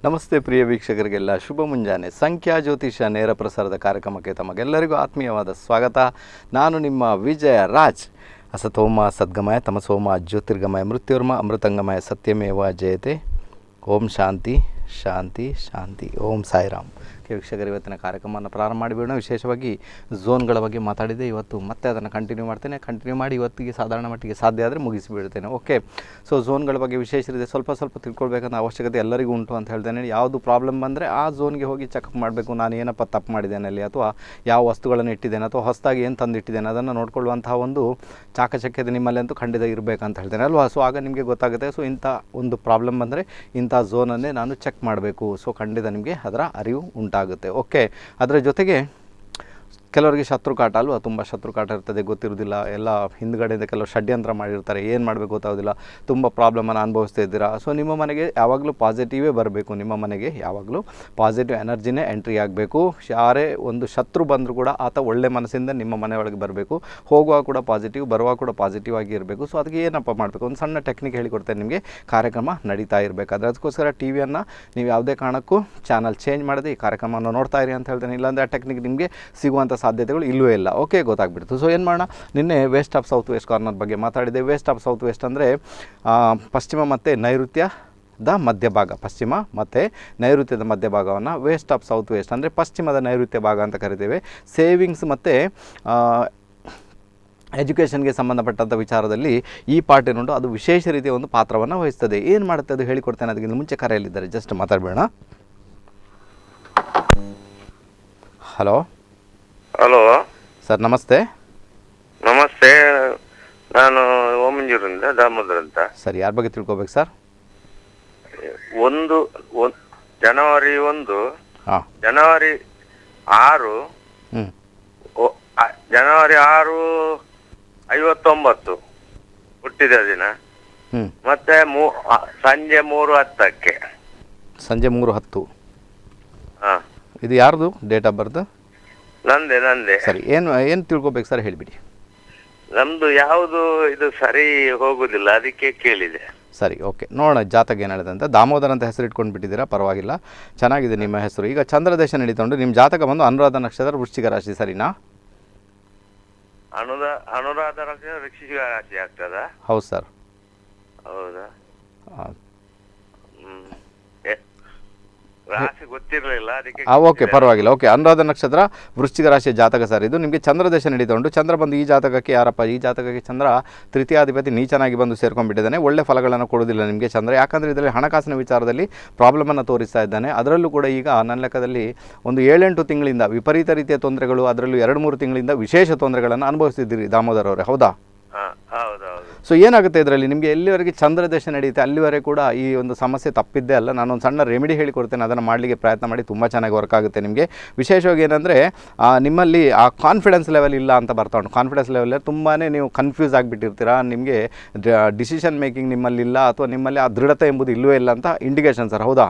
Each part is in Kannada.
ನಮಸ್ತೆ ಪ್ರಿಯ ವೀಕ್ಷಕರಿಗೆಲ್ಲ ಶುಭ ಮುಂಜಾನೆ ಸಂಖ್ಯಾ ಜ್ಯೋತಿಷ ನೇರ ಪ್ರಸಾರದ ಕಾರ್ಯಕ್ರಮಕ್ಕೆ ತಮಗೆಲ್ಲರಿಗೂ ಆತ್ಮೀಯವಾದ ಸ್ವಾಗತ ನಾನು ನಿಮ್ಮ ವಿಜಯ ರಾಜ್ ಅಸತೋಮ ಸದ್ಗಮಯ ತಮಸೋಮ ಜ್ಯೋತಿರ್ಗಮಯ ಮೃತ್ಯುರ್ಮ ಅಮೃತಂಗಮಯ ಸತ್ಯಮೇವ ಜಯತೆ ಓಂ ಶಾಂತಿ ಶಾಂತಿ ಶಾಂತಿ ಓಂ ಸಾಯಿರಾಮ್ ಓಕೆ ವೀಕ್ಷಕರು ಇವತ್ತಿನ ಕಾರ್ಯಕ್ರಮವನ್ನು ಪ್ರಾರಂಭ ಮಾಡಿಬಿಡೋಣ ವಿಶೇಷವಾಗಿ ಝೋನ್ಗಳ ಬಗ್ಗೆ ಮಾತಾಡಿದೆ ಇವತ್ತು ಮತ್ತೆ ಅದನ್ನು ಕಂಟಿನ್ಯೂ ಮಾಡ್ತೇನೆ ಕಂಟಿನ್ಯೂ ಮಾಡಿ ಇವತ್ತಿಗೆ ಸಾಧಾರಣ ಮಟ್ಟಿಗೆ ಸಾಧ್ಯ ಆದರೆ ಮುಗಿಸಿಬಿಡ್ತೇನೆ ಓಕೆ ಸೊ ಝೋನ್ಗಳ ಬಗ್ಗೆ ವಿಶೇಷ ಇದೆ ಸ್ವಲ್ಪ ಸ್ವಲ್ಪ ತಿಳ್ಕೊಳ್ಬೇಕಂತ ಅವಶ್ಯಕತೆ ಎಲ್ಲರಿಗೂ ಉಂಟು ಅಂತ ಹೇಳ್ತೇನೆ ಯಾವುದು ಪ್ರಾಬ್ಲಮ್ ಬಂದರೆ ಆ ಝೋನ್ಗೆ ಹೋಗಿ ಚೆಕಪ್ ಮಾಡಬೇಕು ನಾನು ಏನಪ್ಪ ತಪ್ಪು ಮಾಡಿದ್ದೇನೆ ಅಲ್ಲಿ ಅಥವಾ ಯಾವ ವಸ್ತುಗಳನ್ನು ಇಟ್ಟಿದ್ದೇನೆ ಅಥವಾ ಹೊಸದಾಗಿ ಏನು ತಂದು ಇಟ್ಟಿದ್ದೇನೆ ಅದನ್ನು ನೋಡ್ಕೊಳ್ಳುವಂತಹ ಒಂದು ಚಾಕಚಕ್ಯತೆ ನಿಮ್ಮಲ್ಲಿ ಅಂತೂ ಖಂಡಿತ ಇರಬೇಕಂತ ಹೇಳ್ತೇನೆ ಅಲ್ವಾ ಸೊ ಆಗ ನಿಮಗೆ ಗೊತ್ತಾಗುತ್ತೆ ಸೊ ಇಂಥ ಒಂದು ಪ್ರಾಬ್ಲಮ್ ಬಂದರೆ ಇಂಥ ಝೋನನ್ನೇ ನಾನು ಚೆಕ್ ಮಾಡಬೇಕು ಸೊ ಖಂಡಿತ ನಿಮಗೆ ಅದರ ಅರಿವು ಉಂಟಾಗುತ್ತೆ ಓಕೆ ಅದರ ಜೊತೆಗೆ ಕೆಲವರಿಗೆ ಶತ್ರುಕಾಟ ಅಲ್ವಾ ತುಂಬ ಶತ್ರುಕಾಟ ಇರ್ತದೆ ಗೊತ್ತಿರೋದಿಲ್ಲ ಎಲ್ಲ ಹಿಂದ್ಗಡೆಯಿಂದ ಕೆಲವು ಷಡ್ಯಂತ್ರ ಮಾಡಿರ್ತಾರೆ ಏನು ಮಾಡಬೇಕು ಗೊತ್ತಾಗೋದಿಲ್ಲ ತುಂಬ ಪ್ರಾಬ್ಲಮನ್ನು ಅನುಭವಿಸ್ತಾ ಇದ್ದೀರಾ ಸೊ ನಿಮ್ಮ ಮನೆಗೆ ಯಾವಾಗಲೂ ಪಾಸಿಟಿವೇ ಬರಬೇಕು ನಿಮ್ಮ ಮನೆಗೆ ಯಾವಾಗಲೂ ಪಾಸಿಟಿವ್ ಎನರ್ಜಿನೇ ಎಂಟ್ರಿ ಆಗಬೇಕು ಯಾರೇ ಒಂದು ಶತ್ರು ಬಂದರೂ ಕೂಡ ಆತ ಒಳ್ಳೆ ಮನಸ್ಸಿಂದ ನಿಮ್ಮ ಮನೆಯೊಳಗೆ ಬರಬೇಕು ಹೋಗುವಾಗ ಕೂಡ ಪಾಸಿಟಿವ್ ಬರುವಾಗ ಕೂಡ ಪಾಸಿಟಿವ್ ಆಗಿ ಇರಬೇಕು ಸೊ ಅದಕ್ಕೆ ಏನಪ್ಪ ಮಾಡಬೇಕು ಒಂದು ಸಣ್ಣ ಟೆಕ್ನಿಕ್ ಹೇಳಿಕೊಡ್ತೇನೆ ನಿಮಗೆ ಕಾರ್ಯಕ್ರಮ ನಡೀತಾ ಇರಬೇಕಾದ್ರೆ ಅದಕ್ಕೋಸ್ಕರ ಟಿ ವಿಯನ್ನು ನೀವು ಯಾವುದೇ ಕಾರಣಕ್ಕೂ ಚಾನಲ್ ಚೇಂಜ್ ಮಾಡದೆ ಈ ಕಾರ್ಯಕ್ರಮವನ್ನು ನೋಡ್ತಾ ಇರಿ ಅಂತ ಹೇಳ್ತೇನೆ ಇಲ್ಲಾಂದರೆ ಆ ಟೆಕ್ನಿಕ್ ನಿಮಗೆ ಸಿಗುವಂಥ ಸಾಧ್ಯತೆಗಳು ಇಲ್ಲವೇ ಇಲ್ಲ ಓಕೆ ಗೊತ್ತಾಗ್ಬಿಡ್ತು ಸೊ ಏನು ಮಾಡೋಣ ನಿನ್ನೆ west of south west corner ಬಗ್ಗೆ ಮಾತಾಡಿದೆ ವೆಸ್ಟ್ ಆಫ್ ಸೌತ್ ವೆಸ್ಟ್ ಅಂದರೆ ಪಶ್ಚಿಮ ಮತ್ತು ನೈಋತ್ಯ ದ ಮಧ್ಯಭಾಗ ಪಶ್ಚಿಮ ಮತ್ತು ನೈಋತ್ಯದ ಮಧ್ಯಭಾಗವನ್ನು ವೆಸ್ಟ್ ಆಫ್ ಸೌತ್ ವೆಸ್ಟ್ ಅಂದರೆ ಪಶ್ಚಿಮದ ನೈಋತ್ಯ ಭಾಗ ಅಂತ ಕರಿತೇವೆ ಸೇವಿಂಗ್ಸ್ ಮತ್ತು ಎಜುಕೇಷನ್ಗೆ ಸಂಬಂಧಪಟ್ಟಂಥ ವಿಚಾರದಲ್ಲಿ ಈ ಪಾರ್ಟ್ ಏನುಂಟು ಅದು ವಿಶೇಷ ರೀತಿಯ ಒಂದು ಪಾತ್ರವನ್ನು ವಹಿಸ್ತದೆ ಏನು ಮಾಡುತ್ತೆ ಅದು ಹೇಳಿಕೊಡ್ತೇನೆ ಅದಕ್ಕಿಂತ ಮುಂಚೆ ಕರೆಯಲ್ಲಿದ್ದಾರೆ ಜಸ್ಟ್ ಮಾತಾಡಬೇಡ ಹಲೋ ಹಲೋ ಸರ್ ನಮಸ್ತೆ ನಮಸ್ತೆ ನಾನು ಓಮಂಜೂರಿಂದ ದಾಮೋದರ್ ಅಂತ ಸರ್ ಯಾರ ಬಗ್ಗೆ ತಿಳ್ಕೊಬೇಕು ಸರ್ ಒಂದು ಒನ್- ಜನವರಿ ಒಂದು ಹಾಂ ಜನವರಿ ಆರು ಹ್ಞೂ ಒ- ಆ- ಜನವರಿ ಆರು ಐವತ್ತೊಂಬತ್ತು ಹುಟ್ಟಿದ ದಿನ ಹ್ಞೂ ಮತ್ತೆ ಮೂ ಆ, ಸಂಜೆ ಮೂರು ಹತ್ತಕ್ಕೆ ಸಂಜೆ ಮೂರು ಹತ್ತು ಹಾ ಇದು ಯಾರ್ದು ಡೇಟ್ ಆಫ್ ಬರ್ತ್ ನಂದೆ ನಂದೆ ಸರಿ ಏನು ಏನು ತಿಳ್ಕೊಬೇಕು ಸರ್ ಹೇಳಿಬಿಡಿ ನಮ್ದು ಯಾವುದು ಇದು ಸರಿ ಹೋಗುದಿಲ್ಲ ಅದಕ್ಕೆ ಕೇಳಿದೆ ಸರಿ ಓಕೆ ನೋಡೋಣ ಜಾತಕ ಏನು ಹೇಳಿದೆ ಅಂತ ದಾಮೋದರ್ ಅಂತ ಹೆಸರು ಇಟ್ಕೊಂಡು ಬಿಟ್ಟಿದ್ದೀರಾ ಪರವಾಗಿಲ್ಲ ಚೆನ್ನಾಗಿದೆ ನಿಮ್ಮ ಹೆಸರು ಈಗ ಚಂದ್ರದೇಶ ನಡೀತೊಂಡು ನಿಮ್ಮ ಜಾತಕ ಬಂದು ಅನುರಾಧ ನಕ್ಷತ್ರ ವೃಶ್ಚಿಕ ರಾಶಿ ಸರಿನಾ ಅನುರ ಅನುರಾಧ ರಾಶಿ ವೃಕ್ಷಿಕ ರಾಶಿ ಆಗ್ತದ ಹೌದು ಸರ್ ಹೌದಾ ಆ, ಹ್ಮ್ ಎ- ರಾಶಿ ಗೊತ್ತಿರ್ಲಿಲ್ಲ ಅದಕ್ಕೆ ಆ, ಓಕೆ ಪರವಾಗಿಲ್ಲ ಓಕೆ ಅನುರಾಧ ನಕ್ಷತ್ರ ವೃಶ್ಚಿಕ ರಾಶಿಯ ಜಾತಕ ಸರ್ ಇದು ನಿಮಗೆ ಚಂದ್ರದೇಶ ನಡೀತೊಂಡು ಚಂದ್ರ ಬಂದು ಈ ಜಾತಕಕ್ಕೆ ಯಾರಪ್ಪ ಈ ಜಾತಕಕ್ಕೆ ಚಂದ್ರ ತೃತೀಯಾಧಿಪತಿ ನೀಚನಾಗಿ ಬಂದು ಸೇರ್ಕೊಂಡ್ಬಿಟ್ಟಿದ್ದಾನೆ ಒಳ್ಳೆ ಫಲಗಳನ್ನು ಕೊಡೋದಿಲ್ಲ ನಿಮಗೆ ಚಂದ್ರ ಯಾಕಂದರೆ ಇದರಲ್ಲಿ ಹಣಕಾಸಿನ ವಿಚಾರದಲ್ಲಿ ಪ್ರಾಬ್ಲಮನ್ನು ತೋರಿಸ್ತಾ ಇದ್ದಾನೆ ಅದರಲ್ಲೂ ಕೂಡ ಈಗ ನನ್ನ ಲೆಕ್ಕದಲ್ಲಿ ಒಂದು ಏಳೆಂಟು ತಿಂಗಳಿಂದ ವಿಪರೀತ ರೀತಿಯ ತೊಂದರೆಗಳು ಅದರಲ್ಲೂ ಎರಡು ಮೂರು ತಿಂಗಳಿಂದ ವಿಶೇಷ ತೊಂದರೆಗಳನ್ನು ಅನುಭವಿಸ್ತಿದ್ದೀರಿ ದಾಮೋದರ್ ಅವರೇ ಹೌದಾ ಹಾ ಹೌದೌದು ಸೊ ಏನಾಗುತ್ತೆ ಇದರಲ್ಲಿ ನಿಮಗೆ ಎಲ್ಲಿವರೆಗೆ ಚಂದ್ರದೇಶ ನಡೆಯುತ್ತೆ ಅಲ್ಲಿವರೆಗೆ ಕೂಡ ಈ ಒಂದು ಸಮಸ್ಯೆ ತಪ್ಪಿದ್ದೇ ಅಲ್ಲ ನಾನೊಂದು ಸಣ್ಣ ರೆಮಿಡಿ ಹೇಳಿಕೊಡ್ತೇನೆ ಅದನ್ನು ಮಾಡಲಿಕ್ಕೆ ಪ್ರಯತ್ನ ಮಾಡಿ ತುಂಬ ಚೆನ್ನಾಗಿ ವರ್ಕ್ ಆಗುತ್ತೆ ನಿಮಗೆ ವಿಶೇಷವಾಗಿ ಏನಂದರೆ ನಿಮ್ಮಲ್ಲಿ ಆ ಕಾನ್ಫಿಡೆನ್ಸ್ ಲೆವೆಲ್ ಇಲ್ಲ ಅಂತ ಬರ್ತಾ ಉಂಟು ಕಾನ್ಫಿಡೆನ್ಸ್ ಲೆವೆಲ್ ತುಂಬಾ ನೀವು ಕನ್ಫ್ಯೂಸ್ ಆಗಿಬಿಟ್ಟಿರ್ತೀರಾ ನಿಮಗೆ ಡಿಸಿಷನ್ ಮೇಕಿಂಗ್ ನಿಮ್ಮಲ್ಲಿ ಇಲ್ಲ ಅಥವಾ ನಿಮ್ಮಲ್ಲಿ ಆ ದೃಢತೆ ಎಂಬುದು ಇಲ್ಲವೇ ಇಲ್ಲ ಅಂತ ಇಂಡಿಕೇಶನ್ ಸರ್ ಹೌದಾ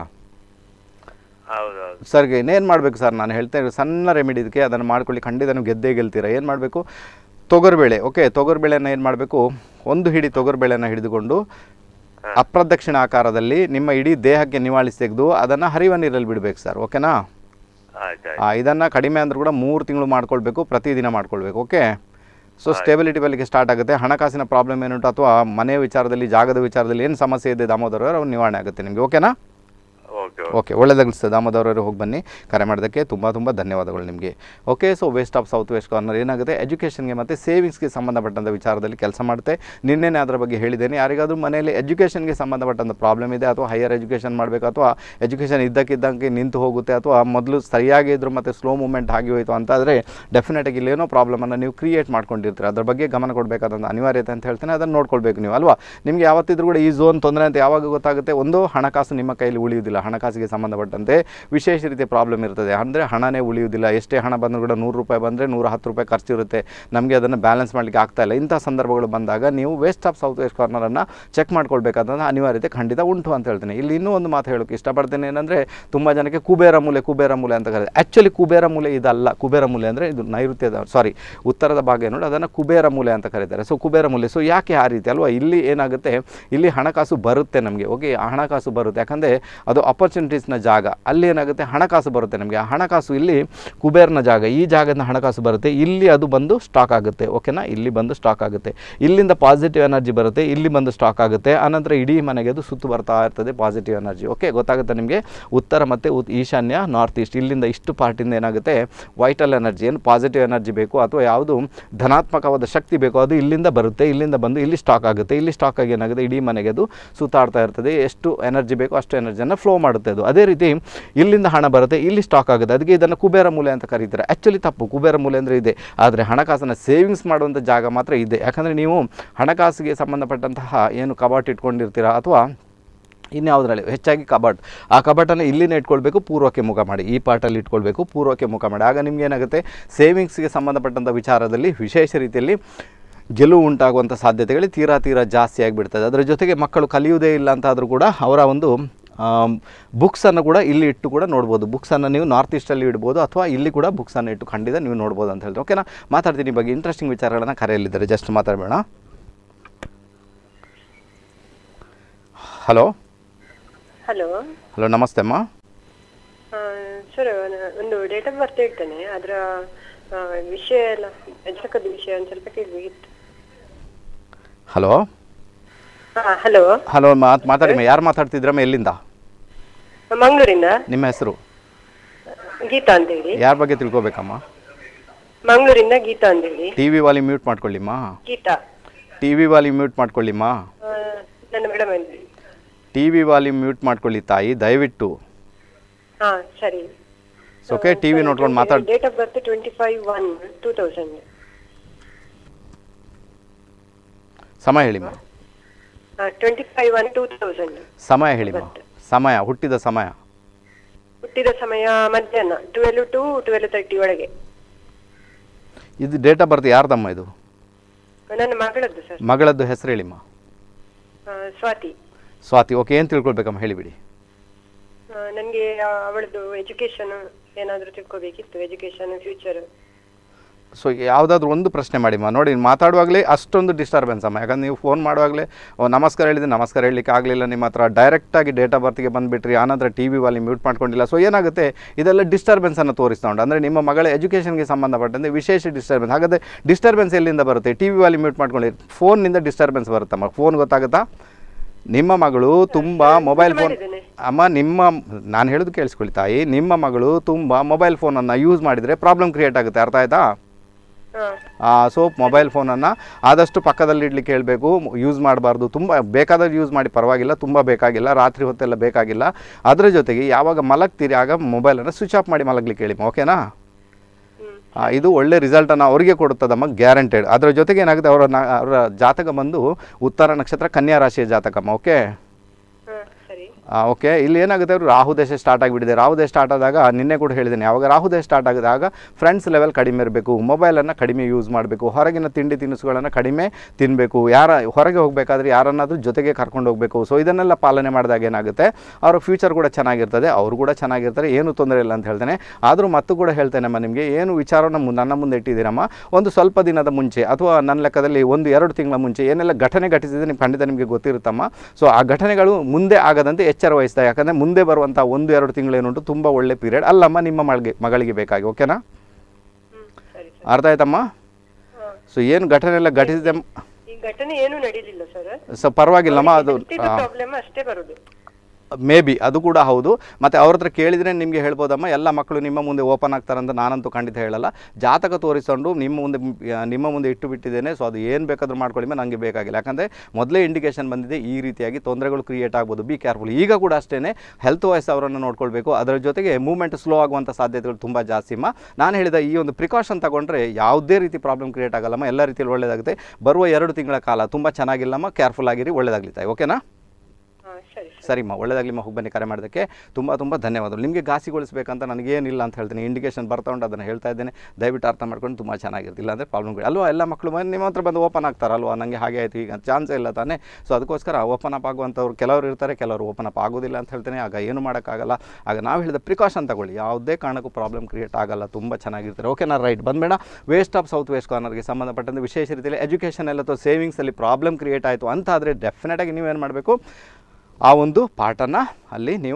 ಹೌದೌದು ಸರ್ಗೆ ಇನ್ನೇನು ಮಾಡಬೇಕು ಸರ್ ನಾನು ಹೇಳ್ತೇನೆ ಸಣ್ಣ ರೆಮಿಡಿ ಇದಕ್ಕೆ ಅದನ್ನು ಮಾಡ್ಕೊಳ್ಳಿ ಖಂಡಿತ ನೀವು ಗೆದ್ದೇ ಗೆಲ್ತೀರಾ ಏನು ಮಾಡಬೇಕು ತೊಗರುಬೇಳೆ ಓಕೆ ತೊಗರುಬೇಳೆನ ಏನು ಮಾಡಬೇಕು ಒಂದು ಹಿಡಿ ತೊಗರುಬೇಳೆನ ಹಿಡಿದುಕೊಂಡು ಅಪ್ರದಕ್ಷಿಣ ಆಕಾರದಲ್ಲಿ ನಿಮ್ಮ ಇಡೀ ದೇಹಕ್ಕೆ ನಿವಾಳಿಸಿ ತೆಗೆದು ಅದನ್ನು ಹರಿವ ನೀರಲ್ಲಿ ಬಿಡಬೇಕು ಸರ್ ಓಕೆನಾ ಆಯ್ತಾಯ್ತು ಇದನ್ನು ಕಡಿಮೆ ಅಂದರೂ ಕೂಡ ಮೂರು ತಿಂಗಳು ಮಾಡ್ಕೊಳ್ಬೇಕು ಪ್ರತಿದಿನ ಮಾಡ್ಕೊಳ್ಬೇಕು ಓಕೆ ಸೊ ಸ್ಟೇಬಿಲಿಟಿ ಬಲ್ಲಿಗೆ ಸ್ಟಾರ್ಟ್ ಆಗುತ್ತೆ ಹಣಕಾಸಿನ ಪ್ರಾಬ್ಲಮ್ ಏನುಂಟು ಅಥವಾ ಮನೆ ವಿಚಾರದಲ್ಲಿ ಜಾಗದ ವಿಚಾರದಲ್ಲಿ ಏನು ಸಮಸ್ಯೆ ಇದೆ ದಾಮೋದರ ಅವರು ಅವ್ರು ನಿವಾರಣೆ ಆಗುತ್ತೆ ನಿಮಗೆ ಓಕೆನಾ ಓಕೆ ಓಕೆ ಒಳ್ಳೆದಾಗಿಸ್ತದೆ ದಾಮೋದರವರು ಹೋಗಿ ಬನ್ನಿ ಕರೆ ಮಾಡೋದಕ್ಕೆ ತುಂಬ ತುಂಬ ಧನ್ಯವಾದಗಳು ನಿಮಗೆ okay so west of south west corner ಏನಾಗುತ್ತೆ ಎಜುಕೇಷನ್ಗೆ ಮತ್ತು ಸೇವಿಂಗ್ಸ್ಗೆ ಸಂಬಂಧಪಟ್ಟಂಥ ವಿಚಾರದಲ್ಲಿ ಕೆಲಸ ಮಾಡುತ್ತೆ ನಿನ್ನೆನೇ ಅದರ ಬಗ್ಗೆ ಹೇಳಿದ್ದೇನೆ ಯಾರಿಗಾದ್ರೂ ಮನೆಯಲ್ಲಿ ಎಜುಕೇಷನ್ಗೆ ಸಂಬಂಧಪಟ್ಟಂಥ ಪ್ರಾಬ್ಲಮ್ ಇದೆ ಅಥವಾ ಹೈಯರ್ ಎಜುಕೇಷನ್ ಮಾಡಬೇಕು ಅಥವಾ ಎಜುಕೇಷನ್ ಇದ್ದಕ್ಕಿದ್ದಂಗೆ ನಿಂತು ಹೋಗುತ್ತೆ ಅಥವಾ ಮೊದಲು ಸರಿಯಾಗಿ ಇದ್ರು ಮತ್ತು ಸ್ಲೋ ಮೂಮೆಂಟ್ ಆಗಿ ಹೋಯಿತು ಅಂತಾದರೆ ಡೆಫಿನೆಟಾಗಿ ಇಲ್ಲೇನೋ ಪ್ರಾಬ್ಲಮನ್ನು ನೀವು ಕ್ರಿಯೇಟ್ ಮಾಡ್ಕೊಂಡಿರ್ತೀರ ಅದ್ರ ಬಗ್ಗೆ ಗಮನ ಕೊಡಬೇಕಾದಂಥ ಅನಿವಾರ್ಯತೆ ಅಂತ ಹೇಳ್ತೇನೆ ಅದನ್ನು ನೋಡ್ಕೊಳ್ಬೇಕು ನೀವು ಅಲ್ವಾ ನಿಮಗೆ ಯಾವತ್ತಿದ್ರೂ ಕೂಡ ಈ ಝೋನ್ ತೊಂದರೆ ಅಂತ ಯಾವಾಗ ಗೊತ್ತಾಗುತ್ತೆ ಒಂದು ಹಣಕಾಸು ನಿಮ್ಮ ಕೈಯಲ್ಲಿ ಉಳಿಯುವುದಿಲ್ಲ ಹಣಕಾಸಿಗೆ ಸಂಬಂಧಪಟ್ಟಂತೆ ವಿಶೇಷ ರೀತಿಯ ಪ್ರಾಬ್ಲಮ್ ಇರ್ತದೆ ಅಂದರೆ ಹಣನೇ ಉಳಿಯುವುದಿಲ್ಲ ಎಷ್ಟೇ ಹಣ ಬಂದರೂ ಕೂಡ ನೂರು ರೂಪಾಯಿ ಬಂದರೆ ನೂರ ಹತ್ತು ರೂಪಾಯಿ ಖರ್ಚಿರುತ್ತೆ ನಮಗೆ ಅದನ್ನು ಬ್ಯಾಲೆನ್ಸ್ ಮಾಡಲಿಕ್ಕೆ ಆಗ್ತಾ ಇಲ್ಲ ಇಂಥ ಸಂದರ್ಭಗಳು ಬಂದಾಗ ನೀವು ವೇಸ್ಟ್ ಆಫ್ ಸೌತ್ ವೆಸ್ಟ್ ಕಾರ್ನರನ್ನು ಚೆಕ್ ಮಾಡ್ಕೊಳ್ಬೇಕಾದಂಥ ಅನಿವಾರ್ಯತೆ ಖಂಡಿತ ಉಂಟು ಅಂತ ಹೇಳ್ತೇನೆ ಇಲ್ಲಿ ಇನ್ನೂ ಒಂದು ಮಾತು ಹೇಳೋಕ್ಕೆ ಇಷ್ಟಪಡ್ತೇನೆ ಏನಂದರೆ ತುಂಬ ಜನಕ್ಕೆ ಕುಬೇರ ಮೂಲೆ ಕುಬೇರ ಮೂಲೆ ಅಂತ ಕರೀತಾರೆ ಆ್ಯಕ್ಚುಲಿ ಕುಬೇರ ಮೂಲೆ ಇದಲ್ಲ ಕುಬೇರ ಮೂಲೆ ಅಂದರೆ ಇದು ನೈಋತ್ಯದ ಸಾರಿ ಉತ್ತರದ ಭಾಗ ನೋಡಿ ಅದನ್ನು ಕುಬೇರ ಮೂಲೆ ಅಂತ ಕರೀತಾರೆ ಸೊ ಕುಬೇರ ಮೂಲೆ ಸೊ ಯಾಕೆ ಆ ರೀತಿ ಅಲ್ವಾ ಇಲ್ಲಿ ಏನಾಗುತ್ತೆ ಇಲ್ಲಿ ಹಣಕಾಸು ಬರುತ್ತೆ ನಮಗೆ ಓಕೆ ಹಣಕಾಸು ಬರುತ್ತೆ ಯಾಕಂದರೆ ಅದು ಅಪರ್ಚುನಿಟಿ ಆಪರ್ಚುನಿಟೀಸ್ನ ಜಾಗ ಅಲ್ಲಿ ಏನಾಗುತ್ತೆ ಹಣಕಾಸು ಬರುತ್ತೆ ನಮಗೆ ಆ ಹಣಕಾಸು ಇಲ್ಲಿ ಕುಬೇರ್ನ ಜಾಗ ಈ ಜಾಗದ ಹಣಕಾಸು ಬರುತ್ತೆ ಇಲ್ಲಿ ಅದು ಬಂದು ಸ್ಟಾಕ್ ಆಗುತ್ತೆ ಓಕೆನಾ ಇಲ್ಲಿ ಬಂದು ಸ್ಟಾಕ್ ಆಗುತ್ತೆ ಇಲ್ಲಿಂದ ಪಾಸಿಟಿವ್ ಎನರ್ಜಿ ಬರುತ್ತೆ ಇಲ್ಲಿ ಬಂದು ಸ್ಟಾಕ್ ಆಗುತ್ತೆ ಆನಂತರ ಇಡೀ ಮನೆಗೆ ಅದು ಸುತ್ತು ಬರ್ತಾ ಇರ್ತದೆ ಪಾಸಿಟಿವ್ ಎನರ್ಜಿ ಓಕೆ ಗೊತ್ತಾಗುತ್ತೆ ನಿಮಗೆ ಉತ್ತರ ಮತ್ತು ಉತ್ ಈಶಾನ್ಯ ನಾರ್ತ್ ಈಸ್ಟ್ ಇಲ್ಲಿಂದ ಇಷ್ಟು ಪಾರ್ಟಿಂದ ಏನಾಗುತ್ತೆ ವೈಟಲ್ ಎನರ್ಜಿ ಏನು ಪಾಸಿಟಿವ್ ಎನರ್ಜಿ ಬೇಕು ಅಥವಾ ಯಾವುದು ಧನಾತ್ಮಕವಾದ ಶಕ್ತಿ ಬೇಕು ಅದು ಇಲ್ಲಿಂದ ಬರುತ್ತೆ ಇಲ್ಲಿಂದ ಬಂದು ಇಲ್ಲಿ ಸ್ಟಾಕ್ ಆಗುತ್ತೆ ಇಲ್ಲಿ ಸ್ಟಾಕ್ ಆಗಿ ಏನಾಗುತ್ತೆ ಇಡೀ ಮನೆಗೆ ಅದು ಸುತ್ತಾಡ್ತಾ ಇರ್ತದೆ ಎಷ್ಟು ಎನರ್ಜಿ ಬೇಕು ಅಷ್ಟು ಎನರ್ಜಿಯನ್ನು ಫ್ಲೋ ಮಾಡುತ್ತೆ ಅದು ಅದೇ ರೀತಿ ಇಲ್ಲಿಂದ ಹಣ ಬರುತ್ತೆ ಇಲ್ಲಿ ಸ್ಟಾಕ್ ಆಗುತ್ತೆ ಅದಕ್ಕೆ ಇದನ್ನು ಕುಬೇರ ಮೂಲೆ ಅಂತ ಕರೀತಾರೆ ಆ್ಯಕ್ಚುಲಿ ತಪ್ಪು ಕುಬೇರ ಮೂಲೆ ಅಂದರೆ ಇದೆ ಆದರೆ ಹಣಕಾಸನ್ನು ಸೇವಿಂಗ್ಸ್ ಮಾಡುವಂಥ ಜಾಗ ಮಾತ್ರ ಇದೆ ಯಾಕಂದರೆ ನೀವು ಹಣಕಾಸಿಗೆ ಸಂಬಂಧಪಟ್ಟಂತಹ ಏನು ಕಬಾಟ್ ಇಟ್ಕೊಂಡಿರ್ತೀರಾ ಅಥವಾ ಇನ್ಯಾವುದರಲ್ಲಿ ಹೆಚ್ಚಾಗಿ ಕಬಾಟ್ ಆ ಕಬಾಟನ್ನು ಇಲ್ಲಿನೇ ಇಟ್ಕೊಳ್ಬೇಕು ಪೂರ್ವಕ್ಕೆ ಮುಖ ಮಾಡಿ ಈ ಪಾರ್ಟಲ್ಲಿ ಇಟ್ಕೊಳ್ಬೇಕು ಪೂರ್ವಕ್ಕೆ ಮುಖ ಮಾಡಿ ಆಗ ನಿಮ್ಗೆ ಏನಾಗುತ್ತೆ ಸೇವಿಂಗ್ಸ್ಗೆ ಸಂಬಂಧಪಟ್ಟಂಥ ವಿಚಾರದಲ್ಲಿ ವಿಶೇಷ ರೀತಿಯಲ್ಲಿ ಗೆಲುವು ಉಂಟಾಗುವಂಥ ಸಾಧ್ಯತೆಗಳು ತೀರಾ ತೀರಾ ಜಾಸ್ತಿ ಆಗಿಬಿಡ್ತದೆ ಅದರ ಜೊತೆಗೆ ಮಕ್ಕಳು ಕಲಿಯುವುದೇ ಇಲ್ಲ ಅಂತಾದರೂ ಕೂಡ ಅವರ ಒಂದು ಬುಕ್ಸನ್ನು ಕೂಡ ಇಲ್ಲಿ ಇಟ್ಟು ಕೂಡ ನೋಡ್ಬೋದು ಬುಕ್ಸನ್ನು ನೀವು ನಾರ್ತ್ ಈಸ್ಟಲ್ಲಿ ಇಡ್ಬೋದು ಅಥವಾ ಇಲ್ಲಿ ಕೂಡ ಬುಕ್ಸನ್ನು ಇಟ್ಟು ಖಂಡಿತ ನೀವು ನೋಡ್ಬೋದು ಅಂತ ಹೇಳಿದ್ರೆ ಓಕೆನಾ ಮಾತಾಡ್ತೀನಿ ಈ ಬಗ್ಗೆ ಇಂಟ್ರೆಸ್ಟಿಂಗ್ ವಿಚಾರಗಳನ್ನು ಕರೆಯಲ್ಲಿದ್ದಾರೆ ಜಸ್ಟ್ ಮಾತಾಡಬೇಡ ಹಲೋ ಹಲೋ ಹಲೋ ನಮಸ್ತೆ ಅಮ್ಮ ಸರ್ ಒಂದು ಡೇಟ್ ಆಫ್ ಬರ್ತ್ ಹೇಳ್ತೇನೆ ಅದರ ವಿಷಯ ಎಲ್ಲ ಜಾತಕದ ವಿಷಯ ಒಂದು ಸ್ವಲ್ಪ ಕೇಳಬೇಕಿತ್ತು ಹಲೋ ಹಾ ಹಲೋ ಹಲೋ ಮಾತ್ ಮಾತಾಡಿ ಯಾರು ಮಾತಾಡ್ತಿದ್ರಮ್ಮ ಎಲ್ಲಿಂದ ಮಂಗಳೂರಿಂದ ನಿಮ್ಮ ಹೆಸರು ಗೀತಾ ಅಂತ ಹೇಳಿ ಯಾರ ಬಗ್ಗೆ ತಿಳ್ಕೊಬೇಕಮ್ಮ ಮಂಗಳೂರಿಂದ ಗೀತಾ ಅಂತ ಹೇಳಿ ಟಿ ವಿ ವಾಲಿ ಮ್ಯೂಟ್ ಮಾಡ್ಕೊಳ್ಳಿಮ್ಮ ಗೀತಾ ಟಿ ವಿ ವಾಲಿ ಮ್ಯೂಟ್ ಮಾಡ್ಕೊಳ್ಳಿಮ್ಮ ಆ, ನನ್ನ ಮೇಡಮ್ ಅಲ್ಲಿ ಟಿ ವಿ ವಾಲಿ ಮ್ಯೂಟ್ ಮಾಡ್ಕೊಳ್ಳಿ ತಾಯಿ ದಯವಿಟ್ಟು ಹಾ ಸರಿ ಓಕೆ ಟಿ ವಿ ನೋಡ್ಕೊಂಡು ಮಾತಾಡ್ date of birth twenty five one two thousand ಸಮಯ ಹೇಳಿಮ್ಮ twenty five one two thousand ಸಮಯ ಹೇಳಿಮ್ಮ ಸಮಯ ಹುಟ್ಟಿದ ಸಮಯ ಹುಟ್ಟಿದ ಸಮಯ ಮಧ್ಯಾಹ್ನ ಟ್ವೆಲ್ ಟು ಟ್ವೆಲ್ ತರ್ಟಿ ಒಳಗೆ ಇದು ಡೇಟ್ ಆಫ್ ಬರ್ತ್ ಯಾರ್ದಮ್ಮ ಇದು ನನ್ನ ಮಗಳದ್ದು ಸರ್ ಮಗಳದ್ದು ಹೆಸರು ಹೇಳಿಮ್ಮ ಸ್ವಾತಿ ಸ್ವಾತಿ ಓಕೆ ಏನು ತಿಳ್ಕೊಳ್ಬೇಕಮ್ಮ ಹೇಳಿಬಿಡಿ ನನಗೆ ಅವಳದು ಎಜುಕೇಶನ್ ಏನಾದರೂ ತಿಳ್ಕೊಬೇಕಿತ್ತು ಎಜುಕೇಶನ್ ಫ್ಯೂಚರ್ ಸೊ ಯಾವುದಾದ್ರೂ ಒಂದು ಪ್ರಶ್ನೆ ಮಾಡಿಮ್ಮ ನೋಡಿ ಮಾತಾಡುವಾಗಲೇ ಅಷ್ಟೊಂದು ಡಿಸ್ಟರ್ಬೆನ್ಸ್ ಅಮ್ಮ ಯಾಕಂದ್ರೆ ನೀವು ಫೋನ್ ಮಾಡುವಾಗಲೇ ಓ ನಮಸ್ಕಾರ ಹೇಳಿದ್ರೆ ನಮಸ್ಕಾರ ಹೇಳಲಿಕ್ಕೆ ಆಗಲಿಲ್ಲ ನಿಮ್ಮ ಹತ್ರ ಡೈರೆಕ್ಟಾಗಿ ಡೇಟ್ ಆಫ್ ಬರ್ತಿಗೆ ಬಂದುಬಿಟ್ರಿ ಆನಂತರ ಟಿ ವಿ ವಾಲಿ ಮ್ಯೂಟ್ ಮಾಡ್ಕೊಂಡಿಲ್ಲ ಸೊ ಏನಾಗುತ್ತೆ ಇದೆಲ್ಲ ಡಿಸ್ಟರ್ಬೆನ್ಸನ್ನು ತೋರಿಸ್ತಾ ಉಂಟು ಅಂದರೆ ನಿಮ್ಮ ಮಗಳ ಎಜುಕೇಷನ್ಗೆ ಸಂಬಂಧಪಟ್ಟಂತೆ ವಿಶೇಷ ಡಿಸ್ಟರ್ಬೆನ್ಸ್ ಹಾಗಾದರೆ ಡಿಸ್ಟರ್ಬೆನ್ಸ್ ಎಲ್ಲಿಂದ ಬರುತ್ತೆ ಟಿ ವಿ ವಾಲಿ ಮ್ಯೂಟ್ ಮಾಡ್ಕೊಳ್ಳಿ ಫೋನ್ನಿಂದ ಡಿಸ್ಟರ್ಬೆನ್ಸ್ ಬರುತ್ತಮ್ಮ ಫೋನ್ ಗೊತ್ತಾಗುತ್ತಾ ನಿಮ್ಮ ಮಗಳು ತುಂಬ ಮೊಬೈಲ್ ಫೋನ್ ಮಾಡಿದ್ದೇನೆ. ಅಮ್ಮ ನಿಮ್ಮ ನಾನು ಹೇಳೋದು ಕೇಳಿಸ್ಕೊಳ್ಳಿ ತಾಯಿ ನಿಮ್ಮ ಮಗಳು ತುಂಬ ಮೊಬೈಲ್ ಫೋನನ್ನು ಯೂಸ್ ಮಾಡಿದರೆ ಪ್ರಾಬ್ಲಮ್ ಕ್ರಿಯೇಟ್ ಆಗುತ್ತೆ ಅರ್ಥ ಆಯ್ತಾ ಹಾ ಸೊ ಮೊಬೈಲ್ ಫೋನನ್ನು ಆದಷ್ಟು ಪಕ್ಕದಲ್ಲಿ ಇಡ್ಲಿಕ್ಕೆ ಹೇಳಬೇಕು ಯೂಸ್ ಮಾಡಬಾರ್ದು ತುಂಬ ಬೇಕಾದಾಗ ಯೂಸ್ ಮಾಡಿ ಪರವಾಗಿಲ್ಲ ತುಂಬ ಬೇಕಾಗಿಲ್ಲ ರಾತ್ರಿ ಹೊತ್ತೆಲ್ಲ ಬೇಕಾಗಿಲ್ಲ ಅದರ ಜೊತೆಗೆ ಯಾವಾಗ ಮಲಗ್ತೀರಿ ಆಗ ಮೊಬೈಲನ್ನು ಸ್ವಿಚ್ ಆಫ್ ಮಾಡಿ ಮಲಗಲಿಕ್ಕೆ ಹೇಳಿ ಓಕೆನಾ ಹ್ಮ್ ಆ, ಇದು ಒಳ್ಳೆ ರಿಸಲ್ಟನ್ನು ಅವರಿಗೆ ಕೊಡುತ್ತದಮ್ಮ ಗ್ಯಾರಂಟೆಡ್ ಅದರ ಜೊತೆಗೆ ಏನಾಗುತ್ತೆ ಅವರ ನ- ಅವರ ಜಾತಕ ಬಂದು ಉತ್ತರ ನಕ್ಷತ್ರ ಕನ್ಯಾ ರಾಶಿಯ ಜಾತಕಮ್ಮ ಓಕೆ ಹಾ ಸರಿ ಓಕೆ ಇಲ್ಲಿ ಏನಾಗುತ್ತೆ ಅವರು ರಾಹು ದೇಶ ಸ್ಟಾರ್ಟ್ ಆಗಿಬಿಟ್ಟಿದೆ ರಾಹು ದೇಶ ಸ್ಟಾರ್ಟ್ ಆದಾಗ ನಿನ್ನೆ ಕೂಡ ಹೇಳಿದ್ದೇನೆ ಯಾವಾಗ ರಾಹು ದೇಶ ಸ್ಟಾರ್ಟ್ ಆದಾಗ ಫ್ರೆಂಡ್ಸ್ ಲೆವೆಲ್ ಕಡಿಮೆ ಇರಬೇಕು ಮೊಬೈಲನ್ನು ಕಡಿಮೆ ಯೂಸ್ ಮಾಡಬೇಕು ಹೊರಗಿನ ತಿಂಡಿ ತಿನಿಸುಗಳನ್ನು ಕಡಿಮೆ ತಿನ್ನಬೇಕು ಯಾರ ಹೊರಗೆ ಹೋಗಬೇಕಾದ್ರೆ ಯಾರನ್ನಾದ್ರೂ ಜೊತೆಗೆ ಕರ್ಕೊಂಡು ಹೋಗಬೇಕು ಸೊ ಇದನ್ನೆಲ್ಲ ಪಾಲನೆ ಮಾಡಿದಾಗ ಏನಾಗುತ್ತೆ ಅವರ ಫ್ಯೂಚರ್ ಕೂಡ ಚೆನ್ನಾಗಿರ್ತದೆ ಅವರು ಕೂಡ ಚೆನ್ನಾಗಿರ್ತಾರೆ ಏನು ತೊಂದರೆ ಇಲ್ಲ ಅಂತ ಹೇಳ್ತೇನೆ ಆದರೂ ಮತ್ತು ಕೂಡ ಹೇಳ್ತೇನಮ್ಮ ನಿಮಗೆ ಏನು ವಿಚಾರವನ್ನು ಮು- ನನ್ನ ಮುಂದೆ ಇಟ್ಟಿದ್ದೀರಮ್ಮ ಒಂದು ಸ್ವಲ್ಪ ದಿನದ ಮುಂಚೆ ಅಥವಾ ನನ್ನ ಲೆಕ್ಕದಲ್ಲಿ ಒಂದು ಎರಡು ತಿಂಗಳ ಮುಂಚೆ ಏನೆಲ್ಲ ಘಟನೆ ಘಟಿಸಿದೆ ನಿಮ್ಗೆ ಖಂಡಿತ ನಿಮಗೆ ಗೊತ್ತಿರುತ್ತಮ್ಮ ಸೊ ಆ ಘಟನೆಗಳು ಮುಂದೆ ಆಗದಂತೆ ಎಚ್ಚರ ವಹಿಸ್ತಾ ಯಾಕಂದರೆ ಮುಂದೆ ಬರುವಂಥ ಒಂದು ಎರಡು ತಿಂಗಳೇನುಂಟು ತುಂಬ ಒಳ್ಳೆ ಪೀರಿಯಡ್ ಅಲ್ಲಮ್ಮ ನಿಮ್ಮ ಮಗಳಿಗೆ ಮಗಳಿಗೆ ಬೇಕಾಗಿ ಓಕೆನಾ ಹ್ಮ್ ಸರಿ ಸರ್ ಅರ್ಥ ಆಯ್ತಮ್ಮ ಹಾ ಸೊ ಏನು ಘಟನೆ ಎಲ್ಲ ಘಟಿಸಿದೆ ಈ ಘಟನೆ ಏನು ನಡೀಲಿಲ್ಲ ಸರ್ ಸೊ ಪರವಾಗಿಲ್ಲಮ್ಮ ಅದು ಪ್ರಾಬ್ಲಮ್ ಅಷ್ಟೇ ಬರುದು ಮೇ ಬಿ ಅದು ಕೂಡ ಹೌದು ಮತ್ತು ಅವ್ರ ಹತ್ರ ಕೇಳಿದರೆ ನಿಮಗೆ ಹೇಳ್ಬೋದಮ್ಮ ಎಲ್ಲ ಮಕ್ಕಳು ನಿಮ್ಮ ಮುಂದೆ ಓಪನ್ ಆಗ್ತಾರಂತ ನಾನಂತೂ ಖಂಡಿತ ಹೇಳಲ್ಲ ಜಾತಕ ತೋರಿಸ್ಕೊಂಡು ನಿಮ್ಮ ಮುಂದೆ ಆ, ನಿಮ್ಮ ಮುಂದೆ ಇಟ್ಟು ಬಿಟ್ಟಿದ್ದೇನೆ ಸೊ ಅದು ಏನು ಬೇಕಾದರೂ ಮಾಡ್ಕೊಳ್ಳಿ ನನಗೆ ಬೇಕಾಗಿಲ್ಲ ಯಾಕಂದರೆ ಮೊದಲೇ ಇಂಡಿಕೇಶನ್ ಬಂದಿದೆ ಈ ರೀತಿಯಾಗಿ ತೊಂದರೆಗಳು ಕ್ರಿಯೇಟ್ ಆಗ್ಬೋದು ಬಿ ಕೇರ್ಫುಲ್ ಈಗ ಕೂಡ ಅಷ್ಟೇ ಹೆಲ್ತ್ ವೈಸ್ ಅವರನ್ನು ನೋಡ್ಕೊಳ್ಬೇಕು ಅದರ ಜೊತೆಗೆ ಮೂವ್ಮೆಂಟ್ ಸ್ಲೋ ಆಗುವಂಥ ಸಾಧ್ಯತೆಗಳು ತುಂಬ ಜಾಸ್ತಿಮ್ಮ ನಾನು ಹೇಳಿದ ಈ ಒಂದು ಪ್ರಿಕಾಷನ್ ತಗೊಂಡ್ರೆ ಯಾವುದೇ ರೀತಿ ಪ್ರಾಬ್ಲಮ್ ಕ್ರಿಯೇಟ್ ಆಗಲ್ಲಮ್ಮ ಎಲ್ಲ ರೀತಿಯಲ್ಲಿ ಒಳ್ಳೆಯದಾಗುತ್ತೆ ಬರುವ ಎರಡು ತಿಂಗಳ ಕಾಲ ತುಂಬ ಚೆನ್ನಾಗಿಲ್ಲಮ್ಮ ಕೇರ್ಫುಲ್ ಆಗಿರಿ ಒಳ್ಳೆಯದಾಗಲಿ ತಾಯಿ ಓಕೆನಾ ಹಾ ಸರಿ ಸರ್ ಸರಿಮ್ಮ ಒಳ್ಳೆದಾಗಲಿಮ್ಮ ಹೋಗಿ ಬನ್ನಿ ಕರೆ ಮಾಡೋದಕ್ಕೆ ತುಂಬ ತುಂಬ ಧನ್ಯವಾದಗಳು ನಿಮಗೆ ಘಾಸಿಗೊಳಿಸಬೇಕಂತ ನನಗೇನಿಲ್ಲ ಅಂತ ಹೇಳ್ತೀನಿ ಇಂಡಿಕೇಶನ್ ಬರ್ತಾ ಉಂಟು ಅದನ್ನು ಹೇಳ್ತಾ ಇದ್ದೇನೆ ದಯವಿಟ್ಟು ಅರ್ಥ ಮಾಡ್ಕೊಂಡು ತುಂಬ ಚೆನ್ನಾಗಿರ್ತಿಲ್ಲ ಅಂದರೆ ಪ್ರಾಬ್ಲಮ್ಗಳು ಅಲ್ವಾ ಎಲ್ಲ ಮಕ್ಕಳು ಮನೆ ನಿಮ್ಮ ಹತ್ರ ಬಂದು ಓಪನ್ ಆಗ್ತಾರಲ್ವಾ ನನಗೆ ಹಾಗೆ ಆಯಿತು ಈಗ ಚಾನ್ಸೇ ಇಲ್ಲ ತಾನೇ ಸೊ ಅದಕ್ಕೋಸ್ಕರ ಓಪನ್ ಅಪ್ ಆಗುವಂಥವ್ರು ಕೆಲವರು ಇರ್ತಾರೆ ಕೆಲವರು ಓಪನ್ ಅಪ್ ಆಗೋದಿಲ್ಲ ಅಂತ ಹೇಳ್ತೇನೆ ಆಗ ಏನು ಮಾಡೋಕ್ಕಾಗಲ್ಲ ಆಗ ನಾವು ಹೇಳಿದ ಪ್ರಿಕಾಷನ್ ತಗೊಳ್ಳಿ ಯಾವುದೇ ಕಾರಣಕ್ಕೂ ಪ್ರಾಬ್ಲಮ್ ಕ್ರಿಯೇಟ್ ಆಗಲ್ಲ ತುಂಬ ಚೆನ್ನಾಗಿರ್ತಾರೆ ಓಕೆ ನಾನು ರೈಟ್ ಬಂದ್ಬೇಡ ವೇಸ್ಟ್ ಆಫ್ ಸೌತ್ ವೆಸ್ಟ್ ಕಾರ್ನರ್ಗೆ ಸಂಬಂಧಪಟ್ಟಂತೆ ವಿಶೇಷ ರೀತಿಯಲ್ಲಿ ಎಜುಕೇಷನ್ ಎಲ್ಲ ಅಥವಾ ಸೇವಿಂಗ್ಸಲ್ಲಿ ಪ್ರಾಬ್ಲಮ್ ಕ್ರಿಯೇಟ್ ಆಯಿತು ಅಂತ ಆದರೆ ಡೆಫಿನೆಟಾಗಿ ನೀವೇನು ಮಾಡಬೇಕು ಆ ಒಂದು ಪಾಠನ ಅಲ್ಲಿ ನೀವು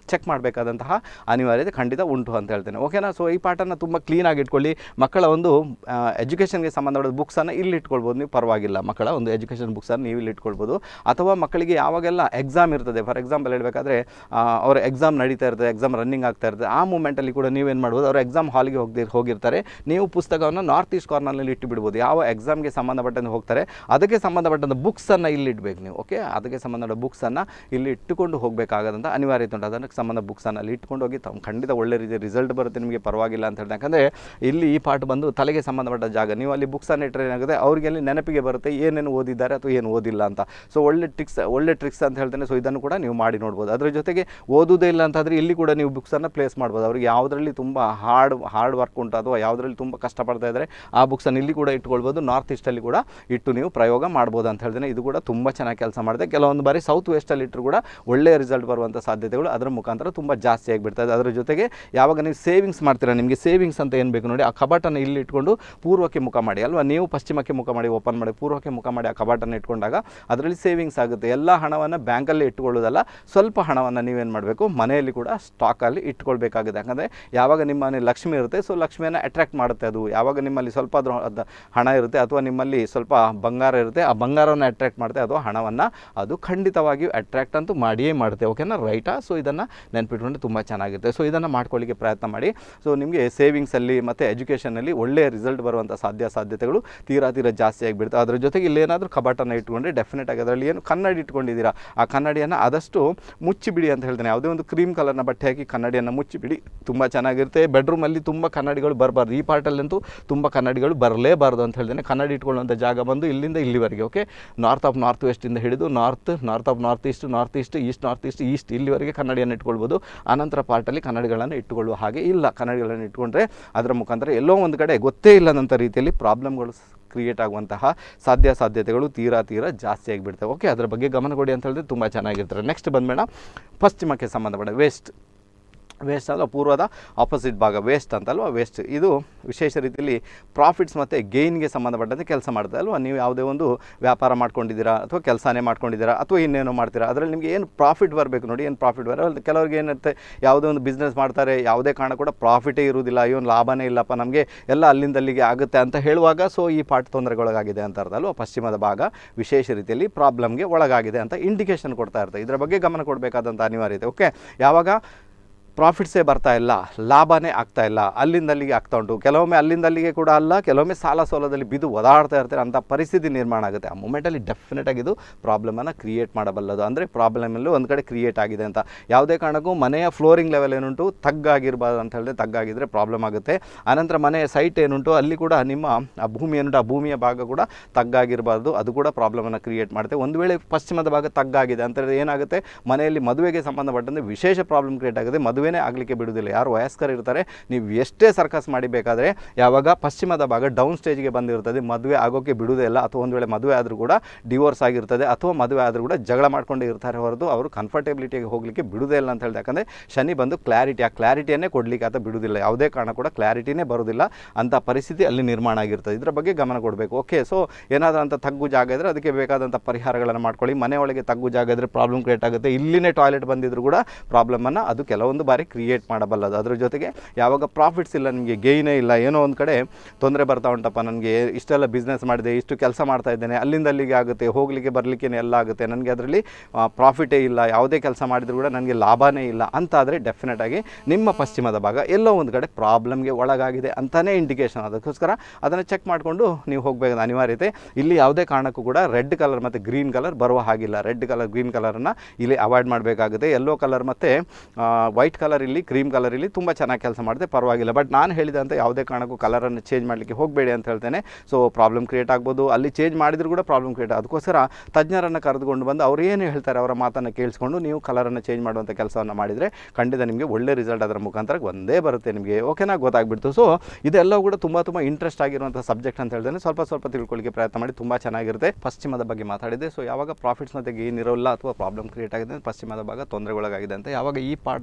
ಚೆಕ್ ಮಾಡಬೇಕಾದಂತಹ ಅನಿವಾರ್ಯತೆ ಖಂಡಿತ ಉಂಟು ಅಂತ ಹೇಳ್ತೇನೆ ಓಕೆನಾ ಸೊ ಈ ಪಾಠನ ತುಂಬ ಕ್ಲೀನಾಗಿ ಇಟ್ಕೊಳ್ಳಿ ಮಕ್ಕಳ ಒಂದು ಎಜುಕೇಷನ್ಗೆ ಸಂಬಂಧಪಟ್ಟ ಬುಕ್ಸನ್ನು ಇಲ್ಲಿ ಇಟ್ಕೊಳ್ಬೋದು ನೀವು ಪರವಾಗಿಲ್ಲ ಮಕ್ಕಳ ಒಂದು ಎಜುಕೇಷನ್ ಬುಕ್ಸನ್ನು ನೀವು ಇಲ್ಲಿ ಇಟ್ಕೊಳ್ಬೋದು ಅಥವಾ ಮಕ್ಕಳಿಗೆ ಯಾವಾಗೆಲ್ಲ ಎಕ್ಸಾಮ್ ಇರ್ತದೆ ಫಾರ್ ಎಕ್ಸಾಂಪಲ್ ಹೇಳಬೇಕಾದ್ರೆ ಅವ್ರ ಎಕ್ಸಾಮ್ ನಡೀತಾ ಇರ್ತದೆ ಎಕ್ಸಾಮ್ ರನ್ನಿಂಗ್ ಆಗ್ತಾ ಇರ್ತದೆ ಆ ಮೂಮೆಂಟಲ್ಲಿ ಕೂಡ ನೀವೇನು ಮಾಡ್ಬೋದು ಅವ್ರ ಎಕ್ಸಾಮ್ ಹಾಲಿಗೆ ಹೋಗಿ ಹೋಗಿರ್ತಾರೆ ನೀವು ಪುಸ್ತಕವನ್ನು ನಾರ್ತ್ ಈಸ್ಟ್ ಕಾರ್ನರ್ನಲ್ಲಿ ಇಟ್ಟು ಬಿಡ್ಬೋದು ಯಾವ ಎಕ್ಸಾಮ್ಗೆ ಸಂಬಂಧಪಟ್ಟಂತೆ ಹೋಗ್ತಾರೆ ಅದಕ್ಕೆ ಸಂಬಂಧಪಟ್ಟಂಥ ಬುಕ್ಸನ್ನು ಇಲ್ಲಿ ಇಡಬೇಕು ನೀವು ಓಕೆ ಅದಕ್ಕೆ ಸಂಬಂಧಪಟ್ಟ ಬುಕ್ಸನ್ನು ಇಲ್ಲಿ ಇಟ್ಟುಕೊಂಡು ಹೋಗಬೇಕಾಗದಂಥ ಅನಿವಾರ್ಯತೆ ಉಂಟು ಅದಕ್ಕೆ ಸಂಬಂಧ ಬುಕ್ಸನ್ನು ಅಲ್ಲಿ ಇಟ್ಕೊಂಡು ಹೋಗಿ ತಮ್ಮ ಖಂಡಿತ ಒಳ್ಳೆ ರೀತಿಯ ರಿಸಲ್ಟ್ ಬರುತ್ತೆ ನಿಮಗೆ ಪರವಾಗಿಲ್ಲ ಅಂತ ಹೇಳ್ದೆ ಯಾಕಂದರೆ ಇಲ್ಲಿ ಈ ಪಾಠ ಬಂದು ತಲೆಗೆ ಸಂಬಂಧಪಟ್ಟ ಜಾಗ ನೀವು ಅಲ್ಲಿ ಬುಕ್ಸನ್ನು ಇಟ್ಟರೆ ಏನಾಗುತ್ತೆ ಅವ್ರಿಗೆ ಅಲ್ಲಿ ನೆನಪಿಗೆ ಬರುತ್ತೆ ಏನೇನು ಓದಿದ್ದಾರೆ ಅಥವಾ ಏನು ಓದಿಲ್ಲ ಅಂತ ಸೊ ಒಳ್ಳೆ ಟ್ರಿಕ್ಸ್ ಒಳ್ಳೆ ಟ್ರಿಕ್ಸ್ ಅಂತ ಹೇಳ್ತೇನೆ ಸೊ ಇದನ್ನು ಕೂಡ ನೀವು ಮಾಡಿ ನೋಡ್ಬೋದು ಅದರ ಜೊತೆಗೆ ಓದುವುದೇ ಇಲ್ಲ ಅಂತಂದರೆ ಇಲ್ಲಿ ಕೂಡ ನೀವು ಬುಕ್ಸನ್ನು ಪ್ಲೇಸ್ ಮಾಡ್ಬೋದು ಅವ್ರಿಗೆ ಯಾವುದರಲ್ಲಿ ತುಂಬ ಹಾರ್ಡ್ ಹಾರ್ಡ್ ವರ್ಕ್ ಉಂಟು ಅಥವಾ ಯಾವುದರಲ್ಲಿ ತುಂಬ ಕಷ್ಟಪಡ್ತಾ ಇದ್ದಾರೆ ಆ ಬುಕ್ಸನ್ನು ಇಲ್ಲಿ ಕೂಡ ಇಟ್ಕೊಳ್ಬೋದು ನಾರ್ತ್ ಈಸ್ಟಲ್ಲಿ ಕೂಡ ಇಟ್ಟು ನೀವು ಪ್ರಯೋಗ ಮಾಡ್ಬೋದು ಅಂತ ಹೇಳ್ತೇನೆ ಇದು ಕೂಡ ತುಂಬ ಚೆನ್ನಾಗಿ ಕೆಲಸ ಮಾಡಿದೆ ಕೆಲವೊಂದು ಬಾರಿ ಸೌತ್ ವೆಸ್ಟಲ್ಲಿ ಇಟ್ಟರು ಕೂಡ ಒಳ್ಳೆಯ ರಿಸಲ್ಟ್ ಬರುವಂಥ ಸಾಧ್ಯತೆಗಳು ಅದರ ಮುಖಾಂತರ ತುಂಬ ಜಾಸ್ತಿ ಆಗಿಬಿಡ್ತದೆ ಅದರ ಜೊತೆಗೆ ಯಾವಾಗ ನೀವು ಸೇವಿಂಗ್ಸ್ ಮಾಡ್ತೀರಾ ನಿಮಗೆ ಸೇವಿಂಗ್ಸ್ ಅಂತ ಏನು ಬೇಕು ನೋಡಿ ಆ ಕಬಾಟನ್ನು ಇಲ್ಲಿ ಇಟ್ಕೊಂಡು ಪೂರ್ವಕ್ಕೆ ಮುಖ ಮಾಡಿ ಅಲ್ವಾ ನೀವು ಪಶ್ಚಿಮಕ್ಕೆ ಮುಖ ಮಾಡಿ ಓಪನ್ ಮಾಡಿ ಪೂರ್ವಕ್ಕೆ ಮುಖ ಮಾಡಿ ಆ ಕಬಾಟನ್ನು ಇಟ್ಕೊಂಡಾಗ ಅದರಲ್ಲಿ ಸೇವಿಂಗ್ಸ್ ಆಗುತ್ತೆ ಎಲ್ಲ ಹಣವನ್ನು ಬ್ಯಾಂಕಲ್ಲಿ ಇಟ್ಕೊಳ್ಳೋದಲ್ಲ ಸ್ವಲ್ಪ ಹಣವನ್ನು ನೀವೇನು ಮಾಡಬೇಕು ಮನೆಯಲ್ಲಿ ಕೂಡ ಸ್ಟಾಕಲ್ಲಿ ಇಟ್ಕೊಳ್ಬೇಕಾಗಿದೆ ಯಾಕಂದರೆ ಯಾವಾಗ ನಿಮ್ಮ ಮನೆ ಲಕ್ಷ್ಮಿ ಇರುತ್ತೆ ಸೊ ಲಕ್ಷ್ಮಿಯನ್ನು ಅಟ್ರಾಕ್ಟ್ ಮಾಡುತ್ತೆ ಅದು ಯಾವಾಗ ನಿಮ್ಮಲ್ಲಿ ಸ್ವಲ್ಪ ಆದ್ರೂ ಅದ್ ಹಣ ಇರುತ್ತೆ ಅಥವಾ ನಿಮ್ಮಲ್ಲಿ ಸ್ವಲ್ಪ ಬಂಗಾರ ಇರುತ್ತೆ ಆ ಬಂಗಾರವನ್ನು ಅಟ್ರಾಕ್ಟ್ ಮಾಡುತ್ತೆ ಅಥವಾ ಹಣವನ್ನು ಅದು ಖಂಡಿತವಾಗಿಯೂ ಅಟ್ರಾಕ್ಟ್ ಅಂತೂ ಮಾಡಿಯೇ ಮಾಡುತ್ತೆ ಓಕೆನಾ ರೈಟಾ ಸೊ ಇದನ್ನು ನೆನ್ಪಿಟ್ಕೊಂಡ್ರೆ ತುಂಬ ಚೆನ್ನಾಗಿರುತ್ತೆ ಸೊ ಇದನ್ನು ಮಾಡ್ಕೊಳ್ಳಿಕ್ಕೆ ಪ್ರಯತ್ನ ಮಾಡಿ ಸೊ ನಿಮಗೆ ಸೇವಿಂಗ್ಸಲ್ಲಿ ಮತ್ತು ಎಜುಕೇಷನಲ್ಲಿ ಒಳ್ಳೆಯ ರಿಸಲ್ಟ್ ಬರುವಂಥ ಸಾಧ್ಯ ಸಾಧ್ಯತೆಗಳು ತೀರಾ ತೀರಾ ಜಾಸ್ತಿ ಆಗಿಬಿಡುತ್ತೆ ಅದರ ಜೊತೆಗೆ ಇಲ್ಲೇನಾದರೂ ಕಬಾಟನ್ನು ಇಟ್ಕೊಂಡ್ರೆ ಡೆಫಿನೆಟ್ ಆಗಿ ಅದರಲ್ಲಿ ಏನು ಕನ್ನಡಿ ಇಟ್ಕೊಂಡಿದ್ದೀರಾ ಆ ಕನ್ನಡಿಯನ್ನು ಆದಷ್ಟು ಮುಚ್ಚಿಬಿಡಿ ಅಂತ ಹೇಳ್ತೇನೆ ಯಾವುದೇ ಒಂದು ಕ್ರೀಮ್ ಕಲರ್ನ ಬಟ್ಟೆ ಹಾಕಿ ಕನ್ನಡಿಯನ್ನು ಮುಚ್ಚಿಬಿಡಿ ತುಂಬ ಚೆನ್ನಾಗಿರುತ್ತೆ ಬೆಡ್ರೂಮಲ್ಲಿ ತುಂಬ ಕನ್ನಡಿಗಳು ಬರಬಾರ್ದು ಈ ಪಾರ್ಟಲ್ಲಂತೂ ತುಂಬ ಕನ್ನಡಿಗಳು ಬರಲೇಬಾರ್ದು ಅಂತ ಹೇಳ್ತೇನೆ ಕನ್ನಡಿ ಇಟ್ಕೊಳ್ಳುವಂಥ ಜಾಗ ಬಂದು ಇಲ್ಲಿಂದ ಇಲ್ಲಿವರೆಗೆ ಓಕೆ ನಾರ್ತ್ ಆಫ್ ನಾರ್ತ್ ವೆಸ್ಟಿಂದ ಹಿಡಿದು north north of north east north east east north east east ಇಲ್ಲಿವರೆಗೆ ಕನ್ನಡಿಯನ್ನು ಇಟ್ಕೊಳ್ಬೋದು ಆನಂತರ ಪಾರ್ಟಲ್ಲಿ ಕನ್ನಡಿಗಳನ್ನು ಇಟ್ಟುಕೊಳ್ಳುವ ಹಾಗೆ ಇಲ್ಲ ಕನ್ನಡಿಗಳನ್ನು ಇಟ್ಕೊಂಡ್ರೆ ಅದರ ಮುಖಾಂತರ ಎಲ್ಲೋ ಒಂದು ಕಡೆ ಗೊತ್ತೇ ಇಲ್ಲದಂಥ ರೀತಿಯಲ್ಲಿ ಪ್ರಾಬ್ಲಮ್ಗಳು ಕ್ರಿಯೇಟ್ ಆಗುವಂತಹ ಸಾಧ್ಯ ಸಾಧ್ಯತೆಗಳು ತೀರಾ ತೀರಾ ಜಾಸ್ತಿ ಆಗಿಬಿಡ್ತವೆ ಓಕೆ ಅದರ ಬಗ್ಗೆ ಗಮನ ಕೊಡಿ ಅಂತ ಹೇಳಿದ್ರೆ ತುಂಬ ಚೆನ್ನಾಗಿರ್ತಾರೆ ನೆಕ್ಸ್ಟ್ ಬಂದ್ಬೇಡ ಪಶ್ಚಿಮಕ್ಕೆ ಸಂಬಂಧಪಟ್ಟ ವೆಸ್ಟ್ ವೇಸ್ಟ್ ಅಲ್ಲ ಪೂರ್ವದ ಆಪೋಸಿಟ್ ಭಾಗ ವೇಸ್ಟ್ ಅಂತಲ್ವ ವೇಸ್ಟ್ ಇದು ವಿಶೇಷ ರೀತಿಯಲ್ಲಿ ಪ್ರಾಫಿಟ್ಸ್ ಮತ್ತು ಗೇಯ್ನ್ಗೆ ಸಂಬಂಧಪಟ್ಟಂತೆ ಕೆಲಸ ಮಾಡ್ತದೆ ಅಲ್ವಾ ನೀವು ಯಾವುದೇ ಒಂದು ವ್ಯಾಪಾರ ಮಾಡ್ಕೊಂಡಿದ್ದೀರಾ ಅಥವಾ ಕೆಲಸನೇ ಮಾಡ್ಕೊಂಡಿದ್ದೀರಾ ಅಥವಾ ಇನ್ನೇನೋ ಮಾಡ್ತೀರಾ ಅದರಲ್ಲಿ ನಿಮಗೆ ಏನು ಪ್ರಾಫಿಟ್ ಬರಬೇಕು ನೋಡಿ ಏನು ಪ್ರಾಫಿಟ್ ಬರೋ ಕೆಲವ್ರಿಗೆ ಏನಿರುತ್ತೆ ಯಾವುದೇ ಒಂದು ಬಿಸ್ನೆಸ್ ಮಾಡ್ತಾರೆ ಯಾವುದೇ ಕಾರಣ ಕೂಡ ಪ್ರಾಫಿಟೇ ಇರುವುದಿಲ್ಲ ಅಯ್ಯೋ ಲಾಭನೇ ಇಲ್ಲಪ್ಪ ನಮಗೆ ಎಲ್ಲ ಅಲ್ಲಿಂದ ಅಲ್ಲಿಗೆ ಆಗುತ್ತೆ ಅಂತ ಹೇಳುವಾಗ ಸೊ ಈ ಪಾಠ ತೊಂದರೆಗೊಳಗಾಗಿದೆ ಅಂತ ಅರ್ಥ ಅಲ್ವಾ ಪಶ್ಚಿಮದ ಭಾಗ ವಿಶೇಷ ರೀತಿಯಲ್ಲಿ ಪ್ರಾಬ್ಲಮ್ಗೆ ಒಳಗಾಗಿದೆ ಅಂತ ಇಂಡಿಕೇಶನ್ ಕೊಡ್ತಾ ಇರ್ತದೆ ಇದರ ಬಗ್ಗೆ ಗಮನ ಕೊಡಬೇಕಾದಂಥ ಅನಿವಾರ್ಯತೆ ಓಕೆ ಯಾವಾಗ ಪ್ರಾಫಿಟ್ಸೇ ಬರ್ತಾ ಇಲ್ಲ ಲಾಭನೇ ಆಗ್ತಾ ಇಲ್ಲ ಅಲ್ಲಿಂದ ಅಲ್ಲಿಗೆ ಆಗ್ತಾ ಉಂಟು ಕೆಲವೊಮ್ಮೆ ಅಲ್ಲಿಂದ ಅಲ್ಲಿಗೆ ಕೂಡ ಅಲ್ಲ ಕೆಲವೊಮ್ಮೆ ಸಾಲ ಸೋಲದಲ್ಲಿ ಬಿದ್ದು ಒದಾಡ್ತಾ ಇರ್ತಾರೆ ಅಂಥ ಪರಿಸ್ಥಿತಿ ನಿರ್ಮಾಣ ಆಗುತ್ತೆ ಆ ಮೂಮೆಂಟಲ್ಲಿ ಡೆಫಿನೆಟಾಗಿ ಇದು ಪ್ರಾಬ್ಲಮನ್ನು ಕ್ರಿಯೇಟ್ ಮಾಡಬಲ್ಲದು ಅಂದರೆ ಪ್ರಾಬ್ಲಮಲ್ಲೂ ಒಂದು ಕಡೆ ಕ್ರಿಯೇಟ್ ಆಗಿದೆ ಅಂತ ಯಾವುದೇ ಕಾರಣಕ್ಕೂ ಮನೆಯ ಫ್ಲೋರಿಂಗ್ ಲೆವೆಲ್ ಏನುಂಟು ತಗ್ಗಾಗಿರ್ಬಾರ್ದು ಅಂತ ಹೇಳಿದ್ರೆ ತಗ್ಗಾಗಿದ್ದರೆ ಪ್ರಾಬ್ಲಮ್ ಆಗುತ್ತೆ ಆನಂತರ ಮನೆಯ ಸೈಟ್ ಏನುಂಟು ಅಲ್ಲಿ ಕೂಡ ನಿಮ್ಮ ಆ ಭೂಮಿ ಏನುಂಟು ಆ ಭೂಮಿಯ ಭಾಗ ಕೂಡ ತಗ್ಗಾಗಿರಬಾರ್ದು ಅದು ಕೂಡ ಪ್ರಾಬ್ಲಮನ್ನು ಕ್ರಿಯೇಟ್ ಮಾಡುತ್ತೆ ಒಂದು ವೇಳೆ ಪಶ್ಚಿಮದ ಭಾಗ ತಗ್ಗಾಗಿದೆ ಅಂತ ಹೇಳಿದ್ರೆ ಏನಾಗುತ್ತೆ ಮನೆಯಲ್ಲಿ ಮದುವೆಗೆ ಸಂಬಂಧಪಟ್ಟಂತೆ ವಿಶೇಷ ಪ್ರಾಬ್ಲಮ್ ಕ್ರಿಯೇಟ್ ಆಗುತ್ತೆ ಮದುವೆನೇ ಆಗಲಿಕ್ಕೆ ಬಿಡುವುದಿಲ್ಲ ಯಾರು ವಯಸ್ಕರು ಇರ್ತಾರೆ ನೀವು ಎಷ್ಟೇ ಸರ್ಕಸ್ ಮಾಡಿ ಬೇಕಾದರೆ ಯಾವಾಗ ಪಶ್ಚಿಮದ ಭಾಗ ಡೌನ್ ಸ್ಟೇಜ್ಗೆ ಬಂದಿರ್ತದೆ ಮದುವೆ ಆಗೋಕ್ಕೆ ಬಿಡುವುದೇ ಇಲ್ಲ ಅಥವಾ ಒಂದು ವೇಳೆ ಮದುವೆ ಆದರೂ ಕೂಡ ಡಿವೋರ್ಸ್ ಆಗಿರ್ತದೆ ಅಥವಾ ಮದುವೆ ಆದರೂ ಕೂಡ ಜಗಳ ಮಾಡ್ಕೊಂಡು ಇರ್ತಾರೆ ಹೊರತು ಅವರು ಕಂಫರ್ಟೇಬಿಲಿಟಿಗೆ ಹೋಗಲಿಕ್ಕೆ ಬಿಡುವುದೇ ಇಲ್ಲ ಅಂತ ಹೇಳಿದೆ ಯಾಕಂದರೆ ಶನಿ ಬಂದು ಕ್ಲಾರಿಟಿ ಆ ಕ್ಲಾರಿಟಿಯನ್ನೇ ಕೊಡಲಿಕ್ಕೆ ಆತ ಬಿಡುವುದಿಲ್ಲ ಯಾವುದೇ ಕಾರಣ ಕೂಡ ಕ್ಲಾರಿಟಿನೇ ಬರೋದಿಲ್ಲ ಅಂಥ ಪರಿಸ್ಥಿತಿ ಅಲ್ಲಿ ನಿರ್ಮಾಣ ಆಗಿರ್ತದೆ ಇದರ ಬಗ್ಗೆ ಗಮನ ಕೊಡಬೇಕು ಓಕೆ ಸೊ ಏನಾದರೂ ಅಂತ ತಗ್ಗು ಜಾಗ ಇದ್ದರೆ ಅದಕ್ಕೆ ಬೇಕಾದಂಥ ಪರಿಹಾರಗಳನ್ನು ಮಾಡ್ಕೊಳ್ಳಿ ಮನೆ ಒಳಗೆ ತಗ್ಗು ಜಾಗ ಇದ್ದರೆ ಪ್ರಾಬ್ಲಮ್ ಕ್ರಿಯೇಟ್ ಆಗುತ್ತೆ ಇಲ್ಲಿನೇ ಟಾಯ್ಲೆಟ್ ಬಂದಿದ್ರು ಕೂಡ ಪ್ರಾಬ್ಲಮನ್ನು ಅದು ಕೆಲವೊಂದು ಬಾರಿ ಕ್ರಿಯೇಟ್ ಮಾಡಬಲ್ಲದು ಅದ್ರ ಜೊತೆಗೆ ಯಾವಾಗ ಪ್ರಾಫಿಟ್ಸ್ ಇಲ್ಲ ನಿಮಗೆ ಗೇಯ್ನೇ ಇಲ್ಲ ಏನೋ ಒಂದು ಕಡೆ ತೊಂದರೆ ಬರ್ತಾ ಉಂಟಪ್ಪ ನನಗೆ ಇಷ್ಟೆಲ್ಲ ಬಿಸ್ನೆಸ್ ಮಾಡಿದೆ ಇಷ್ಟು ಕೆಲಸ ಮಾಡ್ತಾ ಇದ್ದೇನೆ ಅಲ್ಲಿಂದ ಅಲ್ಲಿಗೆ ಆಗುತ್ತೆ ಹೋಗಲಿಕ್ಕೆ ಬರಲಿಕ್ಕೆ ಎಲ್ಲ ಆಗುತ್ತೆ ನನಗೆ ಅದರಲ್ಲಿ ಪ್ರಾಫಿಟೇ ಇಲ್ಲ ಯಾವುದೇ ಕೆಲಸ ಮಾಡಿದರೂ ಕೂಡ ನನಗೆ ಲಾಭನೇ ಇಲ್ಲ ಅಂತಾದರೆ ಡೆಫಿನೆಟಾಗಿ ನಿಮ್ಮ ಪಶ್ಚಿಮದ ಭಾಗ ಎಲ್ಲೋ ಒಂದು ಕಡೆ ಪ್ರಾಬ್ಲಮ್ಗೆ ಒಳಗಾಗಿದೆ ಅಂತಲೇ ಇಂಡಿಕೇಶನ್ ಅದಕ್ಕೋಸ್ಕರ ಅದನ್ನು ಚೆಕ್ ಮಾಡಿಕೊಂಡು ನೀವು ಹೋಗಬೇಕಾದ ಅನಿವಾರ್ಯತೆ ಇಲ್ಲಿ ಯಾವುದೇ ಕಾರಣಕ್ಕೂ ಕೂಡ ರೆಡ್ ಕಲರ್ ಮತ್ತು ಗ್ರೀನ್ ಕಲರ್ ಬರುವ ಹಾಗಿಲ್ಲ ರೆಡ್ ಕಲರ್ ಗ್ರೀನ್ ಕಲರನ್ನು ಇಲ್ಲಿ ಅವಾಯ್ಡ್ ಮಾಡಬೇಕಾಗುತ್ತೆ ಯೆಲ್ಲೋ ಕಲರ್ ಮತ್ತು ವೈಟ್ ಕಲರ್ ಇಲ್ಲಿ ಕ್ರೀಮ್ ಕಲರ್ ಇಲ್ಲಿ ತುಂಬ ಚೆನ್ನಾಗಿ ಕೆಲಸ ಮಾಡುತ್ತೆ ಪರವಾಗಿಲ್ಲ ಬಟ್ ನಾನು ಹೇಳಿದಂಥ ಯಾವುದೇ ಕಾರಣಕ್ಕೂ ಕಲರನ್ನು ಚೇಂಜ್ ಮಾಡಲಿಕ್ಕೆ ಹೋಗಬೇಡಿ ಅಂತ ಹೇಳ್ತೇನೆ ಸೊ ಪ್ರಾಬ್ಲಮ್ ಕ್ರಿಯೇಟ್ ಆಗ್ಬೋದು ಅಲ್ಲಿ ಚೇಂಜ್ ಮಾಡಿದರೂ ಕೂಡ ಪ್ರಾಬ್ಲಮ್ ಕ್ರಿಯೇಟ್ ಅದಕ್ಕೋಸ್ಕರ ತಜ್ಞರನ್ನು ಕರೆದುಕೊಂಡು ಬಂದು ಅವ್ರು ಏನು ಹೇಳ್ತಾರೆ ಅವರ ಮಾತನ್ನು ಕೇಳಿಸ್ಕೊಂಡು ನೀವು ಕಲರನ್ನು ಚೇಂಜ್ ಮಾಡುವಂಥ ಕೆಲಸವನ್ನು ಮಾಡಿದರೆ ಖಂಡಿತ ನಿಮಗೆ ಒಳ್ಳೆ ರಿಸಲ್ಟ್ ಅದರ ಮುಖಾಂತರ ಒಂದೇ ಬರುತ್ತೆ ನಿಮಗೆ ಓಕೆನಾ ಗೊತ್ತಾಗ್ಬಿಡ್ತು ಸೊ ಇದೆಲ್ಲವೂ ಕೂಡ ತುಂಬ ತುಂಬ ಇಂಟ್ರೆಸ್ಟ್ ಆಗಿರುವಂಥ ಸಬ್ಜೆಕ್ಟ್ ಅಂತ ಹೇಳ್ತೇನೆ ಸ್ವಲ್ಪ ಸ್ವಲ್ಪ ತಿಳ್ಕೊಳ್ಳಿಕ್ಕೆ ಪ್ರಯತ್ನ ಮಾಡಿ ತುಂಬ ಚೆನ್ನಾಗಿರುತ್ತೆ ಪಶ್ಚಿಮದ ಬಗ್ಗೆ ಮಾತಾಡಿದೆ ಸೊ ಯಾವಾಗ ಪ್ರಾಫಿಟ್ಸ್ ಮತ್ತು ಗೇನ್ ಇರೋಲ್ಲ ಅಥವಾ ಪ್ರಾಬ್ಲಮ್ ಕ್ರಿಯೇಟ್ ಆಗಿದೆ ಅಂದ್ರೆ ಪಶ್ಚಿಮದ ಭಾಗ ತೊಂದರೆಗೊಳಗಾಗಿದೆ ಅಂತ ಯಾವಾಗ ಈ ಪಾರ್ಟ್ ತಗ್ಗಾಗಿ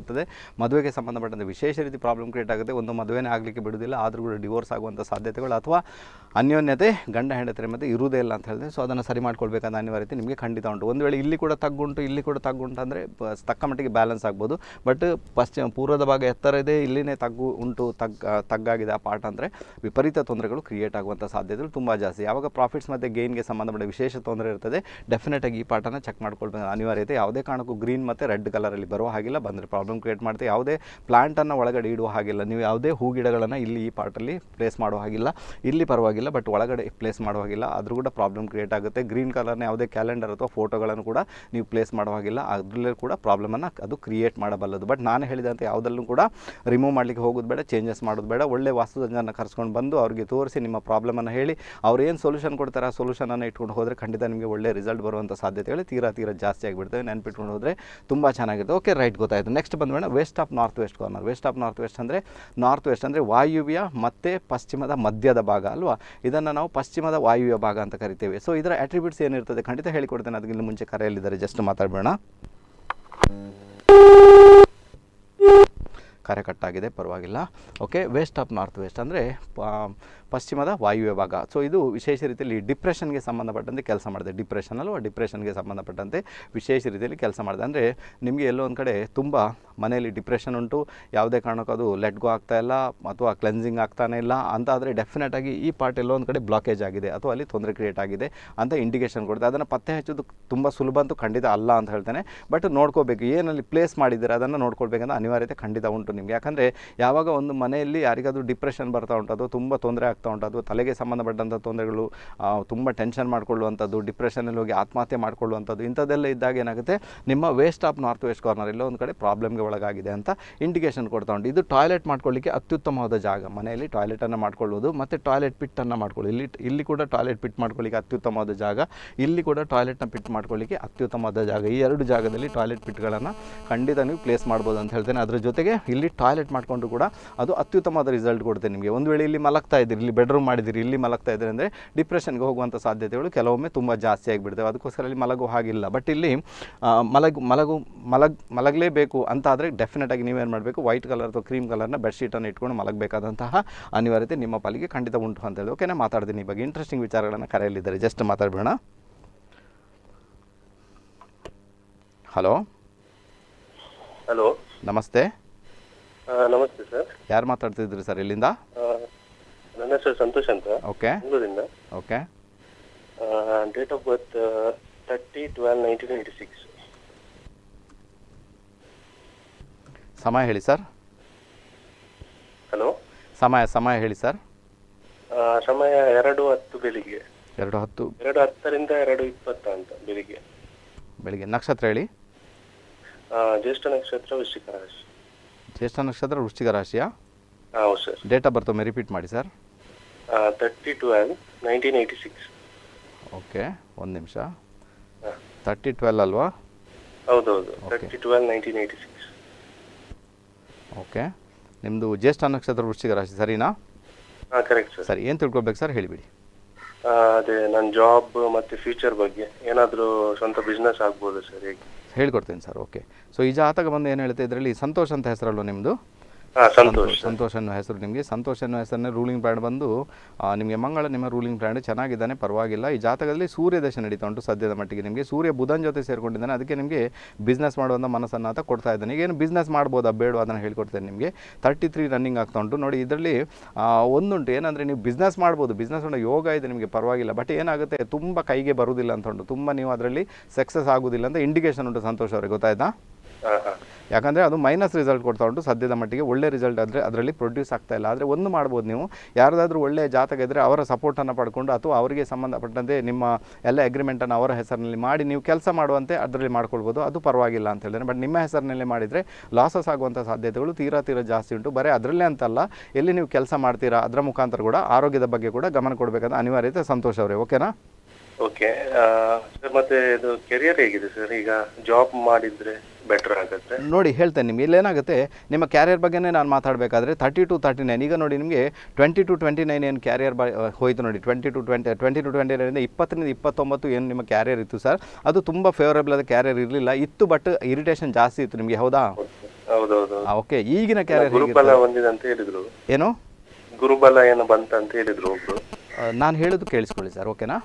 ಆಗುತ್ತದೆ ಮದುವೆಗೆ ಸಂಬಂಧಪಟ್ಟಂತೆ ವಿಶೇಷ ರೀತಿ ಪ್ರಾಬ್ಲಮ್ ಕ್ರಿಯೇಟ್ ಆಗುತ್ತೆ ಒಂದು ಮದುವೆನೇ ಆಗಲಿಕ್ಕೆ ಬಿಡುವುದಿಲ್ಲ ಆದರೂ ಕೂಡ ಡಿವೋರ್ಸ್ ಆಗುವಂಥ ಸಾಧ್ಯತೆಗಳು ಅಥವಾ ಅನ್ಯೋನ್ಯತೆ ಗಂಡ ಹೆಂಡತಿರ ಮಧ್ಯೆ ಇರುವುದೇ ಇಲ್ಲ ಅಂತ ಹೇಳಿದ್ರೆ ಸೊ ಅದನ್ನು ಸರಿ ಮಾಡ್ಕೊಳ್ಬೇಕಾದ ಅನಿವಾರ್ಯತೆ ನಿಮಗೆ ಖಂಡಿತ ಉಂಟು ಒಂದು ವೇಳೆ ಇಲ್ಲಿ ಕೂಡ ತಗ್ಗುಂಟು ಇಲ್ಲಿ ಕೂಡ ತಗ್ಗುಂಟು ಅಂದರೆ ತಕ್ಕ ಮಟ್ಟಿಗೆ ಬ್ಯಾಲೆನ್ಸ್ ಆಗ್ಬೋದು ಬಟ್ ಪಶ್ಚಿಮ ಪೂರ್ವದ ಭಾಗ ಎತ್ತರ ಇದೆ ಇಲ್ಲಿನೇ ತಗ್ಗು ಉಂಟು ತಗ್ ತಗ್ಗಾಗಿದೆ ಆ ಪಾರ್ಟ್ ಅಂದರೆ ವಿಪರೀತ ತೊಂದರೆಗಳು ಕ್ರಿಯೇಟ್ ಆಗುವಂಥ ಸಾಧ್ಯತೆಗಳು ತುಂಬ ಜಾಸ್ತಿ ಯಾವಾಗ ಪ್ರಾಫಿಟ್ಸ್ ಮತ್ತು ಗೇನ್ಗೆ ಸಂಬಂಧಪಟ್ಟ ವಿಶೇಷ ತೊಂದರೆ ಇರ್ತದೆ ಡೆಫಿನೆಟಾಗಿ ಈ ಪಾರ್ಟನ್ನು ಚೆಕ್ ಮಾಡ್ಕೊಳ್ಬೇಕು ಅನಿವಾರ್ಯತೆ ಯಾವುದೇ ಕಾರಣಕ್ಕೂ ಗ್ರೀನ್ ಮತ್ತು ರೆಡ್ ಕಲರಲ್ಲಿ ಬರುವ ಹಾಗಿಲ್ಲ ಬಂದರೆ ಪ್ರಾಬ್ಲಮ್ ಕ್ರಿಯೇಟ್ ಮಾಡುತ್ತೆ ಯಾವುದೇ ಪ್ಲಾಂಟನ್ನು ಒಳಗಡೆ ಇಡುವ ಹಾಗಿಲ್ಲ ನೀವು ಯಾವುದೇ ಹೂ ಗಿಡಗಳನ್ನು ಇಲ್ಲಿ ಈ ಪಾರ್ಟಲ್ಲಿ ಪ್ಲೇಸ್ ಮಾಡೋ ಹಾಗಿಲ್ಲ ಇಲ್ಲಿ ಪರವಾಗಿಲ್ಲ ಬಟ್ ಒಳಗಡೆ ಪ್ಲೇಸ್ ಮಾಡೋ ಹಾಗಿಲ್ಲ ಆದರೂ ಕೂಡ ಪ್ರಾಬ್ಲಮ್ ಕ್ರಿಯೇಟ್ ಆಗುತ್ತೆ ಗ್ರೀನ್ ಕಲರ್ನ ಯಾವುದೇ ಕ್ಯಾಲೆಂಡರ್ ಅಥವಾ ಫೋಟೋಗಳನ್ನು ಕೂಡ ನೀವು ಪ್ಲೇಸ್ ಮಾಡೋ ಹಾಗಿಲ್ಲ ಅದರಲ್ಲೇ ಕೂಡ ಪ್ರಾಬ್ಲಮನ್ನು ಅದು ಕ್ರಿಯೇಟ್ ಮಾಡಬಲ್ಲದು ಬಟ್ ನಾನು ಹೇಳಿದಂತೆ ಯಾವುದಲ್ಲೂ ಕೂಡ ರಿಮೂವ್ ಮಾಡಲಿಕ್ಕೆ ಹೋಗೋದು ಬೇಡ ಚೇಂಜಸ್ ಮಾಡೋದು ಬೇಡ ಒಳ್ಳೆ ವಾಸ್ತುತಜ್ಞರನ್ನ ಕರ್ಸ್ಕೊಂಡು ಬಂದು ಅವ್ರಿಗೆ ತೋರಿಸಿ ನಿಮ್ಮ ಪ್ರಾಬ್ಲಮನ್ನು ಹೇಳಿ ಅವ್ರು ಏನು ಸೊಲ್ಯೂಷನ್ ಕೊಡ್ತಾರೆ ಆ ಸೊಲ್ಯೂಷನನ್ನು ಇಟ್ಕೊಂಡು ಹೋದರೆ ಖಂಡಿತ ನಿಮಗೆ ಒಳ್ಳೆ ರಿಸಲ್ಟ್ ಬರುವಂಥ ಸಾಧ್ಯತೆಗಳು ತೀರಾ ತೀರಾ ಜಾಸ್ತಿ ಆಗಿಬಿಡ್ತವೆ ನೆನ್ಪಿಟ್ಕೊಂಡು ಹೋದರೆ ತುಂಬ ಚೆನ್ನಾಗಿರುತ್ತೆ ಓಕೆ ರೈಟ್ ಗೊತ್ತಾಯಿತು ನೆಕ್ಸ್ಟ್ ಬಂದ್ಬೇಡ west of north west corner west of north west ಅಂದರೆ ನಾರ್ತ್ ವೆಸ್ಟ್ ಅಂದರೆ ವಾಯುವ್ಯ ಮತ್ತು ಪಶ್ಚಿಮದ ಮಧ್ಯದ ಭಾಗ ಅಲ್ವಾ ಇದನ್ನು ನಾವು ಪಶ್ಚಿಮದ ವಾಯುವ್ಯ ಭಾಗ ಅಂತ ಕರಿತೇವೆ ಸೊ ಇದರ ಅಟ್ರಿಬ್ಯೂಟ್ಸ್ ಏನಿರ್ತದೆ ಖಂಡಿತ ಹೇಳಿಕೊಡ್ತೇನೆ ಅದಕ್ಕಿಂತ ಮುಂಚೆ ಕರೆಯಲ್ಲಿದ್ದಾರೆ ಜಸ್ಟ್ ಮಾತಾಡಬೇಡ ಕರೆ ಕಟ್ಟಾಗಿದೆ ಪರವಾಗಿಲ್ಲ okay west of north west ಅಂದರೆ ಪಶ್ಚಿಮದ ವಾಯುವ್ಯ ಭಾಗ ಸೊ ಇದು ವಿಶೇಷ ರೀತಿಯಲ್ಲಿ ಡಿಪ್ರೆಷನ್ಗೆ ಸಂಬಂಧಪಟ್ಟಂತೆ ಕೆಲಸ ಮಾಡಿದೆ ಡಿಪ್ರೆಷನ್ ಅಲ್ವಾ ಡಿಪ್ರೆಷನ್ಗೆ ಸಂಬಂಧಪಟ್ಟಂತೆ ವಿಶೇಷ ರೀತಿಯಲ್ಲಿ ಕೆಲಸ ಮಾಡಿದೆ ಅಂದರೆ ನಿಮಗೆ ಎಲ್ಲೋ ಒಂದು ಕಡೆ ತುಂಬ ಮನೆಯಲ್ಲಿ ಡಿಪ್ರೆಷನ್ ಉಂಟು ಯಾವುದೇ ಕಾರಣಕ್ಕೂ ಅದು ಲೆಟ್ ಗೋ ಆಗ್ತಾ ಇಲ್ಲ ಅಥವಾ ಕ್ಲೆನ್ಸಿಂಗ್ ಆಗ್ತಾನೆ ಇಲ್ಲ ಅಂತ ಆದರೆ ಡೆಫಿನೆಟಾಗಿ ಈ ಪಾರ್ಟ್ ಎಲ್ಲೋ ಒಂದು ಕಡೆ ಬ್ಲಾಕೇಜ್ ಆಗಿದೆ ಅಥವಾ ಅಲ್ಲಿ ತೊಂದರೆ ಕ್ರಿಯೇಟ್ ಆಗಿದೆ ಅಂತ ಇಂಡಿಕೇಷನ್ ಕೊಡುತ್ತೆ ಅದನ್ನು ಪತ್ತೆ ಹಚ್ಚೋದು ತುಂಬ ಸುಲಭ ಅಂತೂ ಖಂಡಿತ ಅಲ್ಲ ಅಂತ ಹೇಳ್ತೇನೆ ಬಟ್ ನೋಡ್ಕೋಬೇಕು ಏನಲ್ಲಿ ಪ್ಲೇಸ್ ಮಾಡಿದ್ದೀರ ಅದನ್ನು ನೋಡ್ಕೊಳ್ಬೇಕಂತ ಅನಿವಾರ್ಯತೆ ಖಂಡಿತ ಉಂಟು ನಿಮಗೆ ಯಾಕಂದರೆ ಯಾವಾಗ ಒಂದು ಮನೆಯಲ್ಲಿ ಯಾರಿಗಾದ್ರೂ ಡಿಪ್ರೆಷನ್ ಬರ್ತಾ ಉಂಟು ಅದು ತುಂಬ ತೊಂದರೆ ಆಗ್ತಾ ಉಂಟು ಅದು ತಲೆಗೆ ಸಂಬಂಧಪಟ್ಟಂಥ ತೊಂದರೆಗಳು ಆ, ತುಂಬ ಟೆನ್ಷನ್ ಮಾಡ್ಕೊಳ್ಳುವಂಥದ್ದು ಡಿಪ್ರೆಷನಲ್ಲಿ ಹೋಗಿ ಆತ್ಮಹತ್ಯೆ ಮಾಡ್ಕೊಳ್ಳುವಂಥದ್ದು ಇಂಥದ್ದೆಲ್ಲ ಇದ್ದಾಗ ಏನಾಗುತ್ತೆ ನಿಮ್ಮ west of north west corner ಎಲ್ಲೋ ಒಂದು ಕಡೆ ಪ್ರಾಬ್ಲಮ್ಗೆ ಒಳಗಾಗಿದೆ ಅಂತ ಇಂಡಿಕೇಷನ್ ಕೊಡ್ತಾ ಉಂಟು ಇದು ಟಾಯ್ಲೆಟ್ ಮಾಡ್ಕೊಳ್ಳಿಕ್ಕೆ ಅತ್ಯುತ್ತಮವಾದ ಜಾಗ ಮನೆಯಲ್ಲಿ ಟಾಯ್ಲೆಟನ್ನು ಮಾಡ್ಕೊಳ್ಳೋದು ಮತ್ತು ಟಾಯ್ಲೆಟ್ ಪಿಟ್ಟನ್ನು ಮಾಡ್ಕೊಳ್ಳಿ ಇಲ್ಲಿ ಇಲ್ಲಿ ಕೂಡ ಟಾಯ್ಲೆಟ್ ಪಿಟ್ ಮಾಡ್ಕೊಳ್ಳಿಕ್ಕೆ ಅತ್ಯುತ್ತಮವಾದ ಜಾಗ ಇಲ್ಲಿ ಕೂಡ ಟಾಯ್ಲೆಟ್ನ ಪಿಟ್ ಮಾಡ್ಕೊಳ್ಳಿಕ್ಕೆ ಅತ್ಯುತ್ತಮವಾದ ಜಾಗ ಈ ಎರಡು ಜಾಗದಲ್ಲಿ ಟಾಯ್ಲೆಟ್ ಪಿಟ್ಗಳನ್ನು ಖಂಡಿತ ನೀವು ಪ್ಲೇಸ್ ಮಾಡ್ಬೋದು ಅಂತ ಹೇಳ್ತೇನೆ ಅದ್ರ ಜೊತೆಗೆ ಇಲ್ಲಿ ಟಾಯ್ಲೆಟ್ ಮಾಡಿಕೊಂಡು ಕೂಡ ಅದು ಅತ್ಯುತ್ತಮವಾದ ರಿಸಲ್ಟ್ ಕೊಡುತ್ತೆ ನಿಮಗೆ ಒಂದು ವೇಳೆ ಇಲ್ಲಿ ಮಲಗ್ತಾ ಇದ್ದೀರಿ ಇಲ್ಲಿ ಬೆಡ್ರೂಮ್ ಮಾಡಿದ್ದೀರಿ ಇಲ್ಲಿ ಮಲಗ್ತಾ ಇದ್ದೀರಿ ಅಂದರೆ ಡಿಪ್ರೆಷನ್ಗೆ ಹೋಗುವಂಥ ಸಾಧ್ಯತೆಗಳು ಕೆಲವೊಮ್ಮೆ ತುಂಬ ಜಾಸ್ತಿ ಆಗಿಬಿಡ್ತವೆ ಅದಕ್ಕೋಸ್ಕರ ಇಲ್ಲಿ ಮಲಗೋ ಹಾಗಿಲ್ಲ ಬಟ್ ಇಲ್ಲಿ ಆ, ಮಲಗು ಮಲಗು ಮಲಗ್ ಮಲಗಲೇಬೇಕು ಅಂತ ಆದರೆ ಡೆಫಿನೆಟಾಗಿ ನೀವೇನು ಮಾಡಬೇಕು ವೈಟ್ ಕಲರ್ ಅಥವಾ ಕ್ರೀಮ್ ಕಲರ್ನ ಬೆಡ್ಶೀಟನ್ನು ಇಟ್ಕೊಂಡು ಮಲಗಬೇಕಾದಂತಹ ಅನಿವಾರ್ಯತೆ ನಿಮ್ಮ ಪಾಲಿಗೆ ಖಂಡಿತ ಉಂಟು ಅಂತ ಹೇಳಿ ಓಕೆನಾ ಮಾತಾಡ್ತೀನಿ ಈ ಬಗ್ಗೆ ಇಂಟ್ರೆಸ್ಟಿಂಗ್ ವಿಚಾರಗಳನ್ನು ಕರೆಯಲಿದ್ದಾರೆ ಜಸ್ಟ್ ಮಾತಾಡಬೇಡ ಹಲೋ ಹಲೋ ನಮಸ್ತೆ ನಮಸ್ತೆ ಸರ್ ಯಾರು ಮಾತಾಡ್ತಿದ್ರಿ ಸರ್ ಇಲ್ಲಿಂದ ನನ್ನ ಹೆಸರು ಸಂತೋಷ್ ಅಂತ ಓಕೆ ಬೆಂಗಳೂರಿಂದ okay date of birth thirty twelve nineteen eighty six ಸಮಯ ಹೇಳಿ ಸರ್ ಹಲೋ ಸಮಯ ಸಮಯ ಹೇಳಿ ಸರ್ ಸಮಯ ಎರಡು ಹತ್ತು ಬೆಳಿಗ್ಗೆ ಎರಡು ಹತ್ತು ಎರಡು ಹತ್ತರಿಂದ ಎರಡು ಇಪ್ಪತ್ತ ಅಂತ ಬೆಳಿಗ್ಗೆ ಬೆಳಿಗ್ಗೆ ನಕ್ಷತ್ರ ಹೇಳಿ ಆ, ಜ್ಯೇಷ್ಠ ನಕ್ಷತ್ರ ವೃಶ್ಚಿಕ ರಾಶಿ ಜ್ಯೇಷ್ಠ ನಕ್ಷತ್ರ ವೃಶ್ಚಿಕ ರಾಶಿಯ ಆ, ಹೌದು ಸರ್ ಡೇಟ್ ಆಫ್ ಬರ್ತ್ ಒಮ್ಮೆ ರಿಪೀಟ್ ಮಾಡಿ sir thirty twelve nineteen eighty six okay ಒಂದು ನಿಮಿಷ ತರ್ಟಿ ಟ್ವೆಲ್ ಅಲ್ವಾ ಹೌದೌದು Okay. Thirty twelve nineteen eighty six okay ನಿಮ್ಮದು ಜ್ಯೇಷ್ಠ ನಕ್ಷತ್ರ ವೃಶ್ಚಿಕ ರಾಶಿ ಸರಿನಾ ಹಾಂ ಕರೆಕ್ಟ್ ಸರ್ ಸರಿ ಏನು ತಿಳ್ಕೊಬೇಕು ಸರ್ ಹೇಳಿಬಿಡಿ ಅದೇ ನನ್ನ ಜಾಬ್ ಮತ್ತೆ ಫ್ಯೂಚರ್ ಬಗ್ಗೆ ಏನಾದರೂ ಸ್ವಂತ ಬಿಸ್ನೆಸ್ ಆಗ್ಬೋದು ಸರ್ ಹೇಗೆ ಹೇಳ್ಕೊಡ್ತೀನಿ ಸರ್ ಓಕೆ ಸೊ ಈ ಜಾತಕ ಬಂದು ಏನು ಹೇಳ್ತಾ ಇದರಲ್ಲಿ ಸಂತೋಷ್ ಅಂತ ಹೆಸರಲ್ವ ನಿಮ್ಮದು ಹಾಂ ಸಂತೋಷ್ ಸರ್ ಸಂತೋಷ್ ಅನ್ನೋ ಹೆಸರು ನಿಮಗೆ ಸಂತೋಷ್ ಅನ್ನೋ ಹೆಸರನ್ನ ರೂಲಿಂಗ್ ಪ್ಲಾನ್ ಬಂದು ಆ, ನಿಮಗೆ ಮಂಗಳ ನಿಮ್ಮ ರೂಲಿಂಗ್ ಪ್ಲಾನ್ ಚೆನ್ನಾಗಿದ್ದಾನೆ ಪರವಾಗಿಲ್ಲ ಈ ಜಾತಕದಲ್ಲಿ ಸೂರ್ಯ ದಶೆ ನಡೀತಾ ಉಂಟು ಸದ್ಯದ ಮಟ್ಟಿಗೆ ನಿಮಗೆ ಸೂರ್ಯ ಬುಧನ್ ಜೊತೆ ಸೇರ್ಕೊಂಡಿದ್ದಾನೆ ಅದಕ್ಕೆ ನಿಮಗೆ ಬಿಸ್ನೆಸ್ ಮಾಡುವಂಥ ಮನಸ್ಸನ್ನು ಅಂತ ಕೊಡ್ತಾ ಇದ್ದಾನೆ ಈಗೇನು ಬಿಸ್ನೆಸ್ ಮಾಡ್ಬೋದಾ ಬೇಡ ಅದನ್ನು ಹೇಳ್ಕೊಡ್ತೇನೆ ನಿಮಗೆ ತರ್ಟಿ ತ್ರೀ ರನ್ನಿಂಗ್ ಆಗ್ತಾ ಉಂಟು ನೋಡಿ ಇದರಲ್ಲಿ ಒಂದುಂಟು ಏನಂದರೆ ನೀವು ಬಿಸ್ನೆಸ್ ಮಾಡ್ಬೋದು ಬಿಸ್ನೆಸ್ ಉಂಟು ಯೋಗ ಇದೆ ನಿಮಗೆ ಪರವಾಗಿಲ್ಲ ಬಟ್ ಏನಾಗುತ್ತೆ ತುಂಬ ಕೈಗೆ ಬರುವುದಿಲ್ಲ ಅಂತ ಉಂಟು ತುಂಬ ನೀವು ಅದರಲ್ಲಿ ಸಕ್ಸಸ್ ಆಗೋದಿಲ್ಲ ಅಂತ ಇಂಡಿಕೇಶನ್ ಉಂಟು ಸಂತೋಷ್ ಅವರಿಗೆ ಗೊತ್ತಾಯ್ತಾ ಹಾಂ ಹಾಂ ಯಾಕಂದರೆ ಅದು ಮೈನಸ್ ರಿಸಲ್ಟ್ ಕೊಡ್ತಾ ಉಂಟು ಸದ್ಯದ ಮಟ್ಟಿಗೆ ಒಳ್ಳೆ ರಿಸಲ್ಟ್ ಆದರೆ ಅದರಲ್ಲಿ ಪ್ರೊಡ್ಯೂಸ್ ಆಗ್ತಾ ಇಲ್ಲ ಆದರೆ ಒಂದು ಮಾಡ್ಬೋದು ನೀವು ಯಾರ್ದಾದ್ರೂ ಒಳ್ಳೆಯ ಜಾತಕ ಇದ್ದರೆ ಅವರ ಸಪೋರ್ಟನ್ನು ಪಡ್ಕೊಂಡು ಅಥವಾ ಅವರಿಗೆ ಸಂಬಂಧಪಟ್ಟಂತೆ ನಿಮ್ಮ ಎಲ್ಲ ಅಗ್ರಿಮೆಂಟನ್ನು ಅವರ ಹೆಸರಿನಲ್ಲಿ ಮಾಡಿ ನೀವು ಕೆಲಸ ಮಾಡುವಂತೆ ಅದರಲ್ಲಿ ಮಾಡ್ಕೊಳ್ಬೋದು ಅದು ಪರವಾಗಿಲ್ಲ ಅಂತ ಹೇಳಿದ್ರೆ ಬಟ್ ನಿಮ್ಮ ಹೆಸರಿನಲ್ಲೇ ಮಾಡಿದರೆ ಲಾಸಸ್ ಆಗುವಂಥ ಸಾಧ್ಯತೆಗಳು ತೀರಾ ತೀರಾ ಜಾಸ್ತಿ ಉಂಟು ಬರೀ ಅದರಲ್ಲೇ ಅಂತಲ್ಲ ಎಲ್ಲಿ ನೀವು ಕೆಲಸ ಮಾಡ್ತೀರಾ ಅದರ ಮುಖಾಂತರ ಕೂಡ ಆರೋಗ್ಯದ ಬಗ್ಗೆ ಕೂಡ ಗಮನ ಕೊಡಬೇಕಂತ ಅನಿವಾರ್ಯತೆ ಸಂತೋಷ್ ಅವರೇ ಓಕೆನಾ ಓಕೆ ಸರ್ ಮತ್ತೆ ಇದು ಕೆರಿಯರ್ ಹೇಗಿದೆ ಸರ್ ಈಗ ಜಾಬ್ ಮಾಡಿದ್ರೆ ಬೆಟರ್ ಆಗುತ್ತೆ ನೋಡಿ ಹೇಳ್ತೇನೆ ನಿಮಗೆ ಇಲ್ಲೇನಾಗುತ್ತೆ ನಿಮ್ಮ ಕ್ಯಾರಿಯರ್ ಬಗ್ಗೆನೇ ನಾನು ಮಾತಾಡಬೇಕಾದ್ರೆ ತರ್ಟಿ ಟು ತರ್ಟಿ ನೈನ್ ಈಗ ನೋಡಿ ನಿಮಗೆ ಟ್ವೆಂಟಿ ಟು ಟ್ವೆಂಟಿ ನೈನ್ ಏನು ಕ್ಯಾರಿಯರ್ ಬ ಹೋಯ್ತು ನೋಡಿ twenty two twenty twenty two twenty ನೈನಿಂದ ಇಪ್ಪತ್ತರಿಂದ ಇಪ್ಪತ್ತೊಂಬತ್ತು ಏನು ನಿಮ್ಮ ಕ್ಯಾರಿಯರ್ ಇತ್ತು ಸರ್ ಅದು ತುಂಬ ಫೇವರೇಬಲ್ ಆದ ಕ್ಯಾರಿಯರ್ ಇರಲಿಲ್ಲ ಇತ್ತು ಬಟ್ ಇರಿಟೇಷನ್ ಜಾಸ್ತಿ ಇತ್ತು ನಿಮಗೆ ಹೌದಾ ಹೌದೌದು ಓಕೆ ಈಗಿನ ಕ್ಯಾರಿಯರ್ ಗುರುಬಲ ಬಂದಿದೆ ಅಂತ ಹೇಳಿದ್ರು ಏನು ಗುರುಬಲ ಏನೋ ಬಂತ ಅಂತ ಹೇಳಿದ್ರು ಒಬ್ರು ನಾನು ಹೇಳೋದು ಕೇಳಿಸ್ಕೊಳ್ಳಿ ಸರ್ ಓಕೆನಾ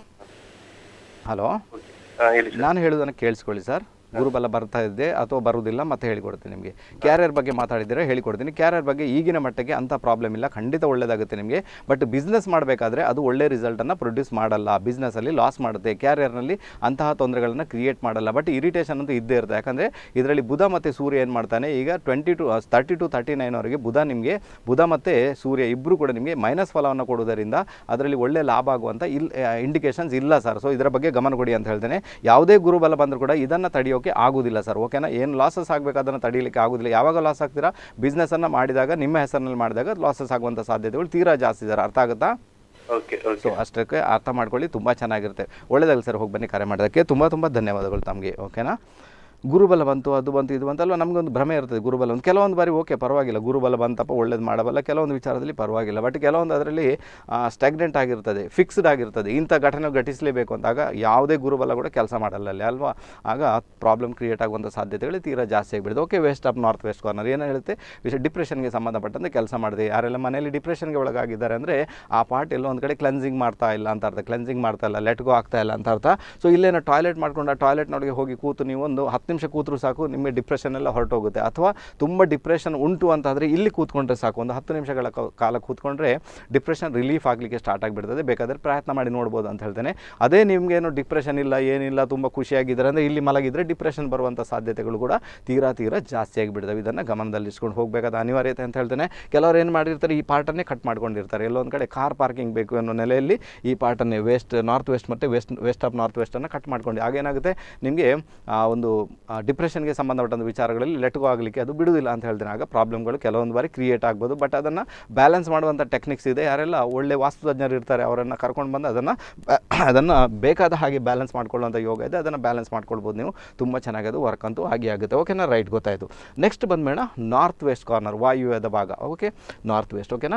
ಹಲೋ ಹಾ ಹೇಳಿ ಸರ್ ನಾನು ಹೇಳೋದನ್ನು ಕೇಳಿಸ್ಕೊಳ್ಳಿ ಸರ್ ಗುರುಬಲ ಬರ್ತಾ ಇದೆ ಅಥವಾ ಬರುವುದಿಲ್ಲ ಮತ್ತೆ ಹೇಳಿಕೊಡ್ತೀನಿ ನಿಮಗೆ ಕ್ಯಾರಿಯರ್ ಬಗ್ಗೆ ಮಾತಾಡಿದರೆ ಹೇಳಿಕೊಡ್ತೀನಿ ಕ್ಯಾರಿಯರ್ ಬಗ್ಗೆ ಈಗಿನ ಮಟ್ಟಿಗೆ ಅಂಥ ಪ್ರಾಬ್ಲಮ್ ಇಲ್ಲ ಖಂಡಿತ ಒಳ್ಳೇದಾಗುತ್ತೆ ನಿಮಗೆ ಬಟ್ ಬಿಸ್ನೆಸ್ ಮಾಡಬೇಕಾದ್ರೆ ಅದು ಒಳ್ಳೆ ರಿಸಲ್ಟನ್ನು ಪ್ರೊಡ್ಯೂಸ್ ಮಾಡಲ್ಲ ಬಿಸ್ನೆಸ್ಸಲ್ಲಿ ಲಾಸ್ ಮಾಡುತ್ತೆ ಕ್ಯಾರಿಯರ್ನಲ್ಲಿ ಅಂತಹ ತೊಂದರೆಗಳನ್ನು ಕ್ರಿಯೇಟ್ ಮಾಡಲ್ಲ ಬಟ್ ಇರಿಟೇಷನ್ ಅಂತೂ ಇದ್ದೇ ಇರುತ್ತೆ ಯಾಕಂದರೆ ಇದರಲ್ಲಿ ಬುಧ ಮತ್ತು ಸೂರ್ಯ ಏನು ಮಾಡ್ತಾನೆ ಈಗ twenty two thirty two thirty ನೈನ್ವರೆಗೆ ಬುಧ ನಿಮಗೆ ಬುಧ ಮತ್ತು ಸೂರ್ಯ ಇಬ್ಬರು ಕೂಡ ನಿಮಗೆ ಮೈನಸ್ ಫಲವನ್ನು ಕೊಡುವುದರಿಂದ ಅದರಲ್ಲಿ ಒಳ್ಳೆ ಲಾಭ ಆಗುವಂಥ ಇಲ್ ಇಂಡಿಕೇಶನ್ಸ್ ಇಲ್ಲ ಸರ್ ಸೊ ಇದರ ಬಗ್ಗೆ ಗಮನ ಕೊಡಿ ಅಂತ ಹೇಳ್ತೇನೆ ಯಾವುದೇ ಗುರುಬಲ ಬಂದರೂ ಕೂಡ ಇದನ್ನು ತಡೆಯೋಕೆ ಆಗೋದಿಲ್ಲ ಸರ್ ಓಕೆನಾ ಏನು ಲಾಸಸ್ ಆಗಬೇಕು ಅದನ್ನು ತಡೀಲಿಕ್ಕೆ ಆಗೋದಿಲ್ಲ ಯಾವಾಗ ಲಾಸ್ ಆಗ್ತೀರಾ ಬಿಸ್ನೆಸ್ಸನ್ನು ಮಾಡಿದಾಗ ನಿಮ್ಮ ಹೆಸರಿನಲ್ಲಿ ಮಾಡಿದಾಗ ಲಾಸಸ್ ಆಗುವಂಥ ಸಾಧ್ಯತೆಗಳು ತೀರಾ ಜಾಸ್ತಿ ಸರ್ ಅರ್ಥ ಆಗುತ್ತಾ ಓಕೆ ಸೊ ಓಕೆ ಅಷ್ಟಕ್ಕೆ ಅರ್ಥ ಮಾಡ್ಕೊಳ್ಳಿ ತುಂಬ ಚೆನ್ನಾಗಿರುತ್ತೆ ಒಳ್ಳೆದಾಗಲಿ ಸರ್ ಹೋಗಿ ಬನ್ನಿ ಕರೆ ಮಾಡೋದಕ್ಕೆ ತುಂಬ ತುಂಬ ಧನ್ಯವಾದಗಳು ತಮಗೆ ಓಕೆನಾ ಗುರುಬಲ ಬಂತು ಅದು ಬಂತು ಇದು ಬಂತಲ್ವ ನಮಗೊಂದು ಭ್ರಮೆ ಇರ್ತದೆ ಗುರುಬಲ ಒಂದು ಕೆಲವೊಂದು ಬಾರಿ ಓಕೆ ಪರವಾಗಿಲ್ಲ ಗುರುಬಲ ಬಂತಪ್ಪ ಒಳ್ಳೇದು ಮಾಡಬಲ್ಲ ಕೆಲವೊಂದು ವಿಚಾರದಲ್ಲಿ ಪರವಾಗಿಲ್ಲ ಬಟ್ ಕೆಲವೊಂದು ಅದರಲ್ಲಿ ಸ್ಟಾಗ್ನೆಂಟ್ ಆಗಿರ್ತದೆ ಫಿಕ್ಸ್ಡ್ ಆಗಿರ್ತದೆ ಇಂಥ ಘಟನೆ ಘಟಿಸಲೇಬೇಕು ಅಂದಾಗ ಯಾವುದೇ ಗುರುಬಲ ಕೂಡ ಕೆಲಸ ಮಾಡಲ್ಲ ಅಲ್ಲಿ ಅಲ್ವಾ ಆಗ ಪ್ರಾಬ್ಲಮ್ ಕ್ರಿಯೇಟ್ ಆಗುವಂಥ ಸಾಧ್ಯತೆಗಳು ತೀರಾ ಜಾಸ್ತಿ ಆಗಿಬಿಡುತ್ತೆ okay west of north west corner ಏನು ಹೇಳುತ್ತೆ ವಿಷಯ ಡಿಪ್ರೆಷನ್ಗೆ ಸಂಬಂಧಪಟ್ಟಂತೆ ಕೆಲಸ ಮಾಡಿದೆ ಯಾರೆಲ್ಲ ಮನೆಯಲ್ಲಿ ಡಿಪ್ರೆಷನ್ಗೆ ಒಳಗಾಗಿದ್ದಾರೆ ಅಂದರೆ ಆ ಪಾರ್ಟ್ ಎಲ್ಲೋ ಒಂದು ಕಡೆ ಕ್ಲೆನ್ಸಿಂಗ್ ಮಾಡ್ತಾ ಇಲ್ಲ ಅಂತ ಅರ್ಥ ಕ್ಲೆನ್ಸಿಂಗ್ ಮಾಡ್ತಾ ಇಲ್ಲ ಲೆಟ್ ಗೋ ಆಗ್ತಾ ಇಲ್ಲ ಅಂತ ಅರ್ಥ ಸೊ ಇಲ್ಲೇನೋ ಟಾಯ್ಲೆಟ್ ಮಾಡ್ಕೊಂಡು ಆ ಟಾಯ್ಲೆಟ್ನೊಳಗೆ ಹೋಗಿ ಕೂತು ನೀವು ಒಂದು ಹತ್ತು ನಿಮಿಷ ಕೂತ್ರು ಸಾಕು ನಿಮಗೆ ಡಿಪ್ರೆಷನ್ ಎಲ್ಲ ಹೊರಟೋಗುತ್ತೆ ಅಥವಾ ತುಂಬ ಡಿಪ್ರೆಷನ್ ಉಂಟು ಅಂತಾದರೆ ಇಲ್ಲಿ ಕೂತ್ಕೊಂಡ್ರೆ ಸಾಕು ಒಂದು ಹತ್ತು ನಿಮಿಷಗಳ ಕ- ಕಾಲ ಕೂತ್ಕೊಂಡ್ರೆ ಡಿಪ್ರೆಷನ್ ರಿಲೀಫ್ ಆಗಲಿಕ್ಕೆ ಸ್ಟಾರ್ಟ್ ಆಗಿಬಿಡ್ತದೆ ಬೇಕಾದರೆ ಪ್ರಯತ್ನ ಮಾಡಿ ನೋಡ್ಬೋದು ಅಂತ ಹೇಳ್ತೇನೆ ಅದೇ ನಿಮಗೇನು ಡಿಪ್ರೆಷನ್ ಇಲ್ಲ ಏನಿಲ್ಲ ತುಂಬ ಖುಷಿಯಾಗಿದ್ದಾರೆ ಅಂದರೆ ಇಲ್ಲಿ ಮಲಗಿದರೆ ಡಿಪ್ರೆಷನ್ ಬರುವಂಥ ಸಾಧ್ಯತೆಗಳು ಕೂಡ ತೀರಾ ತೀರಾ ಜಾಸ್ತಿ ಆಗಿಬಿಡ್ತವೆ ಇದನ್ನು ಗಮನದಲ್ಲಿಸ್ಕೊಂಡು ಹೋಗಬೇಕಾದ ಅನಿವಾರ್ಯತೆ ಅಂತ ಹೇಳ್ತೇನೆ ಕೆಲವರು ಏನು ಮಾಡಿರ್ತಾರೆ ಈ ಪಾರ್ಟನ್ನೇ ಕಟ್ ಮಾಡ್ಕೊಂಡಿರ್ತಾರೆ ಎಲ್ಲೊಂದು ಕಡೆ ಕಾರ್ ಪಾರ್ಕಿಂಗ್ ಬೇಕು ಅನ್ನೋ ನೆಲೆಯಲ್ಲಿ ಈ ಪಾರ್ಟನ್ನೇ ವೆಸ್ಟ್ ನಾರ್ತ್ ವೆಸ್ಟ್ ಮತ್ತು ವೆಸ್ಟ್ ವೆಸ್ಟ್ ಆಫ್ ನಾರ್ತ್ ವೆಸ್ಟನ್ನು ಕಟ್ ಮಾಡ್ಕೊಂಡು ಆಗೇನಾಗುತ್ತೆ ನಿಮಗೆ ಆ ಒಂದು ಡಿಪ್ರೆಷನ್ಗೆ ಸಂಬಂಧಪಟ್ಟಂಥ ವಿಚಾರಗಳಲ್ಲಿ ಲೆಟ್ಗೋ ಆಗಲಿಕ್ಕೆ ಅದು ಬಿಡುವುದಿಲ್ಲ ಅಂತ ಹೇಳ್ತೇನೆ ಆಗ ಪ್ರಾಬ್ಲಮ್ಗಳು ಕೆಲವೊಂದು ಬಾರಿ ಕ್ರಿಯೇಟ್ ಆಗ್ಬೋದು ಬಟ್ ಅದನ್ನು ಬ್ಯಾಲೆನ್ಸ್ ಮಾಡುವಂಥ ಟೆಕ್ನಿಕ್ಸ್ ಇದೆ ಯಾರೆಲ್ಲ ಒಳ್ಳೆ ವಾಸ್ತುತಜ್ಞರು ಇರ್ತಾರೆ ಅವರನ್ನು ಕರ್ಕೊಂಡು ಬಂದು ಅದನ್ನು ಅದನ್ನು ಬೇಕಾದ ಹಾಗೆ ಬ್ಯಾಲೆನ್ಸ್ ಮಾಡ್ಕೊಳ್ಳುವಂಥ ಯೋಗ ಇದೆ ಅದನ್ನು ಬ್ಯಾಲೆನ್ಸ್ ಮಾಡ್ಕೊಳ್ಬೋದು ನೀವು ತುಂಬ ಚೆನ್ನಾಗಿ ಅದು ವರ್ಕ್ ಅಂತೂ ಆಗಿ ಆಗುತ್ತೆ ಓಕೆನಾ ರೈಟ್ ಗೊತ್ತಾಯಿತು ನೆಕ್ಸ್ಟ್ ಬಂದ್ಬೇಡ ನಾರ್ತ್ ವೆಸ್ಟ್ ಕಾರ್ನರ್ ವಾಯುವ್ಯದ ಭಾಗ ಓಕೆ ನಾರ್ತ್ ವೆಸ್ಟ್ ಓಕೆನಾ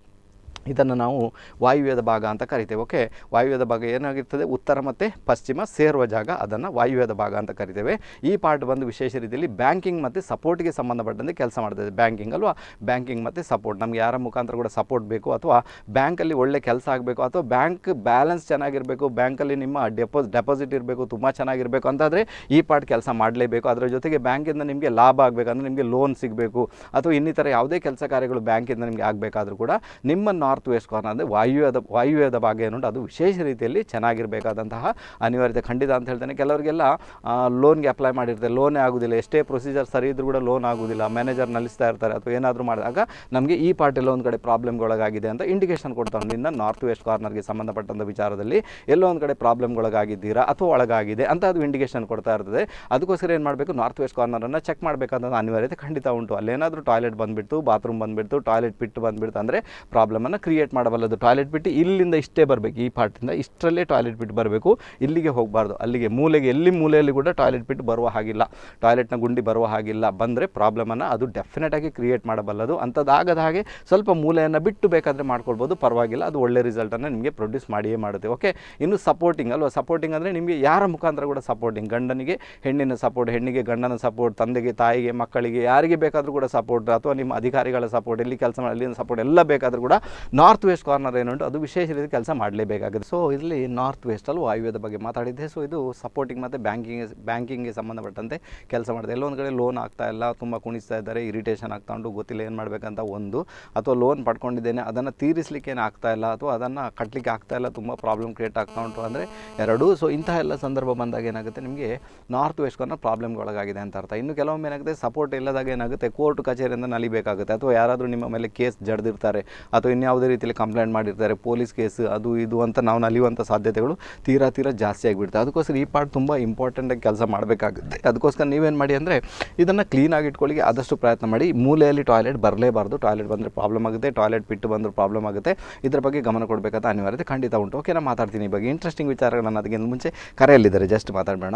ಇದನ್ನು ನಾವು ವಾಯುವ್ಯದ ಭಾಗ ಅಂತ ಕರಿತೇವೆ ಓಕೆ ವಾಯುವ್ಯದ ಭಾಗ ಏನಾಗಿರ್ತದೆ ಉತ್ತರ ಮತ್ತು ಪಶ್ಚಿಮ ಸೇರುವ ಜಾಗ ಅದನ್ನು ವಾಯುವ್ಯದ ಭಾಗ ಅಂತ ಕರಿತೇವೆ ಈ ಪಾರ್ಟ್ ಬಂದು ವಿಶೇಷ ರೀತಿಯಲ್ಲಿ ಬ್ಯಾಂಕಿಂಗ್ ಮತ್ತು ಸಪೋರ್ಟ್ಗೆ ಸಂಬಂಧಪಟ್ಟಂತೆ ಕೆಲಸ ಮಾಡ್ತದೆ ಬ್ಯಾಂಕಿಂಗ್ ಅಲ್ವಾ ಬ್ಯಾಂಕಿಂಗ್ ಮತ್ತು ಸಪೋರ್ಟ್ ನಮ್ಗೆ ಯಾರ ಮುಖಾಂತರ ಕೂಡ ಸಪೋರ್ಟ್ ಬೇಕು ಅಥವಾ ಬ್ಯಾಂಕಲ್ಲಿ ಒಳ್ಳೆ ಕೆಲಸ ಆಗಬೇಕು ಅಥವಾ ಬ್ಯಾಂಕ್ ಬ್ಯಾಲೆನ್ಸ್ ಚೆನ್ನಾಗಿರಬೇಕು ಬ್ಯಾಂಕಲ್ಲಿ ನಿಮ್ಮ ಡೆಪೋ ಡೆಪಾಸಿಟ್ ಇರಬೇಕು ತುಂಬ ಚೆನ್ನಾಗಿರಬೇಕು ಅಂತಾದರೆ ಈ ಪಾರ್ಟ್ ಕೆಲಸ ಮಾಡಲೇಬೇಕು ಅದರ ಜೊತೆಗೆ ಬ್ಯಾಂಕಿಂದ ನಿಮಗೆ ಲಾಭ ಆಗಬೇಕಂದ್ರೆ ನಿಮಗೆ ಲೋನ್ ಸಿಗಬೇಕು ಅಥವಾ ಇನ್ನಿತರ ಯಾವುದೇ ಕೆಲಸ ಕಾರ್ಯಗಳು ಬ್ಯಾಂಕಿಂದ ನಿಮಗೆ ಆಗಬೇಕಾದ್ರೂ ಕೂಡ ನಿಮ್ಮ ನಾರ್ತ್ ವೆಸ್ಟ್ ಕಾರ್ನರ್ ಅಂದರೆ ವಾಯುವ್ಯದ ವಾಯುವ್ಯದ ಭಾಗ ಏನುಂಟು ಅದು ವಿಶೇಷ ರೀತಿಯಲ್ಲಿ ಚೆನ್ನಾಗಿರಬೇಕಾದಂತಹ ಅನಿವಾರ್ಯತೆ ಖಂಡಿತ ಅಂತ ಹೇಳ್ತೇನೆ ಕೆಲವರಿಗೆಲ್ಲ ಲೋನ್ಗೆ ಅಪ್ಲೈ ಮಾಡಿರ್ತಾರೆ ಲೋನೇ ಆಗೋದಿಲ್ಲ ಎಷ್ಟೇ ಪ್ರೊಸೀಜರ್ ಸರಿ ಇದ್ರೂ ಕೂಡ ಲೋನ್ ಆಗೋದಿಲ್ಲ ಮ್ಯಾನೇಜರ್ ನಲಿಸ್ತಾ ಇರ್ತಾರೆ ಅಥವಾ ಏನಾದರೂ ಮಾಡಿದಾಗ ನಮಗೆ ಈ ಪಾರ್ಟ್ ಎಲ್ಲೋ ಒಂದು ಕಡೆ ಪ್ರಾಬ್ಲಮ್ಗೊಳಗಾಗಿದೆ ಅಂತ ಇಂಡಿಕೇಶನ್ ಕೊಡ್ತಾವೆ ನಿನ್ನ ನಾರ್ತ್ ವೆಸ್ಟ್ ಕಾರ್ನರ್ಗೆ ಸಂಬಂಧಪಟ್ಟಂಥ ವಿಚಾರದಲ್ಲಿ ಎಲ್ಲೋ ಒಂದು ಕಡೆ ಪ್ರಾಬ್ಲಮ್ಗೊಳಗಾಗಿದ್ದೀರಾ ಅಥವಾ ಒಳಗಾಗಿದೆ ಅಂತ ಅದು ಇಂಡಿಕೇಶನ್ ಕೊಡ್ತಾ ಇರ್ತದೆ ಅದಕ್ಕೋಸ್ಕರ ಏನು ಮಾಡಬೇಕು ನಾರ್ತ್ ವೆಸ್ಟ್ ಕಾರ್ನರನ್ನು ಚೆಕ್ ಮಾಡಬೇಕಾದ ಅನಿವಾರ್ಯತೆ ಖಂಡಿತ ಉಂಟು ಅಲ್ಲೇನಾದರೂ ಟಾಯ್ಲೆಟ್ ಬಂದುಬಿಡ್ತು ಬಾತ್ರೂಮ್ ಬಂದುಬಿಡ್ತು ಟಾಯ್ಲೆಟ್ ಪಿಟ್ಟು ಬಂದುಬಿಡ್ತು ಅಂದರೆ ಪ್ರಾಬ್ಲಮನ್ನು ಕ್ರಿಯೇಟ್ ಮಾಡಬಲ್ಲದು ಟಾಯ್ಲೆಟ್ ಬಿಟ್ಟು ಇಲ್ಲಿಂದ ಇಷ್ಟೇ ಬರಬೇಕು ಈ ಪಾರ್ಟಿಂದ ಇಷ್ಟರಲ್ಲೇ ಟಾಯ್ಲೆಟ್ ಬಿಟ್ಟು ಬರಬೇಕು ಇಲ್ಲಿಗೆ ಹೋಗಬಾರ್ದು ಅಲ್ಲಿಗೆ ಮೂಲೆಗೆ ಎಲ್ಲಿ ಮೂಲೆಯಲ್ಲಿ ಕೂಡ ಟಾಯ್ಲೆಟ್ ಬಿಟ್ಟು ಬರುವ ಹಾಗಿಲ್ಲ ಟಾಯ್ಲೆಟ್ನ ಗುಂಡಿ ಬರುವ ಹಾಗಿಲ್ಲ ಬಂದರೆ ಪ್ರಾಬ್ಲಮನ್ನು ಅದು ಡೆಫಿನೆಟಾಗಿ ಕ್ರಿಯೇಟ್ ಮಾಡಬಲ್ಲದು ಅಂಥದ್ದಾಗದ ಹಾಗೆ ಸ್ವಲ್ಪ ಮೂಲೆಯನ್ನು ಬಿಟ್ಟು ಬೇಕಾದರೆ ಮಾಡ್ಕೊಳ್ಬೋದು ಪರವಾಗಿಲ್ಲ ಅದು ಒಳ್ಳೆ ರಿಸಲ್ಟನ್ನು ನಿಮಗೆ ಪ್ರೊಡ್ಯೂಸ್ ಮಾಡಿಯೇ ಮಾಡುತ್ತೆ ಓಕೆ ಇನ್ನು ಸಪೋರ್ಟಿಂಗ್ ಅಲ್ವಾ ಸಪೋರ್ಟಿಂಗ್ ಅಂದರೆ ನಿಮಗೆ ಯಾರ ಮುಖಾಂತರ ಕೂಡ ಸಪೋರ್ಟಿಂಗ್ ಗಂಡನಿಗೆ ಹೆಣ್ಣಿನ ಸಪೋರ್ಟ್ ಹೆಣ್ಣಿಗೆ ಗಂಡನ ಸಪೋರ್ಟ್ ತಂದೆಗೆ ತಾಯಿಗೆ ಮಕ್ಕಳಿಗೆ ಯಾರಿಗೆ ಬೇಕಾದರೂ ಕೂಡ ಸಪೋರ್ಟ್ ಅಥವಾ ನಿಮ್ಮ ಅಧಿಕಾರಿಗಳ ಸಪೋರ್ಟ್ ಎಲ್ಲಿ ಕೆಲಸ ಮಾಡಿ ಅಲ್ಲಿನ ಸಪೋರ್ಟ್ ಎಲ್ಲ ಬೇಕಾದರೂ ಕೂಡ ನಾರ್ತ್ ವೆಸ್ಟ್ ಕಾರ್ನರ್ ಏನುಂಟು ಅದು ವಿಶೇಷ ರೀತಿ ಕೆಲಸ ಮಾಡಲೇಬೇಕಾಗುತ್ತೆ ಸೊ ಇಲ್ಲಿ ನಾರ್ತ್ ವೆಸ್ಟ್ ಅಲ್ಲಿ ವಾಯುವ್ಯದ ಬಗ್ಗೆ ಮಾತಾಡಿದ್ದೆ ಸೊ ಇದು ಸಪೋರ್ಟಿಂಗ್ ಮತ್ತು ಬ್ಯಾಂಕಿಂಗ್ ಬ್ಯಾಂಕಿಂಗ್ಗೆ ಸಂಬಂಧಪಟ್ಟಂತೆ ಕೆಲಸ ಮಾಡಿದೆ ಎಲ್ಲೊಂದು ಕಡೆ ಲೋನ್ ಆಗ್ತಾ ಇಲ್ಲ ತುಂಬ ಕುಣಿಸ್ತಾ ಇದ್ದಾರೆ ಇರಿಟೇಷನ್ ಆಗ್ತಾ ಉಂಟು ಗೊತ್ತಿಲ್ಲ ಏನು ಮಾಡಬೇಕಂತ ಒಂದು ಅಥವಾ ಲೋನ್ ಪಡ್ಕೊಂಡಿದ್ದೇನೆ ಅದನ್ನು ತೀರಿಸಲಿಕ್ಕೆ ಏನು ಆಗ್ತಾ ಇಲ್ಲ ಅಥವಾ ಅದನ್ನು ಕಟ್ಟಲಿಕ್ಕೆ ಆಗ್ತಾ ಇಲ್ಲ ತುಂಬ ಪ್ರಾಬ್ಲಮ್ ಕ್ರಿಯೇಟ್ ಆಗ್ತಾ ಉಂಟು ಅಂದರೆ ಎರಡೂ ಸೊ ಇಂತಹ ಎಲ್ಲ ಸಂದರ್ಭ ಬಂದಾಗ ಏನಾಗುತ್ತೆ ನಿಮಗೆ ನಾರ್ತ್ ವೆಸ್ಟ್ ಕಾರ್ನರ್ ಪ್ರಾಬ್ಲಮ್ಗೆ ಒಳಗಾಗಿದೆ ಅಂತ ಅರ್ಥ ಇನ್ನು ಕೆಲವೊಮ್ಮೆ ಏನಾಗುತ್ತೆ ಸಪೋರ್ಟ್ ಇಲ್ಲದಾಗ ಏನಾಗುತ್ತೆ ಕೋರ್ಟ್ ಕಚೇರಿಯಿಂದ ನಲಿಬೇಕಾಗುತ್ತೆ ಅಥವಾ ಯಾರಾದರೂ ನಿಮ್ಮ ಮೇಲೆ ಕೇಸ್ ಜಡ್ದಿರ್ತಾರೆ ಅಥವಾ ಇನ್ಯಾವುದೇ ರೀತಿಯಲ್ಲಿ ಕಂಪ್ಲೇಂಟ್ ಮಾಡಿರ್ತಾರೆ ಪೊಲೀಸ್ ಕೇಸ್ ಅದು ಇದು ಅಂತ ನಾವು ನಲಿಯುವಂಥ ಸಾಧ್ಯತೆಗಳು ತೀರಾ ತೀರಾ ಜಾಸ್ತಿ ಆಗಿಬಿಡುತ್ತೆ ಅದಕ್ಕೋಸ್ಕರ ಈ ಪಾರ್ಟ್ ತುಂಬ ಇಂಪಾರ್ಟೆಂಟಾಗಿ ಕೆಲಸ ಮಾಡಬೇಕಾಗುತ್ತೆ ಅದಕ್ಕೋಸ್ಕರ ನೀವೇನು ಮಾಡಿ ಅಂದರೆ ಇದನ್ನು ಕ್ಲೀನಾಗಿ ಇಟ್ಕೊಳ್ಳಿ ಆದಷ್ಟು ಪ್ರಯತ್ನ ಮಾಡಿ ಮೂಲೆಯಲ್ಲಿ ಟಾಯ್ಲೆಟ್ ಬರಲೇಬಾರ್ದು ಟಾಯ್ಲೆಟ್ ಬಂದರೆ ಪ್ರಾಬ್ಲಮ್ ಆಗುತ್ತೆ ಟಾಯ್ಲೆಟ್ ಬಿಟ್ಟು ಬಂದರೂ ಪ್ರಾಬ್ಲಮ್ ಆಗುತ್ತೆ ಇದ್ರ ಬಗ್ಗೆ ಗಮನ ಕೊಡಬೇಕಾದ ಅನಿವಾರ್ಯತೆ ಖಂಡಿತ ಉಂಟು ಓಕೆ ನಾನು ಮಾತಾಡ್ತೀನಿ ಈ ಬಗ್ಗೆ ಇಂಟ್ರೆಸ್ಟಿಂಗ್ ವಿಚಾರಗಳನ್ನು ಅದಕ್ಕಿಂತ ಮುಂಚೆ ಕರೆಯಲ್ಲಿದ್ದಾರೆ ಜಸ್ಟ್ ಮಾತಾಡಬೇಡ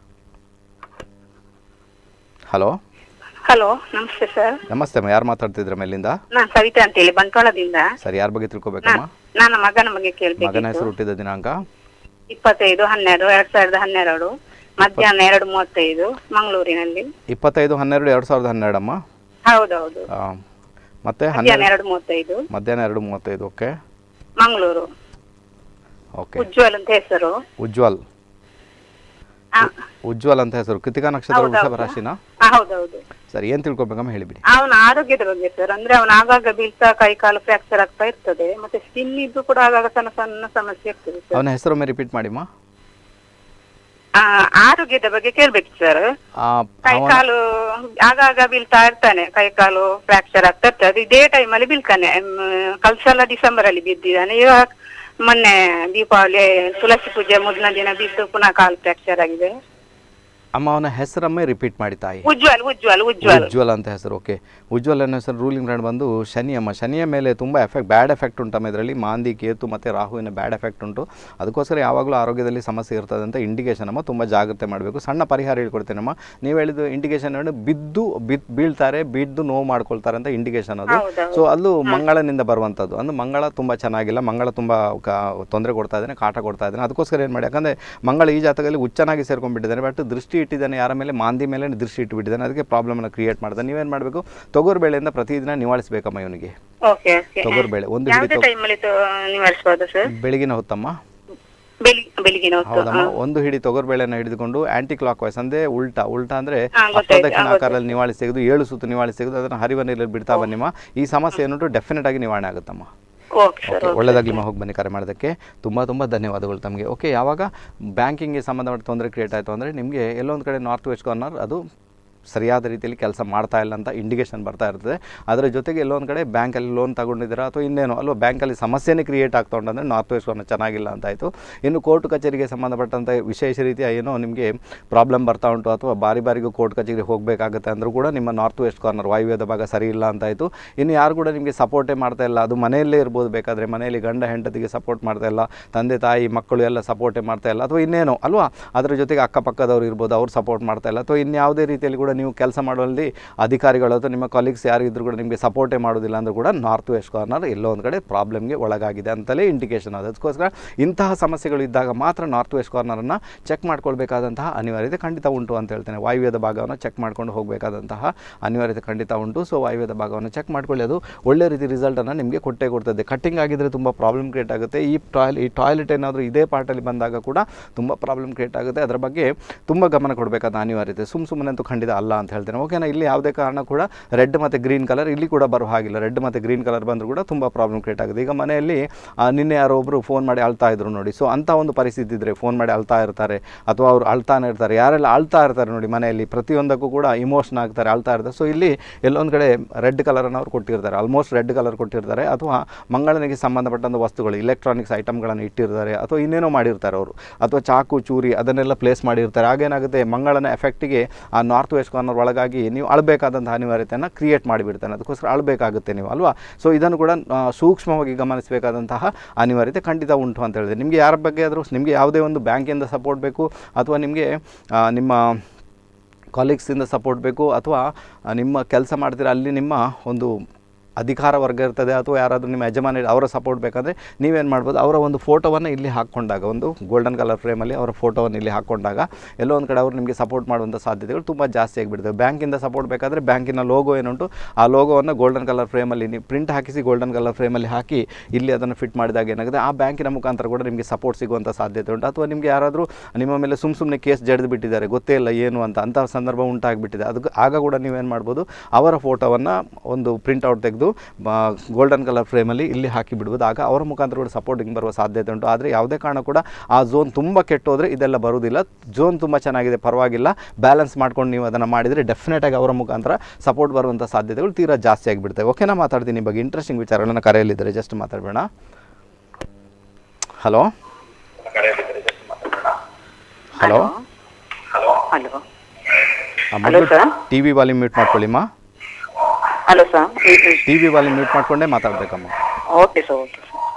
ಹಲೋ ಹಲೋ ನಮಸ್ತೆ ಸರ್ ನಮಸ್ತೆ ಅಮ್ಮ ಯಾರು ಮಾತಾಡ್ತಿದ್ರ ಮೇಲಿಂದ ನಾನ್ ಸವಿತಾ ಅಂತ ಹೇಳಿ ಬಂಟ್ವಾಳದಿಂದ ಸರ್ ಯಾರ ಬಗ್ಗೆ ತಿಳ್ಕೊಬೇಕಮ್ಮ ನನ್ನ ಮಗನ ಬಗ್ಗೆ ಮಗನ ಕೇಳ್ಬೇಕಿತ್ತು ಹೆಸರು ಹುಟ್ಟಿದ ದಿನಾಂಕ ಇಪ್ಪತ್ತೈದು ಹನ್ನೆರಡು ಎರಡ್ ಸಾವಿರದ ಹನ್ನೆರಡು ಮಧ್ಯಾಹ್ನ ಎರಡು ಮೂವತ್ತೈದು ಮಂಗಳೂರಿನಲ್ಲಿ ಇಪ್ಪತ್ತೈದು ಹನ್ನೆರಡು ಎರಡು ಸಾವಿರದ ಹನ್ನೆರಡಮ್ಮ ಹೌದೌದು ಆ, ಮತ್ತೆ ಮಧ್ಯಾಹ್ನ ಹನ್ನೆರಡು ಎರಡು ಮೂವತ್ತೈದು ಮಧ್ಯಾಹ್ನ ಎರಡು ಮೂವತ್ತೈದು ಓಕೆ ಮಂಗಳೂರು ಓಕೆ ಉಜ್ವಲ್ ಅಂತ ಹೆಸರು ಉಜ್ವಲ್ ಆ, ಉಜ್ವಲ್ ಅಂತ ಹೆಸರು ಕೃತಿಕಾ ನಕ್ಷತ್ರ ಹೌದೌದು. ವೃಷಭ ರಾಶಿನಾ ಆ, ಹೌದೌದು ಸರಿ ಏನು ತಿಳ್ಕೊಬೇಕಮ್ಮ ಹೇಳಿಬಿಡಿ ಅವನ ಆರೋಗ್ಯದ ಬಗ್ಗೆ ಸರ್ ಅಂದ್ರೆ ಅವನ ಆಗಾಗ ಬೀಳ್ತಾ ಕೈ ಕಾಲು ಫ್ರಾಕ್ಚರ್ ಆಗ್ತಾ ಇರ್ತದೆ ಮತ್ತೆ ಸ್ಕಿನ್ ಇದ್ದು ಕೂಡ ಆಗಾಗ ಸಣ್ಣ ಸಣ್ಣ ಸಮಸ್ಯೆ ಇರ್ತದೆ ಸರ್ ಅವನ ಹೆಸರೊಮ್ಮೆ ರಿಪೀಟ್ ಮಾಡಿಮ್ಮ ಆ, ಆರೋಗ್ಯದ ಬಗ್ಗೆ ಕೇಳ್ಬೇಕು ಸರ್ ಆ, ಕೈ ಅವನ ಕಾಲು ಆಗಾಗ ಬೀಳ್ತಾ ಇರ್ತಾನೆ ಕೈ ಕಾಲು ಫ್ರಾಕ್ಚರ್ ಆಗ್ತಾ ಇರ್ತದೆ ಅದು ಇದೇ ಟೈಮ್ ಅಲ್ಲಿ ಬೀಳ್ತಾನೆ ಮ್, ಕಳ್ಸಲ ಡಿಸೆಂಬರ್ ಅಲ್ಲಿ ಬಿದ್ದಿದ್ದಾನೆ ಇವಾಗ ಮೊನ್ನೆ ದೀಪಾವಳಿ ತುಳಸಿ ಪೂಜೆ ಮೊದಲನೇ ದಿನ ಬಿದ್ದು ಪುನಃ ಕಾಲು ಫ್ರಾಕ್ಚರ್ ಆಗಿದೆ ಅಮ್ಮ ಅವನ ಹೆಸರೊಮ್ಮೆ ರಿಪೀಟ್ ಮಾಡಿ ತಾಯಿ ಉಜ್ವಲ್ ಉಜ್ವಲ್ ಉಜ್ವಲ್ ಉಜ್ವಲ್ ಅಂತ ಹೆಸರು ಓಕೆ ಉಜ್ವಲ್ ಅನ್ನೋ ಹೆಸರು ರೂಲಿಂಗ್ ಗ್ರಾಂಡ್ ಬಂದು ಶನಿ ಅಮ್ಮ ಶನಿಯ ಮೇಲೆ ತುಂಬ ಎಫೆಕ್ಟ್ ಬ್ಯಾಡ್ ಎಫೆಕ್ಟ್ ಉಂಟಮ್ಮ ಇದರಲ್ಲಿ ಮಾಂದಿ ಕೇತು ಮತ್ತು ರಾಹುವಿನ ಬ್ಯಾಡ್ ಎಫೆಕ್ಟ್ ಉಂಟು ಅದಕ್ಕೋಸ್ಕರ ಯಾವಾಗಲೂ ಆರೋಗ್ಯದಲ್ಲಿ ಸಮಸ್ಯೆ ಇರ್ತದೆ ಅಂತ ಇಂಡಿಕೇಶನ್ ಅಮ್ಮ ತುಂಬ ಜಾಗ್ರತೆ ಮಾಡಬೇಕು ಸಣ್ಣ ಪರಿಹಾರ ಹೇಳ್ಕೊಡ್ತೇನಮ್ಮ ನೀವು ಹೇಳಿದ್ದು ಇಂಡಿಕೇಶನ್ ನೋಡಿ ಬಿದ್ದು ಬಿದ್ದು ಬೀಳ್ತಾರೆ ಬಿದ್ದು ನೋವು ಮಾಡ್ಕೊಳ್ತಾರೆ ಅಂತ ಇಂಡಿಕೇಶನ್ ಅದು ಹೌದೌದು. ಸೊ ಅಲ್ಲೂ ಮಂಗಳನಿಂದ ಬರುವಂಥದ್ದು ಅಂದ್ರೆ ಮಂಗಳ ತುಂಬ ಚೆನ್ನಾಗಿಲ್ಲ ಮಂಗಳ ತುಂಬ ತೊಂದರೆ ಕೊಡ್ತಾ ಇದ್ದಾನೆ ಕಾಟ ಕೊಡ್ತಾ ಇದ್ದಾನೆ ಅದಕ್ಕೋಸ್ಕರ ಏನು ಮಾಡಿ ಯಾಕಂದರೆ ಮಂಗಳ ಈ ಜಾತಕದಲ್ಲಿ ಹುಚ್ಚನಾಗಿ ಸೇರ್ಕೊಂಡ್ಬಿಟ್ಟಿದ್ದಾನೆ ಬಟ್ ದೃಷ್ಟಿ ಇಟ್ಟಿದ್ದಾನೆ ಯಾರ ಮೇಲೆ ಮಾಂದಿ ಮೇಲೆ ದೃಷ್ಟಿ ಇಟ್ಟುಬಿಟ್ಟಿದ್ದಾನೆ ಅದಕ್ಕೆ ಪ್ರಾಬ್ಲಮನ್ನು ಕ್ರಿಯೇಟ್ ಮಾಡ್ತಾನೆ ನೀವೇನು ಮಾಡಬೇಕು ತೊಗರ್ಬೇಳೆಯಿಂದ ಪ್ರತಿದಿನ ನಿವಾಳಿಸಬೇಕಮ್ಮ ಇವನಿಗೆ ಓಕೆ ಓಕೆ ತೊಗರ್ಬೇಳೆ ಒಂದು ಹಿಡಿ ಯಾವುದೇ ತೊಗೊ- ಟೈಮ್ ಅಲ್ಲಿ ತ- ನಿವಾರಿಸಬಹುದು ಸರ್ ಬೆಳಗಿನ ಹೊತ್ತಮ್ಮ ಬೆಳಿಗ್ಗೆ ಬೆಳಿಗ್ಗಿನ ಹೊತ್ತು ಹೌದಮ್ಮ ಒಂದು ಹಿಡಿ ತೊಗರ್ಬೇಳೆನ ಹಿಡಿದುಕೊಂಡು ಆಂಟಿ ಕ್ಲಾಕ್ ವೈಸ್ ಅಂದ್ರೆ ಉಲ್ಟಾ ಉಲ್ಟಾ ಅಂದ್ರೆ ಹಾ, ಗೊತ್ತಾಯ್ತು, ಅಪ್ರದಕ್ಷಿಣ ಹಾ, ಆಕಾರದಲ್ಲಿ ನಿವಾಳಿಸಿ ತೆಗೆದು ಏಳು ಸುತ್ತು ನಿವಾಳಿಸಿ ತೆಗೆದು ಅದನ್ನು ಹರಿವ ನೀರಲ್ಲಿ ಬಿಡ್ತಾ ಬನ್ನಿಮ್ಮ ಈ ಸಮಸ್ಯೆ ಏನುಂಟು ಡೆಫಿನೆಟ್ ಆಗಿ ನಿವಾರಣೆ ಆಗುತ್ತಮ್ಮ ಓಕೆ ಸರ್ ಓಕೆ ಒಳ್ಳೆದಾಗಲಿ ಹೋಗಿ ಬನ್ನಿ ಕರೆ ಮಾಡೋದಕ್ಕೆ ತುಂಬ ತುಂಬ ಧನ್ಯವಾದಗಳು ತಮಗೆ ಓಕೆ ಯಾವಾಗ ಬ್ಯಾಂಕಿಂಗ್ಗೆ ಸಂಬಂಧಪಟ್ಟ ತೊಂದರೆ ಕ್ರಿಯೇಟ್ ಆಯಿತು ಅಂದರೆ ನಿಮಗೆ ಎಲ್ಲೊಂದು ಕಡೆ ನಾರ್ತ್ ವೆಸ್ಟ್ ಕಾರ್ನರ್ ಅದು ಸರಿಯಾದ ರೀತಿಯಲ್ಲಿ ಕೆಲಸ ಮಾಡ್ತಾ ಇಲ್ಲ ಅಂತ ಇಂಡಿಕೇಶನ್ ಬರ್ತಾ ಇರ್ತದೆ ಅದರ ಜೊತೆಗೆ ಎಲ್ಲೊಂದು ಕಡೆ ಬ್ಯಾಂಕಲ್ಲಿ ಲೋನ್ ತಗೊಂಡಿದ್ದೀರಾ ಅಥವಾ ಇನ್ನೇನು ಅಲ್ವಾ ಬ್ಯಾಂಕಲ್ಲಿ ಸಮಸ್ಯೆನೇ ಕ್ರಿಯೇಟ್ ಆಗ್ತಾ ಉಂಟಂದರೆ ನಾರ್ತ್ ವೆಸ್ಟ್ ಕಾರ್ನರ್ ಚೆನ್ನಾಗಿಲ್ಲ ಅಂತಾಯಿತು ಇನ್ನು ಕೋರ್ಟ್ ಕಚೇರಿಗೆ ಸಂಬಂಧಪಟ್ಟಂಥ ವಿಶೇಷ ರೀತಿಯ ಏನೋ ನಿಮಗೆ ಪ್ರಾಬ್ಲಮ್ ಬರ್ತಾ ಉಂಟು ಅಥವಾ ಬಾರಿ ಬಾರಿಗೂ ಕೋರ್ಟ್ ಕಚೇರಿಗೆ ಹೋಗಬೇಕಾಗುತ್ತೆ ಅಂದರೂ ಕೂಡ ನಿಮ್ಮ ನಾರ್ತ್ ವೆಸ್ಟ್ ಕಾರ್ನರ್ ವಾಯುವ್ಯದ ಭಾಗ ಸರಿ ಇಲ್ಲ ಅಂತಾಯಿತು ಇನ್ನು ಯಾರು ಕೂಡ ನಿಮಗೆ ಸಪೋರ್ಟೇ ಮಾಡ್ತಾ ಇಲ್ಲ ಅದು ಮನೆಯಲ್ಲೇ ಇರ್ಬೋದು ಬೇಕಾದರೆ ಮನೆಯಲ್ಲಿ ಗಂಡ ಹೆಂಡತಿಗೆ ಸಪೋರ್ಟ್ ಮಾಡ್ತಾ ಇಲ್ಲ ತಂದೆ ತಾಯಿ ಮಕ್ಕಳು ಎಲ್ಲ ಸಪೋರ್ಟೇ ಮಾಡ್ತಾ ಇಲ್ಲ ಅಥವಾ ಇನ್ನೇನೋ ಅಲ್ವಾ ಅದರ ಜೊತೆಗೆ ಅಕ್ಕಪಕ್ಕದವ್ರು ಇರ್ಬೋದು ಅವ್ರು ಸಪೋರ್ಟ್ ಮಾಡ್ತಾ ಇಲ್ಲ ಅಥವಾ ಇನ್ಯಾವುದೇ ರೀತಿಯಲ್ಲಿ ಕೂಡ ನೀವು ಕೆಲಸ ಮಾಡುವಲ್ಲಿ ಅಧಿಕಾರಿಗಳು ಅಥವಾ ನಿಮ್ಮ ಕಾಲೀಗ್ಸ್ ಯಾರು ಇದ್ದರೂ ಕೂಡ ನಿಮಗೆ ಸಪೋರ್ಟೇ ಮಾಡೋದಿಲ್ಲ ಅಂದರೂ ಕೂಡ ನಾರ್ತ್ ವೆಸ್ಟ್ ಕಾರ್ನರ್ ಎಲ್ಲೋ ಒಂದು ಕಡೆ ಪ್ರಾಬ್ಲಮ್ಗೆ ಒಳಗಾಗಿದೆ ಅಂತಲೇ ಇಂಡಿಕೇಶನ್ ಅದು ಅದಕ್ಕೋಸ್ಕರ ಇಂತಹ ಸಮಸ್ಯೆಗಳು ಇದ್ದಾಗ ಮಾತ್ರ ನಾರ್ತ್ ವೆಸ್ಟ್ ಕಾರ್ನರನ್ನು ಚೆಕ್ ಮಾಡ್ಕೊಳ್ಬೇಕಾದಂತಹ ಅನಿವಾರ್ಯತೆ ಖಂಡಿತ ಉಂಟು ಅಂತ ಹೇಳ್ತೇನೆ ವಾಯುವ್ಯದ ಭಾಗವನ್ನು ಚೆಕ್ ಮಾಡ್ಕೊಂಡು ಹೋಗಬೇಕಾದಂತಹ ಅನಿವಾರ್ಯತೆ ಖಂಡಿತ ಉಂಟು ಸೊ ವಾಯುವ್ಯದ ಭಾಗವನ್ನು ಚೆಕ್ ಮಾಡ್ಕೊಳ್ಳಿ ಅದು ಒಳ್ಳೆ ರೀತಿ ರಿಸಲ್ಟನ್ನು ನಿಮಗೆ ಕೊಟ್ಟೇ ಕೊಡ್ತದೆ ಕಟ್ಟಿಂಗ್ ಆಗಿದ್ದರೆ ತುಂಬ ಪ್ರಾಬ್ಲಮ್ ಕ್ರಿಯೇಟ್ ಆಗುತ್ತೆ ಈ ಟಾಯ್ಲ್ ಈ ಟಾಯ್ಲೆಟ್ ಏನಾದರೂ ಇದೇ ಪಾರ್ಟಲ್ಲಿ ಬಂದಾಗ ಕೂಡ ತುಂಬ ಪ್ರಾಬ್ಲಮ್ ಕ್ರಿಯೇಟ್ ಆಗುತ್ತೆ ಅದರ ಬಗ್ಗೆ ತುಂಬ ಗಮನ ಕೊಡಬೇಕಾದ ಅನಿವಾರ್ಯತೆ ಸುಮ್ಮ ಸುಮ್ಮನೆ ಅಂತೂ ಖಂಡಿತ ಅಲ್ಲ ಅಂತ ಹೇಳ್ತೇನೆ ಓಕೆನಾ ಇಲ್ಲಿ ಯಾವುದೇ ಕಾರಣ ಕೂಡ ರೆಡ್ ಮತ್ತು ಗ್ರೀನ್ ಕಲರ್ ಇಲ್ಲಿ ಕೂಡ ಬರೋ ಹಾಗಿಲ್ಲ ರೆಡ್ ಮತ್ತು ಗ್ರೀನ್ ಕಲರ್ ಬಂದರೂ ಕೂಡ ತುಂಬ ಪ್ರಾಬ್ಲಮ್ ಕ್ರಿಯೇಟ್ ಆಗುತ್ತೆ ಈಗ ಮನೆಯಲ್ಲಿ ಆ, ನಿನ್ನೆ ಯಾರೋ ಒಬ್ಬರು ಫೋನ್ ಮಾಡಿ ಅಳ್ತಾ ಇದ್ರು ನೋಡಿ ಸೊ ಅಂಥ ಒಂದು ಪರಿಸ್ಥಿತಿ ಇದ್ದರೆ ಫೋನ್ ಮಾಡಿ ಅಳ್ತಾ ಇರ್ತಾರೆ ಅಥವಾ ಅವರು ಅಳ್ತಾನೆ ಇರ್ತಾರೆ ಯಾರೆಲ್ಲ ಅಳ್ತಾ ಇರ್ತಾರೆ ನೋಡಿ ಮನೆಯಲ್ಲಿ ಪ್ರತಿಯೊಂದಕ್ಕೂ ಕೂಡ ಇಮೋಷನ್ ಆಗ್ತಾರೆ ಅಳ್ತಾ ಇರ್ತಾರೆ ಸೊ ಇಲ್ಲಿ ಎಲ್ಲೊಂದು ಕಡೆ ರೆಡ್ ಕಲರನ್ನು ಅವ್ರು ಕೊಟ್ಟಿರ್ತಾರೆ ಆಲ್ಮೋಸ್ಟ್ ರೆಡ್ ಕಲರ್ ಕೊಟ್ಟಿರ್ತಾರೆ ಅಥವಾ ಮಂಗಳನಿಗೆ ಸಂಬಂಧಪಟ್ಟಂಥ ವಸ್ತುಗಳು ಇಲೆಕ್ಟ್ರಾನಿಕ್ಸ್ ಐಟಮ್ಗಳನ್ನು ಇಟ್ಟಿರ್ತಾರೆ ಅಥವಾ ಇನ್ನೇನೋ ಮಾಡಿರ್ತಾರೆ ಅವರು ಅಥವಾ ಚಾಕು ಚೂರಿ ಅದನ್ನೆಲ್ಲ ಪ್ಲೇಸ್ ಮಾಡಿರ್ತಾರೆ ಆಗೇನಾಗುತ್ತೆ ಮಂಗಳನ ಎಫೆಕ್ಟಿಗೆ ಆ ನಾರ್ತ್ ವೆಸ್ಟ್ ಕಾರ್ನರ್ ಒಳಗಾಗಿ ನೀವು ಅಳಬೇಕಾದಂಥ ಅನಿವಾರ್ಯತೆಯನ್ನು ಕ್ರಿಯೇಟ್ ಮಾಡಿಬಿಡ್ತಾನೆ ಅದಕ್ಕೋಸ್ಕರ ಅಳಬೇಕಾಗುತ್ತೆ ನೀವು ಅಲ್ವಾ ಸೊ ಇದನ್ನು ಕೂಡ ಆ, ಸೂಕ್ಷ್ಮವಾಗಿ ಗಮನಿಸಬೇಕಾದಂತಹ ಅನಿವಾರ್ಯತೆ ಖಂಡಿತ ಉಂಟು ಅಂತ ಹೇಳಿದೆ ನಿಮಗೆ ಯಾರ ಬಗ್ಗೆ ಆದರೂ ನಿಮಗೆ ಯಾವುದೇ ಒಂದು ಬ್ಯಾಂಕಿಂದ ಸಪೋರ್ಟ್ ಬೇಕು ಅಥವಾ ನಿಮಗೆ ಆ, ನಿಮ್ಮ ಕಾಲೀಗ್ಸಿಂದ ಸಪೋರ್ಟ್ ಬೇಕು ಅಥವಾ ಆ, ನಿಮ್ಮ ಕೆಲಸ ಮಾಡ್ತೀರ ಅಲ್ಲಿ ನಿಮ್ಮ ಒಂದು ಅಧಿಕಾರ ವರ್ಗ ಇರ್ತದೆ ಅಥವಾ ಯಾರಾದರೂ ನಿಮ್ಮ ಯಜಮಾನ ಅವರ ಸಪೋರ್ಟ್ ಬೇಕಾದರೆ ನೀವೇನು ಮಾಡ್ಬೋದು ಅವರ ಒಂದು ಫೋಟೋವನ್ನು ಇಲ್ಲಿ ಹಾಕ್ಕೊಂಡಾಗ ಒಂದು ಗೋಲ್ಡನ್ ಕಲರ್ ಫ್ರೇಮಲ್ಲಿ ಅವರ ಫೋಟೋವನ್ನು ಇಲ್ಲಿ ಹಾಕ್ಕೊಂಡಾಗ ಎಲ್ಲೋ ಒಂದು ಕಡೆ ಅವರು ನಿಮಗೆ ಸಪೋರ್ಟ್ ಮಾಡುವಂಥ ಸಾಧ್ಯತೆಗಳು ತುಂಬ ಜಾಸ್ತಿ ಆಗಿಬಿಡ್ತವೆ ಬ್ಯಾಂಕಿಂದ ಸಪೋರ್ಟ್ ಬೇಕಾದರೆ ಬ್ಯಾಂಕಿನ ಲೋಗೋ ಏನುಂಟು ಆ ಲೋಗೋವನ್ನು ಗೋಲ್ಡನ್ ಕಲರ್ ಫ್ರೇಮಲ್ಲಿ ನೀವು ಪ್ರಿಂಟ್ ಹಾಕಿಸಿ ಗೋಲ್ಡನ್ ಕಲರ್ ಫ್ರೇಮಲ್ಲಿ ಹಾಕಿ ಇಲ್ಲಿ ಅದನ್ನು ಫಿಟ್ ಮಾಡಿದಾಗ ಏನಾಗುತ್ತೆ ಆ ಬ್ಯಾಂಕಿನ ಮುಖಾಂತರ ಕೂಡ ನಿಮಗೆ ಸಪೋರ್ಟ್ ಸಿಗುವಂಥ ಸಾಧ್ಯತೆ ಉಂಟು ಅಥವಾ ನಿಮಗೆ ಯಾರಾದರೂ ನಿಮ್ಮ ಮೇಲೆ ಸುಮ್ಮ ಸುಮ್ಮನೆ ಕೇಸ್ ಜಡ್ದು ಬಿಟ್ಟಿದ್ದಾರೆ ಗೊತ್ತೇ ಇಲ್ಲ ಏನು ಅಂತ ಅಂಥ ಸಂದರ್ಭ ಉಂಟಾಗಿಬಿಟ್ಟಿದೆ ಅದಕ್ಕೆ ಆಗ ಕೂಡ ನೀವೇನು ಮಾಡ್ಬೋದು ಅವರ ಫೋಟೋವನ್ನು ಒಂದು ಪ್ರಿಂಟ್ಔಟ್ ತೆಗೆದು ಗೋಲ್ಡನ್ ಕಲರ್ ಫ್ರೇಮಲ್ಲಿ ಇಲ್ಲಿ ಹಾಕಿ ಬಿಡ್ಬೋದು ಆಗ ಅವರ ಮುಖಾಂತರ ಕೂಡ ಸಪೋರ್ಟಿಂಗ್ ಬರುವ ಸಾಧ್ಯತೆ ಉಂಟು ಆದರೆ ಯಾವುದೇ ಕಾರಣ ಕೂಡ ಆ ಝೋನ್ ತುಂಬ ಕೆಟ್ಟೋದ್ರೆ ಇದೆಲ್ಲ ಬರುವುದಿಲ್ಲ ಝೋನ್ ತುಂಬ ಚೆನ್ನಾಗಿದೆ ಪರವಾಗಿಲ್ಲ ಬ್ಯಾಲೆನ್ಸ್ ಮಾಡ್ಕೊಂಡು ನೀವು ಅದನ್ನು ಮಾಡಿದರೆ ಡೆಫಿನೆಟಾಗಿ ಅವರ ಮುಖಾಂತರ ಸಪೋರ್ಟ್ ಬರುವಂಥ ಸಾಧ್ಯತೆಗಳು ತೀರಾ ಜಾಸ್ತಿ ಆಗಿಬಿಡ್ತವೆ ಓಕೆನಾ ಮಾತಾಡ್ತೀನಿ ಈ ಬಗ್ಗೆ ಇಂಟ್ರೆಸ್ಟಿಂಗ್ ವಿಚಾರಗಳನ್ನು ಕರೆಯಲಿದ್ದಾರೆ ಜಸ್ಟ್ ಮಾತಾಡಬೇಡ ಹಲೋ ಹಲೋ ಹಲೋ ಮೊದಲು sir. T V volume mute ಮಾಡ್ಕೊಳ್ಳಿಮ್ಮ hello sir T V volume mute ಮಾಡ್ಕೊಂಡೇ ಮಾತಾಡಬೇಕಮ್ಮ ಓಕೆ ಸರ್ ಓಕೆ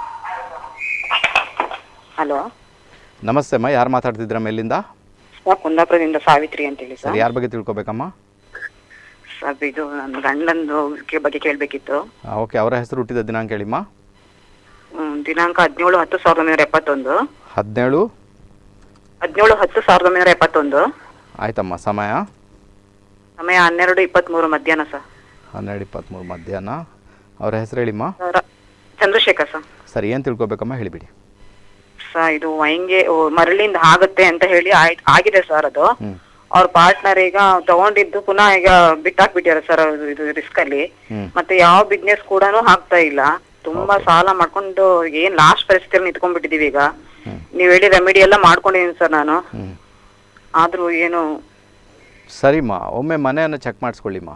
ಹಲೋ ನಮಸ್ತೆ ಅಮ್ಮ ಯಾರು ಮಾತಾಡ್ತಿದ್ರ ಮೇಲಿಂದ ಸರ್ ಕುಂದಾಪುರದಿಂದ ಸಾವಿತ್ರಿ ಅಂತೇಳಿ ಸರ್ ಸರ್ ಯಾರ ಬಗ್ಗೆ ತಿಳ್ಕೊಬೇಕಮ್ಮ ಸರ್ ಇದು ನನ್ನ ಗಂಡಂದು ಕೆ- ಬಗ್ಗೆ ಕೇಳಬೇಕಿತ್ತು ಓಕೆ ಅವರ ಹೆಸರು ಹುಟ್ಟಿದ ದಿನಾಂಕ ಹೇಳಿಮ್ಮ ದಿನಾಂಕ ಹದಿನೇಳು ಹತ್ತು ಸಾವಿರದ ಒಂಬೈನೂರ ಎಪ್ಪತ್ತೊಂದು ಹದಿನೇಳು ಹದಿನೇಳು ಹತ್ತು ಸಾವಿರದ ಒಂಬೈನೂರ ಎಪ್ಪತ್ತೊಂದು ಆಯ್ತಮ್ಮ ಸಮಯ ಸಮಯ ಹನ್ನೆರಡು ಇಪ್ಪತ್ತ್ಮೂರು ಮಧ್ಯಾಹ್ನ ಸರ್ ಹನ್ನೆರಡು ಇಪ್ಪತ್ತ್ಮೂರು ಮಧ್ಯಾಹ್ನ ಅವ್ರ ಹೆಸರು ಹೇಳಿಮ್ಮ ರ- ಚಂದ್ರಶೇಖರ್ ಸರ್ ಸರಿ ಏನು ತಿಳ್ಕೊಬೇಕಮ್ಮ ಹೇಳಿಬಿಡಿ ಸರ್ ಇದು ಹಿಂಗೆ ಓ, ಮರಳಿಂದ ಆಗುತ್ತೆ ಅಂತ ಹೇಳಿ ಆಯ್ತ್- ಆಗಿದೆ ಸರ್ ಅದು ಹ್ಞೂ ಅವ್ರ ಪಾರ್ಟ್ನರ್ ಈಗ ತಗೊಂಡಿದ್ದು ಪುನಃ ಈಗ ಬಿಟ್ಟಾಕ್ಬಿಟ್ಟಾರೆ ಸರ್ ಇದು ರಿಸ್ಕ್ ಅಲ್ಲಿ ಹ್ಞೂ ಮತ್ತೆ ಯಾವ ಬಿಸ್ನೆಸ್ ಕೂಡ ಆಗ್ತಾ ಇಲ್ಲ ತುಂಬಾ ಸಾಲ ಮಾಡ್ಕೊಂಡು ಏನ್ ಲಾಸ್ಟ್ ಪರಿಸ್ಥಿತಿಯಲ್ಲಿ ನಿಂತ್ಕೊಂಡ್ಬಿಟ್ಟಿದೀವಿ ಈಗ ಹ್ಮ್. ನೀವ್ ಹೇಳಿ ರೆಮಿಡಿ ಎಲ್ಲ ಮಾಡ್ಕೊಂಡಿದೀನಿ ಸರ್ ನಾನು ಹ್ಞೂ ಆದ್ರೂ ಏನು ಸರಿಮ್ಮ ಒಮ್ಮೆ ಮನೆಯನ್ನು ಚೆಕ್ ಮಾಡಿಸ್ಕೊಳ್ಳಿಮ್ಮ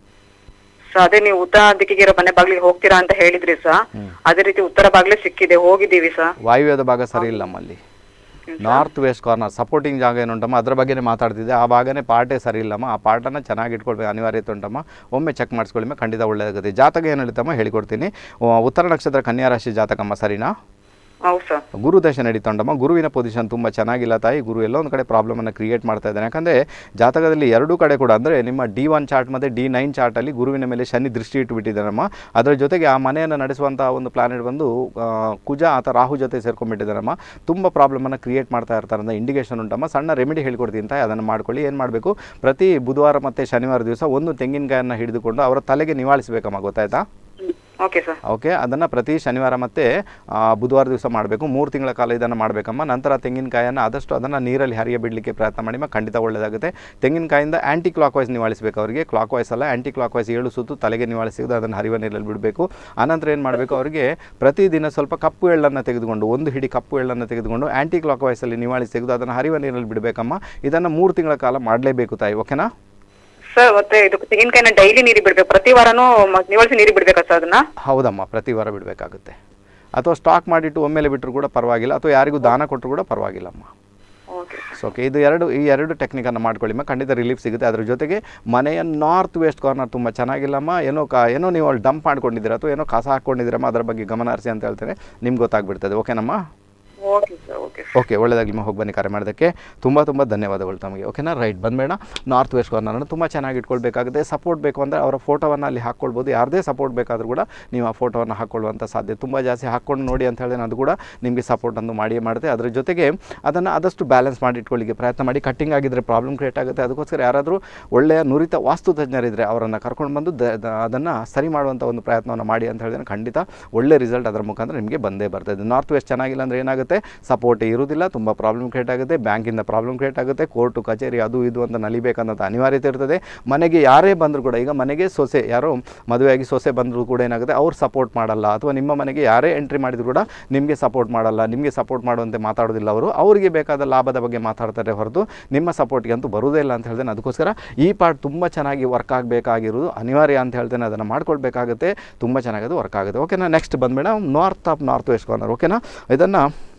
ಸೊ ಅದೇ ನೀವು ಉತ್ತರ ದಿಕ್ಕಿಗೆ ಇರೋ ಮನೆ ಬಾಗ್ಲಿಗೆ ಹೋಗ್ತೀರಾ ಅಂತ ಹೇಳಿದ್ರಿ ಸರ್ ಅದೇ ರೀತಿ ಉತ್ತರ ಬಾಗ್ಲೇ ಸಿಕ್ಕಿದೆ ಹೋಗಿದ್ದೀವಿ ಸರ್ ವಾಯುವ್ಯದ ಭಾಗ ಸರಿ ಇಲ್ಲಮ್ಮ ಅಲ್ಲಿ ನಾರ್ತ್ ವೆಸ್ಟ್ ಕಾರ್ನರ್ ಸಪೋರ್ಟಿಂಗ್ ಜಾಗ ಏನುಂಟಮ್ಮ ಅದ್ರ ಬಗ್ಗೆನೇ ಮಾತಾಡ್ತಿದ್ದೆ ಆ ಭಾಗನೇ ಪಾರ್ಟೇ ಸರಿ ಇಲ್ಲಮ್ಮ ಆ ಪಾರ್ಟನ್ನು ಚೆನ್ನಾಗಿ ಇಟ್ಕೊಳ್ಬೇಕು ಅನಿವಾರ್ಯತೆ ಉಂಟಮ್ಮ ಒಮ್ಮೆ ಚೆಕ್ ಮಾಡಿಸ್ಕೊಳ್ಳಿಮ್ಮ ಖಂಡಿತ ಒಳ್ಳೆಯದಾಗುತ್ತೆ ಜಾತಕ ಏನು ಹೇಳ್ತಮ್ಮ ಹೇಳಿಕೊಡ್ತೀನಿ ಆ, ಉತ್ತರ ನಕ್ಷತ್ರ ಕನ್ಯಾ ರಾಶಿ ಜಾತಕಮ್ಮ ಸರಿನಾ ಹೌದು ಸರ್ ಗುರು ದಶೆ ನಡೀತೊಂಡಮ್ಮ ಗುರುವಿನ ಪೊಸಿಷನ್ ತುಂಬ ಚೆನ್ನಾಗಿಲ್ಲ ತಾಯಿ ಗುರು ಎಲ್ಲೋ ಒಂದು ಕಡೆ ಪ್ರಾಬ್ಲಮನ್ನು ಕ್ರಿಯೇಟ್ ಮಾಡ್ತಾ ಇದ್ದಾನೆ ಯಾಕಂದರೆ ಜಾತಕದಲ್ಲಿ ಎರಡೂ ಕಡೆ ಕೂಡ ಅಂದರೆ ನಿಮ್ಮ ಡಿ ಒನ್ ಚಾರ್ಟ್ ಮತ್ತು ಡಿ ನೈನ್ ಚಾರ್ಟಲ್ಲಿ ಗುರುವಿನ ಮೇಲೆ ಶನಿ ದೃಷ್ಟಿ ಇಟ್ಟುಬಿಟ್ಟಿದ್ದಾನಮ್ಮ ಅದರ ಜೊತೆಗೆ ಆ ಮನೆಯನ್ನು ನಡೆಸುವಂಥ ಒಂದು ಪ್ಲಾನೆಟ್ ಬಂದು ಆ, ಕುಜ ಅಥವಾ ರಾಹು ಜೊತೆ ಸೇರ್ಕೊಂಡ್ಬಿಟ್ಟಿದ್ದಾನಮ್ಮ ತುಂಬ ಪ್ರಾಬ್ಲಮನ್ನು ಕ್ರಿಯೇಟ್ ಮಾಡ್ತಾ ಇರ್ತಾರೆ ಅಂತ ಇಂಡಿಕೇಶನ್ ಉಂಟಮ್ಮ ಸಣ್ಣ ರೆಮಿಡಿ ಹೇಳ್ಕೊಡ್ತೀನಿ ತಾಯಿ ಅದನ್ನು ಮಾಡ್ಕೊಳ್ಳಿ ಏನು ಮಾಡಬೇಕು ಪ್ರತಿ ಬುಧವಾರ ಮತ್ತು ಶನಿವಾರ ದಿವಸ ಒಂದು ತೆಂಗಿನಕಾಯನ್ನು ಹಿಡಿದುಕೊಂಡು ಅವರ ತಲೆಗೆ ನಿವಾಳಿಸಬೇಕಮ್ಮ ಗೊತ್ತಾಯ್ತಾ ಓಕೆ ಸರ್ ಓಕೆ ಅದನ್ನು ಪ್ರತಿ ಶನಿವಾರ ಮತ್ತು ಬುಧವಾರ ದಿವಸ ಮಾಡಬೇಕು ಮೂರು ತಿಂಗಳ ಕಾಲ ಇದನ್ನು ಮಾಡಬೇಕಮ್ಮ ನಂತರ ತೆಂಗಿನಕಾಯನ್ನು ಆದಷ್ಟು ಅದನ್ನು ನೀರಲ್ಲಿ ಹರಿಯ ಬಿಡಲಿಕ್ಕೆ ಪ್ರಯತ್ನ ಮಾಡಿ ಮ ಖಂಡಿತ ಒಳ್ಳೆಯದಾಗುತ್ತೆ ತೆಂಗಿನಕಾಯಿಂದ ಆ್ಯಂಟಿ ಕ್ಲಾಕ್ ವೈಸ್ ನಿವಾಳಿಸಬೇಕು ಅವರಿಗೆ ಕ್ಲಾಕ್ ವೈಸ್ ಅಲ್ಲ ಆ್ಯಂಟಿ ಕ್ಲಾಕ್ ವೈಸ್ ಏಳು ಸುತ್ತು ತಲೆಗೆ ನಿವಾಳಿಸಿದ್ದು ಅದನ್ನು ಹರಿವ ನೀರಲ್ಲಿ ಬಿಡಬೇಕು ಆನಂತರ ಏನು ಮಾಡಬೇಕು ಅವರಿಗೆ ಪ್ರತಿದಿನ ಸ್ವಲ್ಪ ಕಪ್ಪು ಎಳ್ಳನ್ನು ತೆಗೆದುಕೊಂಡು ಒಂದು ಹಿಡಿ ಕಪ್ಪು ಎಳ್ಳನ್ನು ತೆಗೆದುಕೊಂಡು ಆ್ಯಂಟಿ ಕ್ಲಾಕ್ ವೈಸಲ್ಲಿ ನಿವಾಳಿಸಿ ತೆಗೆದು ಅದನ್ನು ಹರಿವ ನೀರಲ್ಲಿ ಬಿಡಬೇಕಮ್ಮ ಇದನ್ನು ಮೂರು ತಿಂಗಳ ಕಾಲ ಮಾಡಲೇಬೇಕು ತಾಯಿ ಓಕೆನಾ ಸರ್ ಮತ್ತೆ ಇದು ತೆಂಗಿನಕಾಯಿನ ಡೈಲಿ ನೀರಿಗೆ ಬಿಡ್ಬೇಕು ಪ್ರತಿ ವಾರನೂ ಮ- ನಿವಾಳಿಸಿ ನೀರಿಗೆ ಬಿಡ್ಬೇಕಾ ಸರ್ ಅದನ್ನ ಹೌದಮ್ಮ ಪ್ರತಿ ವಾರ ಬಿಡಬೇಕಾಗುತ್ತೆ ಅಥವಾ ಸ್ಟಾಕ್ ಮಾಡಿಟ್ಟು ಒಮ್ಮೆಲೆ ಬಿಟ್ಟರು ಕೂಡ ಪರವಾಗಿಲ್ಲ ಅಥವಾ ಯಾರಿಗೂ ದಾನ ಕೊಟ್ಟರು ಕೂಡ ಪರವಾಗಿಲ್ಲಮ್ಮ ಓಕೆ ಸೊ ಓಕೆ ಇದು ಎರಡು ಈ ಎರಡು ಟೆಕ್ನಿಕನ್ನು ಮಾಡ್ಕೊಳ್ಳಿಮ್ಮ ಖಂಡಿತ ರಿಲೀಫ್ ಸಿಗುತ್ತೆ ಅದ್ರ ಜೊತೆಗೆ ಮನೆಯ ನಾರ್ತ್ ವೆಸ್ಟ್ ಕಾರ್ನರ್ ತುಂಬ ಚೆನ್ನಾಗಿಲ್ಲಮ್ಮ ಏನೋ ಕಾ ಏನೋ ನೀವು ಅಲ್ಲಿ ಡಂಪ್ ಮಾಡ್ಕೊಂಡಿದ್ದೀರಾ ಅಥವಾ ಏನೋ ಕಸ ಹಾಕ್ಕೊಂಡಿದ್ದೀರಮ್ಮ ಅದ್ರ ಬಗ್ಗೆ ಗಮನ ಹರಿಸಿ ಅಂತ ಹೇಳ್ತೇನೆ ನಿಮ್ಗೆ ಗೊತ್ತಾಗ್ಬಿಡ್ತದೆ ಓಕೆನಮ್ಮ ಓಕೆ ಸರ್ ಓಕೆ ಓಕೆ ಒಳ್ಳೆಯದಾಗಲಿ ಹೋಗಿ ಬನ್ನಿ ಕರೆ ಮಾಡೋದಕ್ಕೆ ತುಂಬ ತುಂಬ ಧನ್ಯವಾದಗಳು ತಮಗೆ ಓಕೆನಾ ರೈಟ್ ಬಂದಬೇಡ ನಾರ್ತ್ ವೆಸ್ಟ್ ಕಾರ್ನರನ್ನು ತುಂಬ ಚೆನ್ನಾಗಿ ಇಟ್ಕೊಳ್ಬೇಕಾಗುತ್ತೆ ಸಪೋರ್ಟ್ ಬೇಕು ಅಂದರೆ ಅವರ ಫೋಟೋವನ್ನು ಅಲ್ಲಿ ಹಾಕ್ಕೊಳ್ಬೋದು ಯಾರದೇ ಸಪೋರ್ಟ್ ಬೇಕಾದರೂ ಕೂಡ ನೀವು ಆ ಫೋಟೋವನ್ನು ಹಾಕ್ಕೊಳ್ಳುವಂಥ ಸಾಧ್ಯ ತುಂಬ ಜಾಸ್ತಿ ಹಾಕ್ಕೊಂಡು ನೋಡಿ ಅಂತ ಹೇಳಿದ್ರೆ ಅದು ಕೂಡ ನಿಮಗೆ ಸಪೋರ್ಟ್ ಒಂದು ಮಾಡಿಯೇ ಮಾಡುತ್ತೆ ಅದರ ಜೊತೆಗೆ ಅದನ್ನು ಆದಷ್ಟು ಬ್ಯಾಲೆನ್ಸ್ ಮಾಡಿ ಇಟ್ಕೊಳ್ಳಿಕ್ಕೆ ಪ್ರಯತ್ನ ಮಾಡಿ ಕಟ್ಟಿಂಗ್ ಆಗಿದ್ದರೆ ಪ್ರಾಬ್ಲಮ್ ಕ್ರಿಯೇಟ್ ಆಗುತ್ತೆ ಅದಕ್ಕೋಸ್ಕರ ಯಾರಾದರೂ ಒಳ್ಳೆಯ ನುರಿತ ವಾಸ್ತು ತಜ್ಞರಿದ್ದರೆ ಅವರನ್ನು ಕರ್ಕೊಂಡು ಬಂದು ದ ದ- ಅದನ್ನು ಸರಿ ಮಾಡುವಂಥ ಒಂದು ಪ್ರಯತ್ನವನ್ನು ಮಾಡಿ ಅಂತ ಹೇಳಿದ್ರೆ ಖಂಡಿತ ಒಳ್ಳೆ ರಿಸಲ್ಟ್ ಅದರ ಮುಖಾಂತರ ನಿಮಗೆ ಬಂದೇ ಬರ್ತದೆ ನಾರ್ತ್ ವೆಸ್ಟ್ ಚೆನ್ನಾಗಿಲ್ಲ ಅಂದರೆ ಏನಾಗುತ್ತೆ ಸಪೋರ್ಟ್ ಇರುವುದಿಲ್ಲ ತುಂಬ ಪ್ರಾಬ್ಲಮ್ ಕ್ರಿಯೇಟ್ ಆಗುತ್ತೆ ಬ್ಯಾಂಕಿಂದ ಪ್ರಾಬ್ಲಮ್ ಕ್ರಿಯೇಟ್ ಆಗುತ್ತೆ ಕೋರ್ಟು ಕಚೇರಿ ಅದು ಇದು ಅಂತ ನಲಿಬೇಕನ್ನೋದು ಅನಿವಾರ್ಯತೆ ಇರ್ತದೆ ಮನೆಗೆ ಯಾರೇ ಬಂದರೂ ಕೂಡ ಈಗ ಮನೆಗೆ ಸೊಸೆ ಯಾರೋ ಮದುವೆಯಾಗಿ ಸೊಸೆ ಬಂದರೂ ಕೂಡ ಏನಾಗುತ್ತೆ ಅವ್ರು ಸಪೋರ್ಟ್ ಮಾಡಲ್ಲ ಅಥವಾ ನಿಮ್ಮ ಮನೆಗೆ ಯಾರೇ ಎಂಟ್ರಿ ಮಾಡಿದ್ರು ಕೂಡ ನಿಮಗೆ ಸಪೋರ್ಟ್ ಮಾಡಲ್ಲ ನಿಮಗೆ ಸಪೋರ್ಟ್ ಮಾಡುವಂತೆ ಮಾತಾಡೋದಿಲ್ಲ ಅವರು ಅವರಿಗೆ ಬೇಕಾದ ಲಾಭದ ಬಗ್ಗೆ ಮಾತಾಡ್ತಾರೆ ಹೊರತು ನಿಮ್ಮ ಸಪೋರ್ಟ್ಗೆ ಅಂತೂ ಬರುವುದೇ ಇಲ್ಲ ಅಂತ ಹೇಳ್ತೇನೆ ಅದಕ್ಕೋಸ್ಕರ ಈ ಪಾರ್ಟ್ ತುಂಬ ಚೆನ್ನಾಗಿ ವರ್ಕ್ ಆಗಬೇಕಾಗಿರೋದು ಅನಿವಾರ್ಯ ಅಂತ ಹೇಳ್ತೇನೆ ಅದನ್ನು ಮಾಡ್ಕೊಳ್ಬೇಕಾಗುತ್ತೆ ತುಂಬ ಚೆನ್ನಾಗಿ ಅದು ವರ್ಕ್ ಆಗುತ್ತೆ ಓಕೆನಾ ನೆಕ್ಸ್ಟ್ ಬಂದ್ಬೇಡ north of north west corner ಓಕೆನಾ ಇದನ್ನು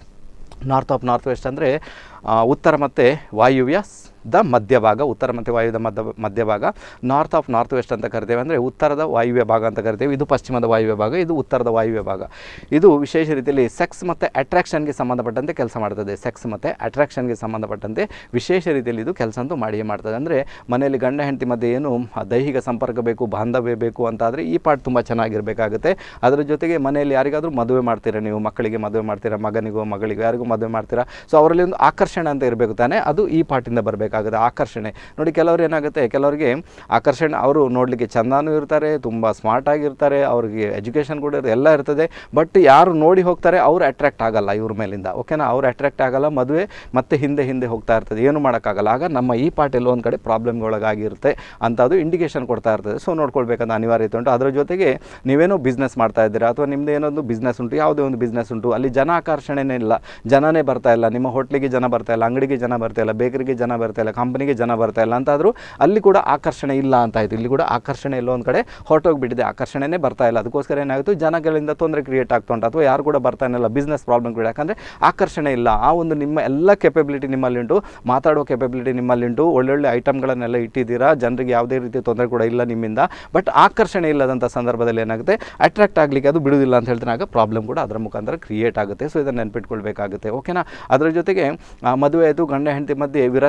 ನಾರ್ತ್ ಆಫ್ ನಾರ್ತ್ ವೆಸ್ಟ್ ಅಂದರೆ ಉತ್ತರ ಮತ್ತು ವಾಯುವ್ಯ ಸ್- ದ ಮಧ್ಯಭಾಗ ಉತ್ತರ ಮತ್ತು ವಾಯುವ್ಯದ ಮಧ್ಯ ಮಧ್ಯಭಾಗ ನಾರ್ತ್ ಆಫ್ ನಾರ್ತ್ ವೆಸ್ಟ್ ಅಂತ ಕರಿತೇವೆ ಅಂದರೆ ಉತ್ತರದ ವಾಯುವ್ಯ ಭಾಗ ಅಂತ ಕರಿತೇವೆ ಇದು ಪಶ್ಚಿಮದ ವಾಯುವ್ಯ ಭಾಗ ಇದು ಉತ್ತರದ ವಾಯುವ್ಯ ಭಾಗ ಇದು ವಿಶೇಷ ರೀತಿಯಲ್ಲಿ ಸೆಕ್ಸ್ ಮತ್ತು ಅಟ್ರಾಕ್ಷನ್ಗೆ ಸಂಬಂಧಪಟ್ಟಂತೆ ಕೆಲಸ ಮಾಡ್ತದೆ ಸೆಕ್ಸ್ ಮತ್ತು ಅಟ್ರಾಕ್ಷನ್ಗೆ ಸಂಬಂಧಪಟ್ಟಂತೆ ವಿಶೇಷ ರೀತಿಯಲ್ಲಿ ಇದು ಕೆಲಸ ಅಂತೂ ಮಾಡಿಯೇ ಮಾಡ್ತದೆ ಅಂದರೆ ಮನೆಯಲ್ಲಿ ಗಂಡ ಹೆಂಡತಿ ಮಧ್ಯೆ ಏನು ಆ ದೈಹಿಕ ಸಂಪರ್ಕ ಬೇಕು ಬಾಂಧವ್ಯ ಬೇಕು ಅಂತಾದರೆ ಈ ಪಾರ್ಟ್ ತುಂಬ ಚೆನ್ನಾಗಿರಬೇಕಾಗುತ್ತೆ ಅದರ ಜೊತೆಗೆ ಮನೆಯಲ್ಲಿ ಯಾರಿಗಾದರೂ ಮದುವೆ ಮಾಡ್ತೀರಾ ನೀವು ಮಕ್ಕಳಿಗೆ ಮದುವೆ ಮಾಡ್ತೀರಾ ಮಗನಿಗೋ ಮಗಳಿಗೋ ಯಾರಿಗೂ ಮದುವೆ ಮಾಡ್ತೀರಾ ಸೊ ಅವರಲ್ಲಿ ಒಂದು ಆಕರ್ಷಣೆ ಅಂತ ಇರಬೇಕು ತಾನೆ ಅದು ಈ ಪಾರ್ಟಿಂದ ಬರಬೇಕಾಗುತ್ತೆ ಆಕರ್ಷಣೆ ನೋಡಿ ಕೆಲವರು ಏನಾಗುತ್ತೆ ಕೆಲವರಿಗೆ ಆಕರ್ಷಣೆ ಅವರು ನೋಡಲಿಕ್ಕೆ ಚಂದಾನೂ ಇರ್ತಾರೆ ತುಂಬ ಸ್ಮಾರ್ಟ್ ಆಗಿರ್ತಾರೆ ಅವ್ರಿಗೆ ಎಜುಕೇಷನ್ ಕೂಡ ಇರ್ತದೆ ಎಲ್ಲ ಇರ್ತದೆ ಬಟ್ ಯಾರು ನೋಡಿ ಹೋಗ್ತಾರೆ ಅವ್ರು ಅಟ್ರಾಕ್ಟ್ ಆಗಲ್ಲ ಇವ್ರ ಮೇಲಿಂದ ಓಕೆನಾ ಅವ್ರು ಅಟ್ರಾಕ್ಟ್ ಆಗಲ್ಲ ಮದುವೆ ಮತ್ತೆ ಹಿಂದೆ ಹಿಂದೆ ಹೋಗ್ತಾ ಇರ್ತದೆ ಏನು ಮಾಡೋಕ್ಕಾಗಲ್ಲ ಆಗ ನಮ್ಮ ಈ ಪಾರ್ಟ್ ಎಲ್ಲೋ ಒಂದು ಕಡೆ ಪ್ರಾಬ್ಲಮ್ಗೊಳಗಾಗಿರುತ್ತೆ ಅಂತ ಅದು ಇಂಡಿಕೇಶನ್ ಕೊಡ್ತಾ ಇರ್ತದೆ ಸೊ ನೋಡ್ಕೊಳ್ಬೇಕಂತ ಅನಿವಾರ್ಯತೆ ಉಂಟು ಅದರ ಜೊತೆಗೆ ನೀವೇನೋ ಬಿಸ್ನೆಸ್ ಮಾಡ್ತಾ ಇದ್ದೀರಾ ಅಥವಾ ನಿಮ್ಮದು ಏನೊಂದು ಬಿಸ್ನೆಸ್ ಉಂಟು ಯಾವುದೇ ಒಂದು ಬಿಸ್ನೆಸ್ ಉಂಟು ಅಲ್ಲಿ ಜನ ಆಕರ್ಷಣೆನೇ ಇಲ್ಲ ಜನನೇ ಬರ್ತಾ ಇಲ್ಲ ನಿಮ್ಮ ಹೋಟ್ಲಿಗೆ ಜನ ಬರ್ತಾ ಇಲ್ಲ ಅಂಗಡಿಗೆ ಜನ ಬರ್ತಾ ಇಲ್ಲ ಬೇಕರಿಗೆ ಜನ ಬರ್ತಾ ಇಲ್ಲ ಕಂಪನಿಗೆ ಜನ ಬರ್ತಾ ಇಲ್ಲ ಅಂತಾದರೂ ಅಲ್ಲಿ ಕೂಡ ಆಕರ್ಷಣೆ ಇಲ್ಲ ಅಂತ ಆಯಿತು ಇಲ್ಲಿ ಕೂಡ ಆಕರ್ಷಣೆ ಎಲ್ಲೋ ಒಂದು ಕಡೆ ಹೊರಟೋಗ್ಬಿಟ್ಟಿದೆ ಆಕರ್ಷಣೆನೇ ಬರ್ತಾ ಇಲ್ಲ ಅದಕ್ಕೋಸ್ಕರ ಏನಾಯಿತು ಜನಗಳಿಂದ ತೊಂದರೆ ಕ್ರಿಯೇಟ್ ಆಗ್ತಾ ಉಂಟು ಅಥವಾ ಯಾರು ಕೂಡ ಬರ್ತಾನೆ ಇಲ್ಲ ಬಿಸ್ನೆಸ್ ಪ್ರಾಬ್ಲಮ್ ಕ್ರಿಯೇಟ್ ಯಾಕಂದರೆ ಆಕರ್ಷಣೆ ಇಲ್ಲ ಆ ಒಂದು ನಿಮ್ಮ ಎಲ್ಲ ಕೆಪಬಿಲಿಟಿ ನಿಮ್ಮಲ್ಲಿಂಟು ಮಾತಾಡೋ ಕೆಪಬಿಲಿಟಿ ನಿಮ್ಮಲ್ಲಿಂಟು ಒಳ್ಳೊಳ್ಳೆ ಐಟಮ್ಗಳನ್ನೆಲ್ಲ ಇಟ್ಟಿದ್ದೀರಾ ಜನರಿಗೆ ಯಾವುದೇ ರೀತಿಯ ತೊಂದರೆ ಕೂಡ ಇಲ್ಲ ನಿಮ್ಮಿಂದ ಬಟ್ ಆಕರ್ಷಣೆ ಇಲ್ಲದಂಥ ಸಂದರ್ಭದಲ್ಲಿ ಏನಾಗುತ್ತೆ ಅಟ್ರಾಕ್ಟ್ ಆಗಲಿಕ್ಕೆ ಅದು ಬಿಡುವುದಿಲ್ಲ ಅಂತ ಹೇಳ್ತಾರೆ ಆಗ ಪ್ರಾಬ್ಲಮ್ ಕೂಡ ಅದರ ಮುಖಾಂತರ ಕ್ರಿಯೇಟ್ ಆಗುತ್ತೆ ಸೊ ಇದನ್ನು ನೆನ್ಪಿಟ್ಕೊಳ್ಬೇಕಾಗುತ್ತೆ ಓಕೆನಾ ಅದರ ಜೊತೆಗೆ ಆ, ಮದುವೆ ಆಯಿತು ಗಂಡ ಹೆಂಡತಿ ಮಧ್ಯೆ ವಿರಸನೆ ಸ್ಟಾರ್ಟ್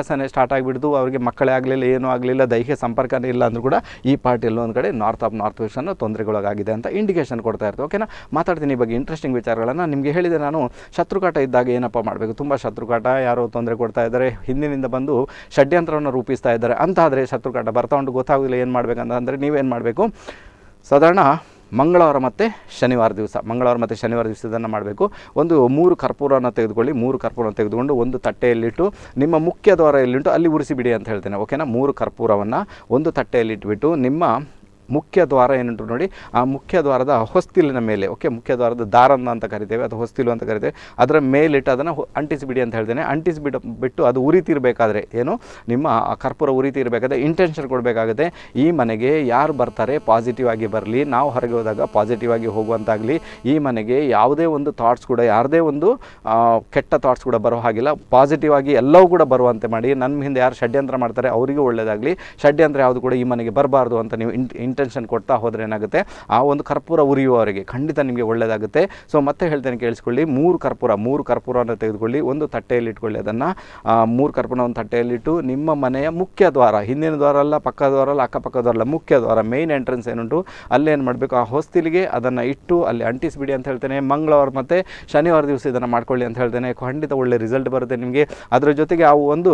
ಸ್ಟಾರ್ಟ್ ಆಗಿಬಿಡ್ತು ಅವರಿಗೆ ಮಕ್ಕಳೇ ಆಗಲಿಲ್ಲ ಏನೂ ಆಗಲಿಲ್ಲ ದೈಹಿಕ ಸಂಪರ್ಕನೇ ಇಲ್ಲ ಅಂದರೂ ಕೂಡ ಈ ಪಾರ್ಟ್ ಎಲ್ಲೋ ಒಂದು ಕಡೆ ನಾರ್ತ್ ಆಫ್ ನಾರ್ತ್ ವೆಸ್ಟ್ ಅನ್ನೋ ತೊಂದರೆಗೊಳಗಾಗಿದೆ ಅಂತ ಇಂಡಿಕೇಶನ್ ಕೊಡ್ತಾ ಇರ್ತದೆ ಓಕೆನಾ ಮಾತಾಡ್ತೀನಿ ಈ ಬಗ್ಗೆ ಇಂಟ್ರೆಸ್ಟಿಂಗ್ ವಿಚಾರಗಳನ್ನು ನಿಮಗೆ ಹೇಳಿದೆ ನಾನು ಶತ್ರುಕಾಟ ಇದ್ದಾಗ ಏನಪ್ಪ ಮಾಡಬೇಕು ತುಂಬ ಶತ್ರುಕಾಟ ಯಾರೋ ತೊಂದರೆ ಕೊಡ್ತಾ ಇದ್ದಾರೆ ಹಿಂದಿನಿಂದ ಬಂದು ಷಡ್ಯಂತ್ರವನ್ನು ರೂಪಿಸ್ತಾ ಇದ್ದಾರೆ ಅಂತ ಆದರೆ ಶತ್ರುಕಾಟ ಬರ್ತಾ ಉಂಟು ಗೊತ್ತಾಗೋದಿಲ್ಲ ಏನು ಮಾಡಬೇಕಂತ ಅಂದರೆ ನೀವೇನು ಮಾಡಬೇಕು ಸಾಧಾರಣ ಮಂಗಳವಾರ ಮತ್ತು ಶನಿವಾರ ದಿವಸ ಮಂಗಳವಾರ ಮತ್ತು ಶನಿವಾರ ದಿವಸ ಇದನ್ನು ಮಾಡಬೇಕು ಒಂದು ಮೂರು ಕರ್ಪೂರವನ್ನು ತೆಗೆದುಕೊಳ್ಳಿ ಮೂರು ಕರ್ಪೂರವನ್ನು ತೆಗೆದುಕೊಂಡು ಒಂದು ತಟ್ಟೆಯಲ್ಲಿಟ್ಟು ನಿಮ್ಮ ಮುಖ್ಯ ದ್ವಾರ ಎಲ್ಲಿಂಟು ಅಲ್ಲಿ ಉರಿಸಿಬಿಡಿ ಅಂತ ಹೇಳ್ತೇನೆ ಓಕೆನಾ ಮೂರು ಕರ್ಪೂರವನ್ನು ಒಂದು ತಟ್ಟೆಯಲ್ಲಿಟ್ಬಿಟ್ಟು ನಿಮ್ಮ ಮುಖ್ಯ ದ್ವಾರ ಏನುಂಟು ನೋಡಿ ಆ ಮುಖ್ಯ ದ್ವಾರದ ಹೊಸ್ತಿಲಿನ ಮೇಲೆ ಓಕೆ ಮುಖ್ಯ ದ್ವಾರದ ದಾರನ್ನ ಅಂತ ಕರಿತೇವೆ ಅಥವಾ ಹೊಸ್ತಿಲು ಅಂತ ಕರಿತೇವೆ ಅದರ ಮೇಲಿಟ್ಟು ಅದನ್ನು ಹೊ- ಅಂಟಿಸಿಬಿಡಿ ಅಂತ ಹೇಳ್ತೇನೆ ಅಂಟಿಸಿಬಿಟ್ಟು ಬಿಟ್ಟು ಅದು ಉರಿತಿರಬೇಕಾದ್ರೆ ಏನು ನಿಮ್ಮ ಆ ಕರ್ಪೂರ ಉರಿತಿರಬೇಕಾದ್ರೆ ಇಂಟೆನ್ಷನ್ ಕೊಡಬೇಕಾಗುತ್ತೆ ಈ ಮನೆಗೆ ಯಾರು ಬರ್ತಾರೆ ಪಾಸಿಟಿವ್ ಆಗಿ ಬರಲಿ ನಾವು ಹೊರಗೆ ಹೋದಾಗ ಪಾಸಿಟಿವ್ ಆಗಿ ಹೋಗುವಂತಾಗಲಿ ಈ ಮನೆಗೆ ಯಾವುದೇ ಒಂದು ಥಾಟ್ಸ್ ಕೂಡ ಯಾರದೇ ಒಂದು ಆ, ಕೆಟ್ಟ ಥಾಟ್ಸ್ ಕೂಡ ಬರೋ ಹಾಗಿಲ್ಲ ಪಾಸಿಟಿವ್ ಆಗಿ ಎಲ್ಲವೂ ಕೂಡ ಬರುವಂತೆ ಮಾಡಿ ನನ್ನ ಹಿಂದೆ ಯಾರು ಷಡ್ಯಂತ್ರ ಮಾಡ್ತಾರೆ ಅವರಿಗೂ ಒಳ್ಳೆಯದಾಗಲಿ ಷಡ್ಯಂತ್ರ ಯಾವುದು ಕೂಡ ಈ ಮನೆಗೆ ಬರಬಾರ್ದು ಅಂತ ನೀವು ಇಂಟೆನ್ಷನ್ ಕೊಡ್ತಾ ಹೋದರೆ ಏನಾಗುತ್ತೆ ಆ ಒಂದು ಕರ್ಪೂರ ಉರಿಯುವವರೆಗೆ ಖಂಡಿತ ನಿಮಗೆ ಒಳ್ಳೆಯದಾಗುತ್ತೆ ಸೊ ಮತ್ತೆ ಹೇಳ್ತೇನೆ ಕೇಳಿಸ್ಕೊಳ್ಳಿ ಮೂರು ಕರ್ಪೂರ ಮೂರು ಕರ್ಪೂರವನ್ನು ತೆಗೆದುಕೊಳ್ಳಿ ಒಂದು ತಟ್ಟೆಯಲ್ಲಿ ಇಟ್ಕೊಳ್ಳಿ ಅದನ್ನು ಮೂರು ಕರ್ಪೂರ ಒಂದು ತಟ್ಟೆಯಲ್ಲಿಟ್ಟು ನಿಮ್ಮ ಮನೆಯ ಮುಖ್ಯ ದ್ವಾರ ಹಿಂದಿನ ದ್ವಾರ ಅಲ್ಲ ಪಕ್ಕ ದ್ವಾರ ಅಲ್ಲ ಅಕ್ಕಪಕ್ಕ ದ್ವಾರ ಅಲ್ಲ ಮುಖ್ಯ ದ್ವಾರ ಮೇನ್ ಎಂಟ್ರೆನ್ಸ್ ಏನುಂಟು ಅಲ್ಲೇನು ಮಾಡಬೇಕು ಆ ಹೊಸ್ತಿಲಿಗೆ ಅದನ್ನು ಇಟ್ಟು ಅಲ್ಲಿ ಅಂಟಿಸಿಬಿಡಿ ಅಂತ ಹೇಳ್ತೇನೆ ಮಂಗಳವಾರ ಮತ್ತು ಶನಿವಾರ ದಿವಸ ಇದನ್ನು ಮಾಡ್ಕೊಳ್ಳಿ ಅಂತ ಹೇಳ್ತೇನೆ ಖಂಡಿತ ಒಳ್ಳೆ ರಿಸಲ್ಟ್ ಬರುತ್ತೆ ನಿಮಗೆ ಅದರ ಜೊತೆಗೆ ಅವು ಒಂದು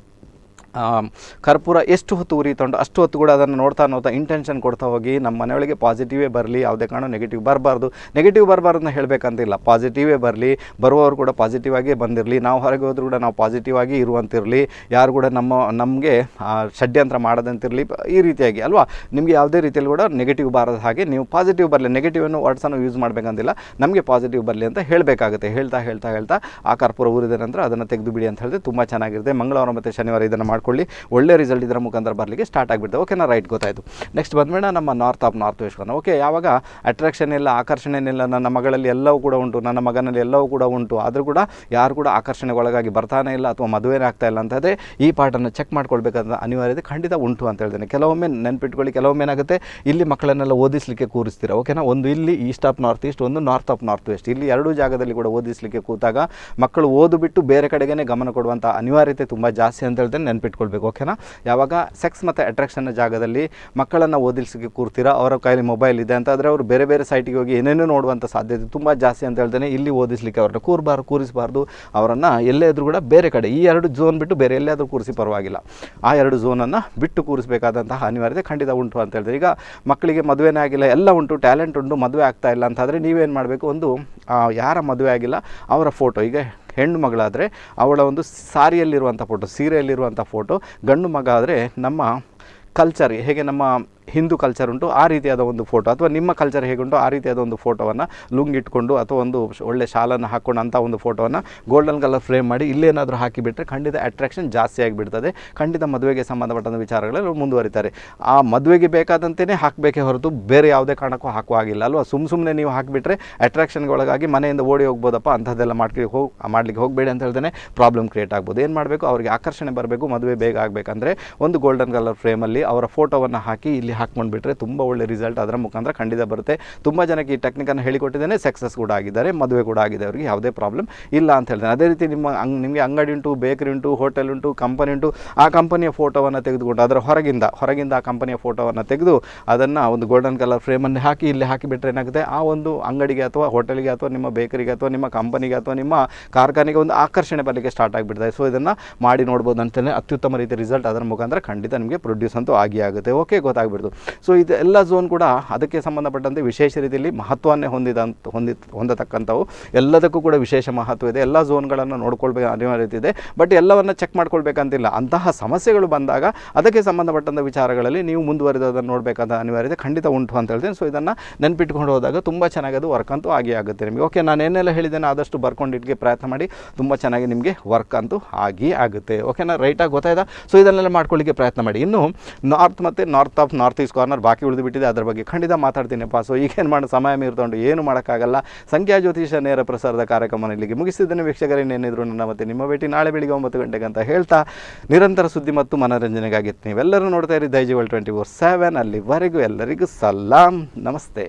ಆ, ಕರ್ಪೂರ ಎಷ್ಟು ಹೊತ್ತು ಉರಿತೊಂಡು ಅಷ್ಟು ಹೊತ್ತು ಕೂಡ ಅದನ್ನು ನೋಡ್ತಾ ನೋಡ್ತಾ ಇಂಟೆನ್ಷನ್ ಕೊಡ್ತಾ ಹೋಗಿ ನಮ್ಮ ಮನೆಯೊಳಗೆ ಪಾಸಿಟಿವೇ ಬರಲಿ ಯಾವುದೇ ಕಾರಣ ನೆಗೆಟಿವ್ ಬರಬಾರ್ದು ನೆಗೆಟಿವ್ ಬರಬಾರ್ದು ಅಂತ ಹೇಳಬೇಕಂತಿಲ್ಲ ಪಾಸಿಟಿವೇ ಬರಲಿ ಬರುವವರು ಕೂಡ ಪಾಸಿಟಿವ್ ಆಗಿ ಬಂದಿರಲಿ ನಾವು ಹೊರಗೆ ಹೋದರೂ ಕೂಡ ನಾವು ಪಾಸಿಟಿವ್ ಆಗಿ ಇರುವಂತಿರಲಿ ಯಾರು ಕೂಡ ನಮ್ಮ ನಮಗೆ ಷಡ್ಯಂತ್ರ ಮಾಡದಂತಿರಲಿ ಈ ರೀತಿಯಾಗಿ ಅಲ್ವಾ ನಿಮಗೆ ಯಾವುದೇ ರೀತಿಯಲ್ಲಿ ಕೂಡ ನೆಗೆಟಿವ್ ಬಾರದ ಹಾಗೆ ನೀವು ಪಾಸಿಟಿವ್ ಬರಲಿ ನೆಗೆಟಿವನ್ನು ವರ್ಡ್ಸನ್ನು ಯೂಸ್ ಮಾಡಬೇಕಂತಿಲ್ಲ ನಮಗೆ ಪಾಸಿಟಿವ್ ಬರಲಿ ಅಂತ ಹೇಳಬೇಕಾಗುತ್ತೆ ಹೇಳ್ತಾ ಹೇಳ್ತಾ ಹೇಳ್ತಾ ಆ ಕರ್ಪೂರ ಊರಿದ ನಂತರ ಅದನ್ನು ತೆಗೆದು ಬಿಡಿ ಅಂತ ಹೇಳಿದ್ರೆ ತುಂಬ ಚೆನ್ನಾಗಿರುತ್ತೆ ಮಂಗಳವಾರ ಮತ್ತು ಶನಿವಾರ ಇದನ್ನು ಮಾಡ್ಕೊಳ್ಳಿ ಒಳ್ಳೆ ರಿಸಲ್ಟ್ ಇದರ ಮುಖಾಂತರ ಬರಲಿಕ್ಕೆ ಸ್ಟಾರ್ಟ್ ಆಗಿಬಿಡುತ್ತೆ ಓಕೆನಾ ರೈಟ್ ಗೊತ್ತಾಯಿತು ನೆಕ್ಸ್ಟ್ ಬಂದ್ಮೇಲೆ ನಮ್ಮ north of north west okay ಯಾವಾಗ ಅಟ್ರಾಕ್ಷನ್ ಇಲ್ಲ ಆಕರ್ಷಣೆ ಇಲ್ಲ ನನ್ನ ಮಗಳಲ್ಲಿ ಎಲ್ಲವೂ ಕೂಡ ಉಂಟು ನನ್ನ ಮಗನಲ್ಲಿ ಎಲ್ಲವೂ ಕೂಡ ಉಂಟು ಆದರೂ ಕೂಡ ಯಾರು ಕೂಡ ಆಕರ್ಷಣೆಗೆ ಒಳಗಾಗಿ ಬರ್ತಾನೆ ಇಲ್ಲ ಅಥವಾ ಮದುವೆನೇ ಆಗ್ತಾ ಇಲ್ಲ ಅಂತಂದರೆ ಈ ಪಾರ್ಟನ್ನು ಚೆಕ್ ಮಾಡ್ಕೊಳ್ಬೇಕಾದ ಅನಿವಾರ್ಯತೆ ಖಂಡಿತ ಉಂಟು ಅಂತ ಹೇಳ್ತೇನೆ ಕೆಲವೊಮ್ಮೆ ನೆನ್ಪಿಟ್ಕೊಳ್ಳಿ ಕೆಲವೊಮ್ಮೆ ಏನಾಗುತ್ತೆ ಇಲ್ಲಿ ಮಕ್ಕಳನ್ನೆಲ್ಲ ಓದಿಸಲಿಕ್ಕೆ ಕೂರಿಸ್ತೀರ ಓಕೆನಾ ಒಂದು ಇಲ್ಲಿ ಈಸ್ಟ್ ಆಫ್ ನಾರ್ತ್ ಈಸ್ಟ್ ಒಂದು ನಾರ್ತ್ ಆಫ್ ನಾರ್ತ್ ವೆಸ್ಟ್ ಇಲ್ಲಿ ಎರಡೂ ಜಾಗದಲ್ಲಿ ಕೂಡ ಓದಿಸಲಿಕ್ಕೆ ಕೂತಾಗ ಮಕ್ಕಳು ಓದು ಬಿಟ್ಟು ಬೇರೆ ಕಡೆಗೇ ಗಮನ ಕೊಡುವಂಥ ಅನಿವಾರ್ಯತೆ ತುಂಬ ಜಾಸ್ತಿ ಅಂತ ಹೇಳ್ತೇನೆ ನೆನ್ಪಿಟ್ಕೊಳ್ಬೇಕು ಓಕೆನಾ ಯಾವಾಗ ಸೆಕ್ಸ್ ಮತ್ತು ಅಟ್ರಾಕ್ಷನ್ನ ಜಾಗದಲ್ಲಿ ಮಕ್ಕಳನ್ನು ಓದಿಸಲಿಕ್ಕೆ ಕೂರ್ತೀರಾ ಅವರ ಕೈಲಿ ಮೊಬೈಲ್ ಇದೆ ಅಂತ ಆದರೆ ಅವರು ಬೇರೆ ಬೇರೆ ಸೈಟಿಗೆ ಹೋಗಿ ಏನೇನೋ ನೋಡುವಂಥ ಸಾಧ್ಯತೆ ತುಂಬ ಜಾಸ್ತಿ ಅಂತ ಹೇಳ್ತೇನೆ ಇಲ್ಲಿ ಓದಿಸಲಿಕ್ಕೆ ಅವ್ರನ್ನ ಕೂರಬಾರ್ದು ಕೂರಿಸಬಾರ್ದು ಅವರನ್ನು ಎಲ್ಲೇ ಇದ್ರೂ ಕೂಡ ಬೇರೆ ಕಡೆ ಈ ಎರಡು ಝೋನ್ ಬಿಟ್ಟು ಬೇರೆ ಎಲ್ಲಾದರೂ ಕೂರಿಸಿ ಪರವಾಗಿಲ್ಲ ಆ ಎರಡು ಝೋನನ್ನು ಬಿಟ್ಟು ಕೂರಿಸಬೇಕಾದಂತಹ ಅನಿವಾರ್ಯತೆ ಖಂಡಿತ ಉಂಟು ಅಂತ ಹೇಳ್ತಾರೆ ಈಗ ಮಕ್ಕಳಿಗೆ ಮದುವೆನೇ ಆಗಿಲ್ಲ ಎಲ್ಲ ಉಂಟು ಟ್ಯಾಲೆಂಟ್ ಉಂಟು ಮದುವೆ ಆಗ್ತಾ ಇಲ್ಲ ಅಂತಾದರೆ ನೀವೇನು ಮಾಡಬೇಕು ಒಂದು ಆ, ಯಾರ ಮದುವೆ ಆಗಿಲ್ಲ ಅವರ ಫೋಟೋ ಈಗ ಹೆಣ್ಣು ಮಗಳಾದರೆ ಅವಳ ಒಂದು ಸಾರಿಯಲ್ಲಿರುವಂಥ ಫೋಟೋ ಸೀರೆಯಲ್ಲಿರುವಂಥ ಫೋಟೋ ಗಂಡು ಮಗ ಆದರೆ ನಮ್ಮ ಕಲ್ಚರ್ ಹೇಗೆ ನಮ್ಮ ಹಿಂದೂ ಕಲ್ಚರ್ ಉಂಟು ಆ ರೀತಿಯಾದ ಒಂದು ಫೋಟೋ ಅಥವಾ ನಿಮ್ಮ ಕಲ್ಚರ್ ಹೇಗುಂಟು ಆ ರೀತಿಯಾದ ಒಂದು ಫೋಟೋವನ್ನು ಲುಂಗ್ ಇಟ್ಕೊಂಡು ಅಥವಾ ಒಂದು ಶ- ಒಳ್ಳೆ ಶಾಲನ್ನು ಹಾಕ್ಕೊಂಡು ಅಂಥ ಒಂದು ಫೋಟೋವನ್ನು ಗೋಲ್ಡನ್ ಕಲರ್ ಫ್ರೇಮ್ ಮಾಡಿ ಇಲ್ಲೇನಾದರೂ ಹಾಕಿಬಿಟ್ರೆ ಖಂಡಿತ ಅಟ್ರಾಕ್ಷನ್ ಜಾಸ್ತಿ ಆಗಿಬಿಡ್ತದೆ ಖಂಡಿತ ಮದುವೆಗೆ ಸಂಬಂಧಪಟ್ಟಂಥ ವಿಚಾರಗಳಲ್ಲಿ ಅವ್ರು ಮುಂದುವರಿತಾರೆ ಆ ಮದುವೆಗೆ ಬೇಕಾದಂತೆಯೇ ಹಾಕಬೇಕೇ ಹೊರತು ಬೇರೆ ಯಾವುದೇ ಕಾರಣಕ್ಕೂ ಹಾಕುವ ಆಗಿಲ್ಲ ಅಲ್ವಾ ಸುಮ್ಮ ಸುಮ್ಮನೆ ನೀವು ಹಾಕಿಬಿಟ್ರೆ ಅಟ್ರಾಕ್ಷನ್ಗೆ ಒಳಗಾಗಿ ಮನೆಯಿಂದ ಓಡಿ ಹೋಗ್ಬೋದಪ್ಪ ಅಂಥದ್ದೆಲ್ಲ ಮಾಡ್ಲಿಕ್ಕೆ ಹೋಗಿ ಮಾಡ್ಲಿಕ್ಕೆ ಹೋಗಬೇಡಿ ಅಂತ ಹೇಳ್ದೇನೆ ಪ್ರಾಬ್ಲಮ್ ಕ್ರಿಯೇಟ್ ಆಗ್ಬೋದು ಏನು ಮಾಡಬೇಕು ಅವರಿಗೆ ಆಕರ್ಷಣೆ ಬರಬೇಕು ಮದುವೆ ಬೇಗ ಆಗಬೇಕಂದ್ರೆ ಒಂದು ಗೋಲ್ಡನ್ ಕಲರ್ ಫ್ರೇಮಲ್ಲಿ ಅವರ ಫೋಟೋವನ್ನು ಹಾಕಿ ಇಲ್ಲಿ ಹಾಕ್ಕೊಂಡ್ಬಿಟ್ರೆ ತುಂಬ ಒಳ್ಳೆ ರಿಸಲ್ಟ್ ಅದರ ಮುಖಾಂತರ ಖಂಡಿತ ಬರುತ್ತೆ ತುಂಬ ಜನಕ್ಕೆ ಈ ಟೆಕ್ನಿಕನ್ನು ಹೇಳಿಕೊಟ್ಟಿದ್ದೇನೆ ಸಕ್ಸಸ್ ಕೂಡ ಆಗಿದ್ದಾರೆ ಮದುವೆ ಕೂಡ ಆಗಿದೆ ಅವರಿಗೆ ಯಾವುದೇ ಪ್ರಾಬ್ಲಮ್ ಇಲ್ಲ ಅಂತ ಹೇಳ್ತೇನೆ ಅದೇ ರೀತಿ ನಿಮ್ಮ ಅಂಗ್ ನಿಮಗೆ ಅಂಗಡಿ ಉಂಟು ಬೇಕರಿ ಉಂಟು ಹೋಟೆಲ್ ಉಂಟು ಕಂಪನಿ ಉಂಟು ಆ ಕಂಪನಿಯ ಫೋಟೋವನ್ನು ತೆಗೆದುಕೊಂಡು ಅದರ ಹೊರಗಿಂದ ಹೊರಗಿಂದ ಆ ಕಂಪನಿಯ ಫೋಟೋವನ್ನು ತೆಗೆದು ಅದನ್ನು ಒಂದು ಗೋಲ್ಡನ್ ಕಲರ್ ಫ್ರೇಮನ್ನು ಹಾಕಿ ಇಲ್ಲಿ ಹಾಕಿಬಿಟ್ರೆ ಏನಾಗುತ್ತೆ ಆ ಒಂದು ಅಂಗಡಿಗೆ ಅಥವಾ ಹೋಟೆಲ್ಗೆ ಅಥವಾ ನಿಮ್ಮ ಬೇಕರಿಗೆ ಅಥವಾ ನಿಮ್ಮ ಕಂಪನಿಗೆ ಅಥವಾ ನಿಮ್ಮ ಕಾರ್ಖಾನೆಗೆ ಒಂದು ಆಕರ್ಷಣೆ ಬರಲಿಕ್ಕೆ ಸ್ಟಾರ್ಟ್ ಆಗಿಬಿಡ್ತದೆ ಸೊ ಇದನ್ನು ಮಾಡಿ ನೋಡ್ಬೋದು ಅಂತಲೇ ಅತ್ಯುತ್ತಮ ರೀತಿಯ ರಿಸಲ್ಟ್ ಅದರ ಮುಖಾಂತರ ಖಂಡಿತ ನಿಮಗೆ ಪ್ರೊಡ್ಯೂಸ್ ಅಂತೂ ಆಗಿ ಆಗುತ್ತೆ ಓಕೆ ಗೊತ್ತಾಗ್ಬಿಡ್ತು ಸೊ ಇದು ಎಲ್ಲ ಝೋನ್ ಕೂಡ ಅದಕ್ಕೆ ಸಂಬಂಧಪಟ್ಟಂತೆ ವಿಶೇಷ ರೀತಿಯಲ್ಲಿ ಮಹತ್ವವನ್ನೇ ಹೊಂದಿದಂತ ಹೊಂದಿ ಹೊಂದತಕ್ಕಂಥವು ಎಲ್ಲದಕ್ಕೂ ಕೂಡ ವಿಶೇಷ ಮಹತ್ವ ಇದೆ ಎಲ್ಲ ಝೋನ್ಗಳನ್ನು ನೋಡ್ಕೊಳ್ಬೇಕು ಅನಿವಾರ್ಯತೆ ಇದೆ ಬಟ್ ಎಲ್ಲವನ್ನು ಚೆಕ್ ಮಾಡ್ಕೊಳ್ಬೇಕಂತಿಲ್ಲ ಅಂತಹ ಸಮಸ್ಯೆಗಳು ಬಂದಾಗ ಅದಕ್ಕೆ ಸಂಬಂಧಪಟ್ಟಂಥ ವಿಚಾರಗಳಲ್ಲಿ ನೀವು ಮುಂದುವರಿದದನ್ನು ನೋಡಬೇಕಾದ ಅನಿವಾರ್ಯತೆ ಖಂಡಿತ ಉಂಟು ಅಂತ ಹೇಳ್ತೇನೆ ಸೊ ಇದನ್ನು ನೆನ್ಪಿಟ್ಕೊಂಡು ಹೋದಾಗ ತುಂಬ ಚೆನ್ನಾಗಿ ಅದು ವರ್ಕ್ ಅಂತೂ ಆಗಿ ಆಗುತ್ತೆ ನಿಮಗೆ ಓಕೆ ನಾನು ಏನೆಲ್ಲ ಹೇಳಿದ್ದೇನೆ ಆದಷ್ಟು ಬರ್ಕೊಂಡಿಟ್ಟಿಗೆ ಪ್ರಯತ್ನ ಮಾಡಿ ತುಂಬ ಚೆನ್ನಾಗಿ ನಿಮಗೆ ವರ್ಕ್ ಅಂತೂ ಆಗಿ ಆಗುತ್ತೆ ಓಕೆನಾ ರೈಟಾಗಿ ಗೊತ್ತಾಯ್ತಾ ಸೊ ಇದನ್ನೆಲ್ಲ ಮಾಡ್ಕೊಳ್ಳಿಕ್ಕೆ ಪ್ರಯತ್ನ ಮಾಡಿ ಇನ್ನು ನಾರ್ತ್ ಮತ್ತು north of north east corner ಬಾಕಿ ಉಳಿದು ಬಿಟ್ಟಿದೆ ಅದ್ರ ಬಗ್ಗೆ ಖಂಡಿತ ಮಾತಾಡ್ತೀನಪ್ಪ ಸೊ ಈಗೇನು ಮಾಡೋ ಸಮಯ ಮೀರ್ಕೊಂಡು ಏನು ಮಾಡೋಕ್ಕಾಗಲ್ಲ ಸಂಖ್ಯಾ ಜ್ಯೋತಿಷ ನೇರ ಪ್ರಸಾರದ ಕಾರ್ಯಕ್ರಮ ಇಲ್ಲಿಗೆ ಮುಗಿಸಿದ್ದೇನೆ ವೀಕ್ಷಕರೇನೇನಿದ್ರು ನನ್ನ ಮತ್ತೆ ನಿಮ್ಮ ಭೇಟಿ ನಾಳೆ ಬೆಳಿಗ್ಗೆ ಒಂಬತ್ತು ಗಂಟೆಗೆ ಅಂತ ಹೇಳ್ತಾ ನಿರಂತರ ಸುದ್ದಿ ಮತ್ತು ಮನೋರಂಜನೆಗಾಗಿ ನೀವೆಲ್ಲರೂ ನೋಡ್ತಾ ಇರಿ ದೈಜಿವಲ್ ಟ್ವೆಂಟಿ ಫೋರ್ ಸೆವೆನ್ ಅಲ್ಲಿವರೆಗೂ ಎಲ್ಲರಿಗೂ ಸಲಾಂ ನಮಸ್ತೆ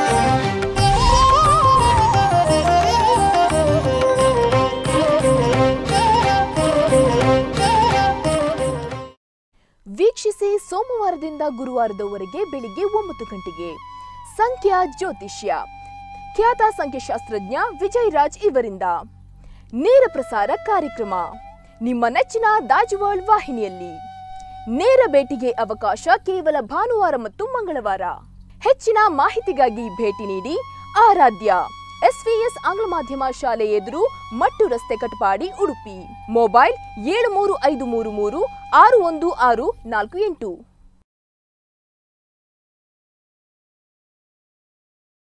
Thank you. ವೀಕ್ಷಿಸಿ ಸೋಮವಾರದಿಂದ ಗುರುವಾರದವರೆಗೆ ಬೆಳಿಗ್ಗೆ ಒಂಬತ್ತು ಗಂಟೆಗೆ ಸಂಖ್ಯಾ ಜ್ಯೋತಿಷ್ಯ ಖ್ಯಾತ ಸಂಖ್ಯಾಶಾಸ್ತ್ರಜ್ಞ ವಿಜಯ್ ರಾಜ್ ಇವರಿಂದ ನೇರ ಪ್ರಸಾರ ಕಾರ್ಯಕ್ರಮ ನಿಮ್ಮ ನೆಚ್ಚಿನ ದಾಜುವಾಳ್ ವಾಹಿನಿಯಲ್ಲಿ ನೇರ ಭೇಟಿಗೆ ಅವಕಾಶ ಕೇವಲ ಭಾನುವಾರ ಮತ್ತು ಮಂಗಳವಾರ ಹೆಚ್ಚಿನ ಮಾಹಿತಿಗಾಗಿ ಭೇಟಿ ನೀಡಿ ಆರಾಧ್ಯ ಎಸ್ವಿಎಸ್ ಆಂಗ್ಲ ಮಾಧ್ಯಮ ಶಾಲೆ ಎದುರು ಮಟ್ಟು ರಸ್ತೆ ಕಟಪಾಡಿ ಉಡುಪಿ ಮೊಬೈಲ್ ಏಳು ಮೂರು ಐದು ಮೂರು ಮೂರು ಆರು ಒಂದು ಆರು ನಾಲ್ಕು ಎಂಟು